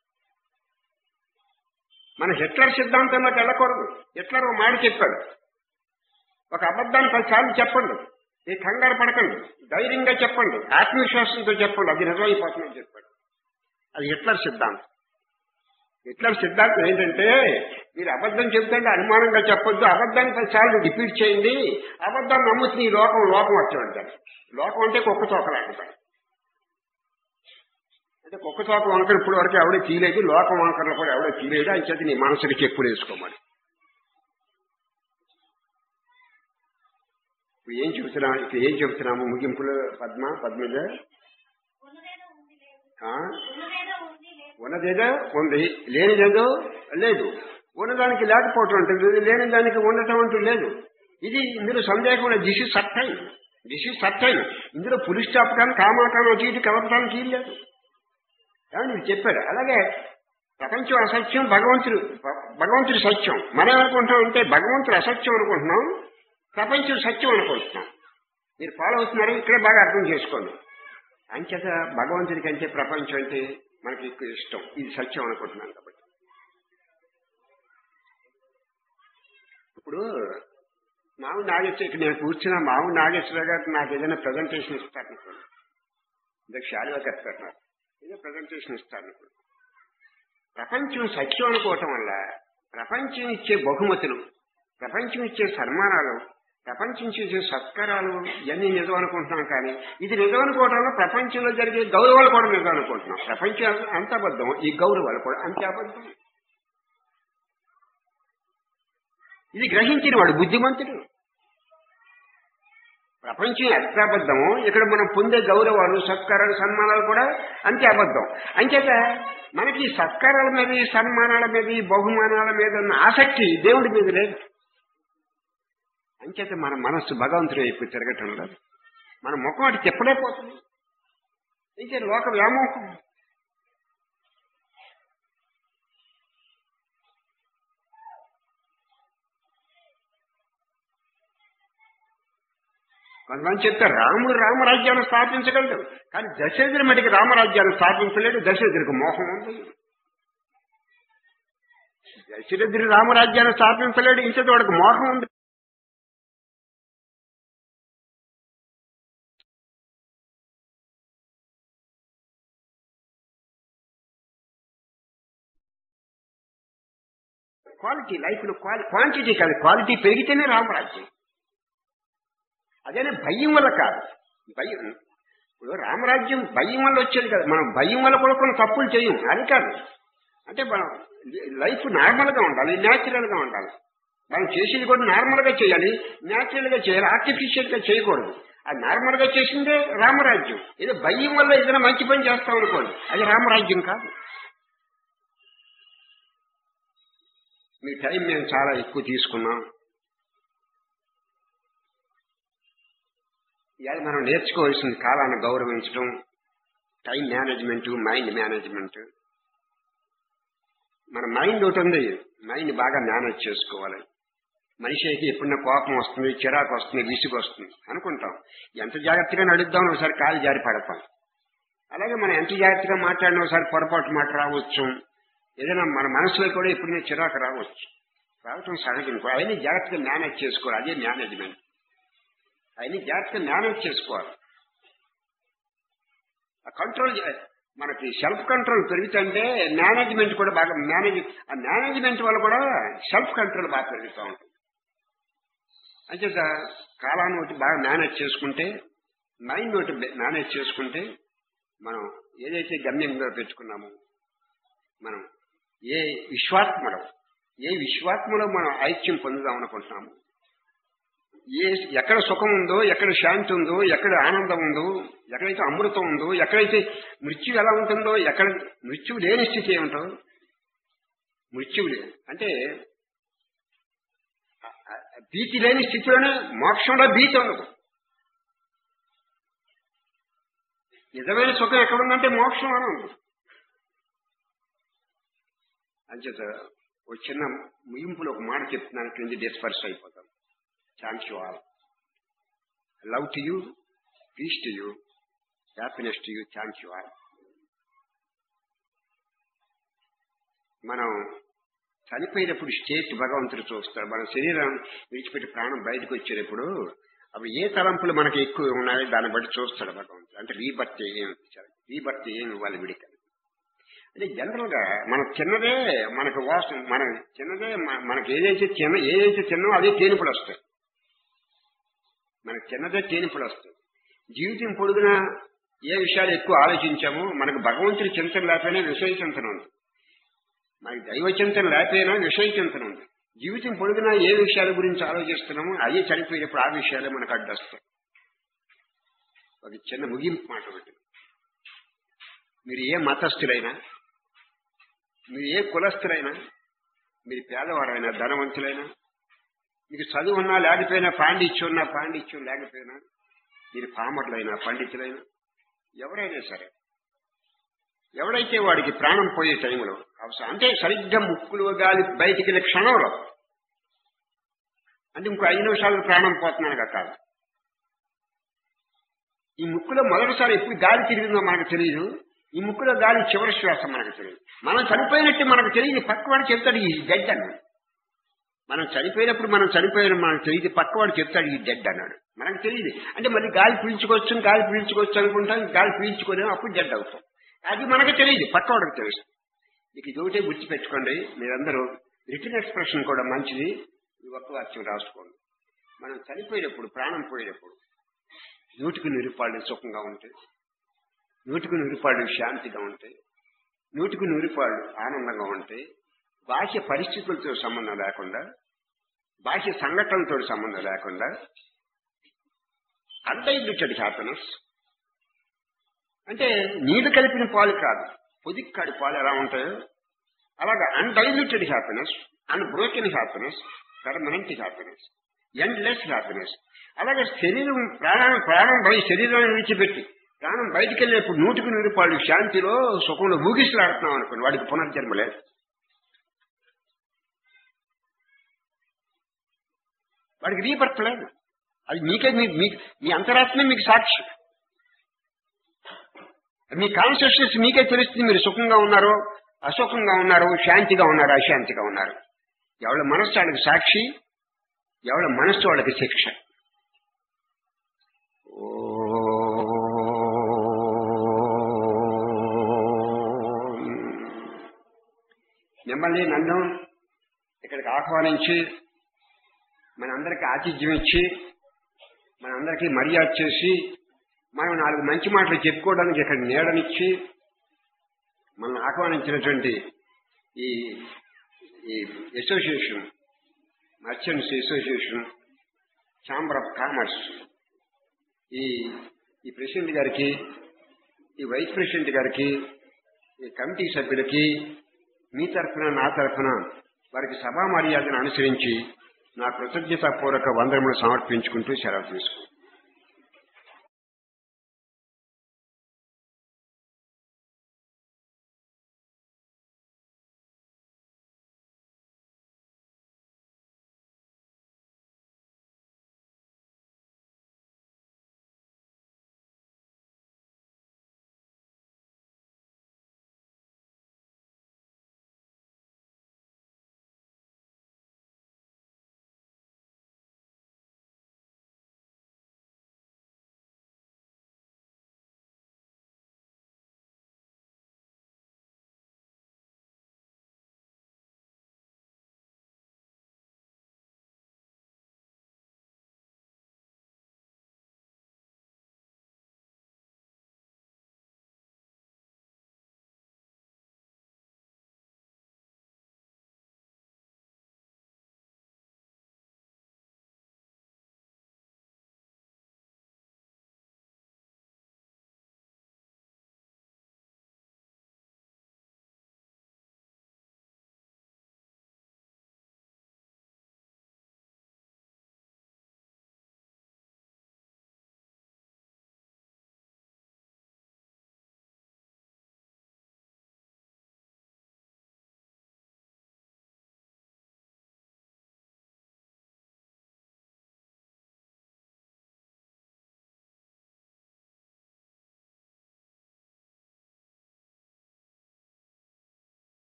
మన హిట్లర్ సిద్ధాంతంలోకి వెళ్ళకూడదు హిట్లర్ ఒక మాట చెప్పాడు ఒక అబద్ధాన్ని పదిసార్లు చెప్పండి ఈ కంగారు పడకండి ధైర్యంగా చెప్పండి ఆత్మవిశ్వాసంతో చెప్పండి అది నిజమైపోతుందని చెప్పాడు అది హిట్లర్ సిద్ధాంతం హిట్లర్ సిద్ధాంతం ఏంటంటే మీరు అబద్ధం చెబుతుంటే అనుమానంగా చెప్పొద్దు అబద్ధాన్ని పదిసార్లు రిపీట్ చేయండి అబద్ధాన్ని నమ్ముతుంది ఈ లోకం లోకం వచ్చాడు లోకం అంటే కుక్క తోకలాంటి అంటే కుక్క తోక వంకర ఇప్పుడు వరకు ఎవడే తీయలేదు లోకం వంకరలు కూడా ఎవడో తీయలేదు అని చేతి నీ మనసుకి చెప్పులు వేసుకోమని ఇప్పుడు ఏం చెబుతున్నాం ఇప్పుడు ఏం చెబుతున్నాము ముగింపులో పద్మ పద్మజ ఆ? ఉన్నదేదో ఉంది లేనిదేదో లేదు ఉన్నదానికి లేకపోవటం ఉంటుంది లేని దానికి ఉండటం అంటూ లేదు ఇది ఇందులో సందేహం లేదు దిస్ ఇస్ సత్యం దిస్ ఇస్ సత్యం ఇందులో పులి స్టాప్ కానీ కామాకాను అటు ఇటు కలపడానికి లేదు ఏమని ఇది చెప్పాడు అలాగే ప్రపంచం అసత్యం భగవంతుడు భగవంతుడు సత్యం మనం ఏమనుకుంటున్నాం అంటే భగవంతుడు అసత్యం అనుకుంటున్నాం ప్రపంచం సత్యం అనుకుంటున్నాం మీరు ఫాలో అవుతున్నారు ఇక్కడే బాగా అర్థం చేసుకోండి అంచేత భగవంతుడి కంటే ప్రపంచం అంటే మనకి ఎక్కువ ఇష్టం ఇది సత్యం అనుకుంటున్నాం కాబట్టి ఇప్పుడు మామూలు నాగేశ్వర ఇక్కడ నేను కూర్చున్న మామూలు నాగేశ్వర గారు నాకు ఏదైనా ప్రజెంటేషన్ ఇస్తారు అనుకోండి ఇందాక శాలువా కట్టారు నాకు ఏదో ప్రజెంటేషన్ ఇస్తారు అనుకోండి ప్రపంచం సత్యం అనుకోవటం వల్ల ప్రపంచం ఇచ్చే బహుమతులు ప్రపంచం ఇచ్చే సన్మానాలు ప్రపంచం చేసే సత్కారాలు ఇవన్నీ నిజం అనుకుంటున్నాం కానీ ఇది నిజం అనుకోవడం వల్ల ప్రపంచంలో జరిగే గౌరవాలు కూడా నిజం అనుకుంటున్నాం ప్రపంచం అంత అబద్ధం ఈ గౌరవాలు కూడా అంతే అబద్ధం ఇది గ్రహించిన వాడు బుద్ధిమంతుడు ప్రపంచం ఎంత అబద్ధమో ఇక్కడ మనం పొందే గౌరవాలు సత్కారాలు సన్మానాలు కూడా అంతే అబద్ధం అంచేత మనకి ఈ సత్కారాల మీద ఈ సన్మానాల మీద ఈ బహుమానాల మీద ఉన్న ఆసక్తి దేవుడి మీద లేదు అంచేత మన మనస్సు భగవంతుడు అయిపోయి తిరగటం లేదు మన ముఖం అటు చెప్పలేకపోతుంది ఇంకే లోక వ్యామోహం కొంతమంది చెప్తారు రాముడు రామరాజ్యాన్ని స్థాపించగలడు కానీ దశరథుడి మటుకు రామరాజ్యాన్ని స్థాపించలేడు దశరథుడికి మోహం ఉంది దశరథుడు రామరాజ్యాన్ని స్థాపించలేడు ఇంత వాడికి మోహం ఉంది క్వాలిటీ లైఫ్ లో క్వాంటిటీ కాదు క్వాలిటీ పెరిగితేనే రామరాజ్యం అదేనే భయం వల్ల కాదు భయం ఇప్పుడు రామరాజ్యం భయం వల్ల వచ్చేది కాదు మనం భయం వల్ల కూడా కొన్ని తప్పులు చేయం అది కాదు అంటే మనం లైఫ్ నార్మల్ గా ఉండాలి న్యాచురల్ గా ఉండాలి మనం చేసేది కూడా నార్మల్ గా చేయాలి న్యాచురల్ గా చేయాలి ఆర్టిఫిషియల్ గా చేయకూడదు అది నార్మల్ గా చేసిందే రామరాజ్యం ఏదో భయం వల్ల ఏదైనా మంచి పని చేస్తాం అనుకోండి అది రామరాజ్యం కాదు మీ టైం మేము చాలా ఎక్కువ తీసుకున్నాం ఇవాళ మనం నేర్చుకోవాల్సింది కాలాన్ని గౌరవించడం టైం మేనేజ్మెంట్ మైండ్ మేనేజ్మెంట్ మన మైండ్ ఒకటి ఉంది మైండ్ బాగా మేనేజ్ చేసుకోవాలి మనిషి అయితే ఎప్పుడన్నా కోపం వస్తుంది చిరాకు వస్తుంది విసుగు వస్తుంది అనుకుంటాం ఎంత జాగ్రత్తగా నడుద్దాం ఒకసారి కాలు జారి పడతాం అలాగే మనం ఎంత జాగ్రత్తగా మాట్లాడినా ఒకసారి పొరపాటు మాట రావచ్చు ఏదైనా మన మనసులో కూడా ఎప్పుడైనా చిరాకు రావచ్చు రావటం సహజం అవన్నీ జాగ్రత్తగా మేనేజ్ చేసుకోవాలి అదే మేనేజ్మెంట్ అవన్నీ జాగ్రత్తగా మేనేజ్ చేసుకోవాలి ఆ కంట్రోల్ మనకి సెల్ఫ్ కంట్రోల్ పెరుగుతుంటే మేనేజ్మెంట్ కూడా బాగా మేనేజ్ ఆ మేనేజ్మెంట్ వల్ల కూడా సెల్ఫ్ కంట్రోల్ బాగా పెరుగుతూ ఉంటుంది అంచేత కాలాన్ని ఒకటి బాగా మేనేజ్ చేసుకుంటే మైండ్ ఒకటి మేనేజ్ చేసుకుంటే మనం ఏదైతే గమ్యంగా పెట్టుకున్నామో మనం ఏ విశ్వాత్మలో ఏ విశ్వాత్మలో మనం ఐక్యం పొందుదాం అనుకుంటున్నాము ఏ ఎక్కడ సుఖం ఉందో ఎక్కడ శాంతి ఉందో ఎక్కడ ఆనందం ఉందో ఎక్కడైతే అమృతం ఉందో ఎక్కడైతే మృత్యు ఎలా ఉంటుందో ఎక్కడ మృత్యువు లేని స్థితి ఏమిటో మృత్యువు లే అంటే భీతి లేని స్థితిలోనే మోక్షంలో భీతి ఉండదు నిజమైన సుఖం ఎక్కడుందంటే మోక్షంలోనే ఉంది అంచేత ఒక చిన్న ముగింపులో ఒక మాట చెప్తున్నాను క్రింది డిస్పర్స్ అయిపోతాం thank you all love to you peace to you happiness to you thank you all మనం చనిపోయినప్పుడు స్టేట్ భగవంతుడు చూస్తాడు మన శరీరం విడిచిపెట్టి ప్రాణం బయటకు వచ్చేటప్పుడు అప్పుడు ఏ తలంపులు మనకి ఎక్కువ ఉన్నాయో దాన్ని బట్టి చూస్తాడు భగవంతుడు అంటే రీబర్త్ ఏం రీబర్త్ ఏం ఇవ్వాలి విడికని అంటే జనరల్ గా మన చిన్నదే మనకు వాసన మన చిన్నదే మనకి ఏదైతే చిన్న ఏదైతే చిన్నో అదే తేనిపులు వస్తాయి మనకు చిన్నదే తేనిపులు వస్తాయి జీవితం పొడుగున ఏ విషయాలు ఎక్కువ ఆలోచించామో మనకు భగవంతుడి చింతన లేకపోయినా విషయ చింతన ఉంది మనకి దైవ చింతన లేకపోయినా విషయ చింతన ఉంది జీవితం పొడుగున ఏ విషయాల గురించి ఆలోచిస్తున్నామో అదే చనిపోయినప్పుడు ఆ విషయాలే మనకు అడ్డొస్తాయి ఒక చిన్న ముగింపు మాట ఒకటి మీరు ఏ మతస్థులైనా మీరు ఏ కులస్థులైనా మీరు పేదవారైనా ధనవంతులైనా మీకు చదువు ఉన్నా లేకపోయినా పాండిత్యం ఉన్నా పాండిత్యం లేకపోయినా మీరు పామర్లైనా పండితులైనా ఎవరైనా సరే ఎవడైతే వాడికి ప్రాణం పోయే టైంలో అవసరం అంటే సరిగ్గా ముక్కులు గాలి బయటికి వెళ్ళే క్షణంలో అంటే ఇంకో ఐదు నిమిషాలకు ప్రాణం పోతున్నాను కాదు ఈ ముక్కులో మొదటిసారి ఎప్పుడు గాలి తిరిగిందో మనకు తెలియదు ఈ ముక్కులో గాలి చివరి శ్వాస మనకు తెలియదు మనం చనిపోయినట్టు మనకు తెలియదు పక్కవాడు చెప్తాడు ఈ డెడ్ అన్నాడు మనం చనిపోయినప్పుడు మనం చనిపోయిన మనకు తెలియదు పక్కవాడు చెప్తాడు ఈ డెడ్ అన్నాడు మనకు తెలియదు అంటే మళ్ళీ గాలి పీల్చుకోవచ్చు గాలి పీల్చుకోవచ్చు అనుకుంటాం గాలి పీల్చుకోలేము అప్పుడు డెడ్ అవుతాం అది మనకు తెలియదు పక్కవాడికి తెలుసు మీకు ఇది ఒకటే గుర్తుపెట్టుకోండి మీరందరూ రిటర్న్ ఎక్స్ప్రెషన్ కూడా మంచిది ఈ ఒక్క వాక్యం రాసుకోండి మనం చనిపోయినప్పుడు ప్రాణం పోయినప్పుడు నూటికి నూరిపాళ్ళు సుఖంగా ఉంటాయి నూటికి నూరిపాళ్ళు శాంతిగా ఉంటాయి నూటికి నూరిపాళ్ళు ఆనందంగా ఉంటాయి బాహ్య పరిస్థితులతో సంబంధం లేకుండా బాహ్య సంఘటనలతో సంబంధం లేకుండా అన్డైల్యూటెడ్ హ్యాపీనెస్ అంటే నీళ్లు కలిపిన పాలు కాదు పొదిక్కాడి పాలు ఎలా ఉంటాయో అలాగా undiluted happiness unbroken happiness permanent happiness endless happiness అలాగే శరీరం ప్రాణం ప్రాణం బయట శరీరాన్ని విడిచిపెట్టి ప్రాణం బయటికి వెళ్ళినప్పుడు నూటికి నూరు పాళ్ళు శాంతిలో సుఖంలో ఊగిసలాడుతున్నాం అనుకోండి వాడికి పునర్జన్మ లేదు వాడికి రీబర్త్ లేదు అది మీకే మీ మీ- మీ అంతరాత్మే మీకు సాక్షి మీ కాన్షియస్నెస్ మీకే తెలుస్తుంది మీరు సుఖంగా ఉన్నారో అసుఖంగా ఉన్నారో శాంతిగా ఉన్నారు అశాంతిగా ఉన్నారు ఎవరి మనస్సు వాళ్ళకి సాక్షి ఎవరి మనస్సు వాళ్ళకి శిక్ష మిమ్మల్ని నన్ను ఇక్కడికి ఆహ్వానించి మనందరికీ ఆతిథ్యం ఇచ్చి మనందరికీ మర్యాద చేసి మనం నాలుగు మంచి మాటలు చెప్పుకోవడానికి ఇక్కడ నీడనిచ్చి మనం ఆహ్వానించినటువంటి ఈ ఈ association merchants association chamber of commerce ఈ ఈ ప్రెసిడెంట్ గారికి ఈ వైస్ ప్రెసిడెంట్ గారికి ఈ కమిటీ సభ్యులకి మీ తరఫున నా తరఫున వారికి సభా మర్యాదను అనుసరించి నా కృతజ్ఞతాపూర్వక వందనములు సమర్పించుకుంటూ సెలవు తీసుకుంటాను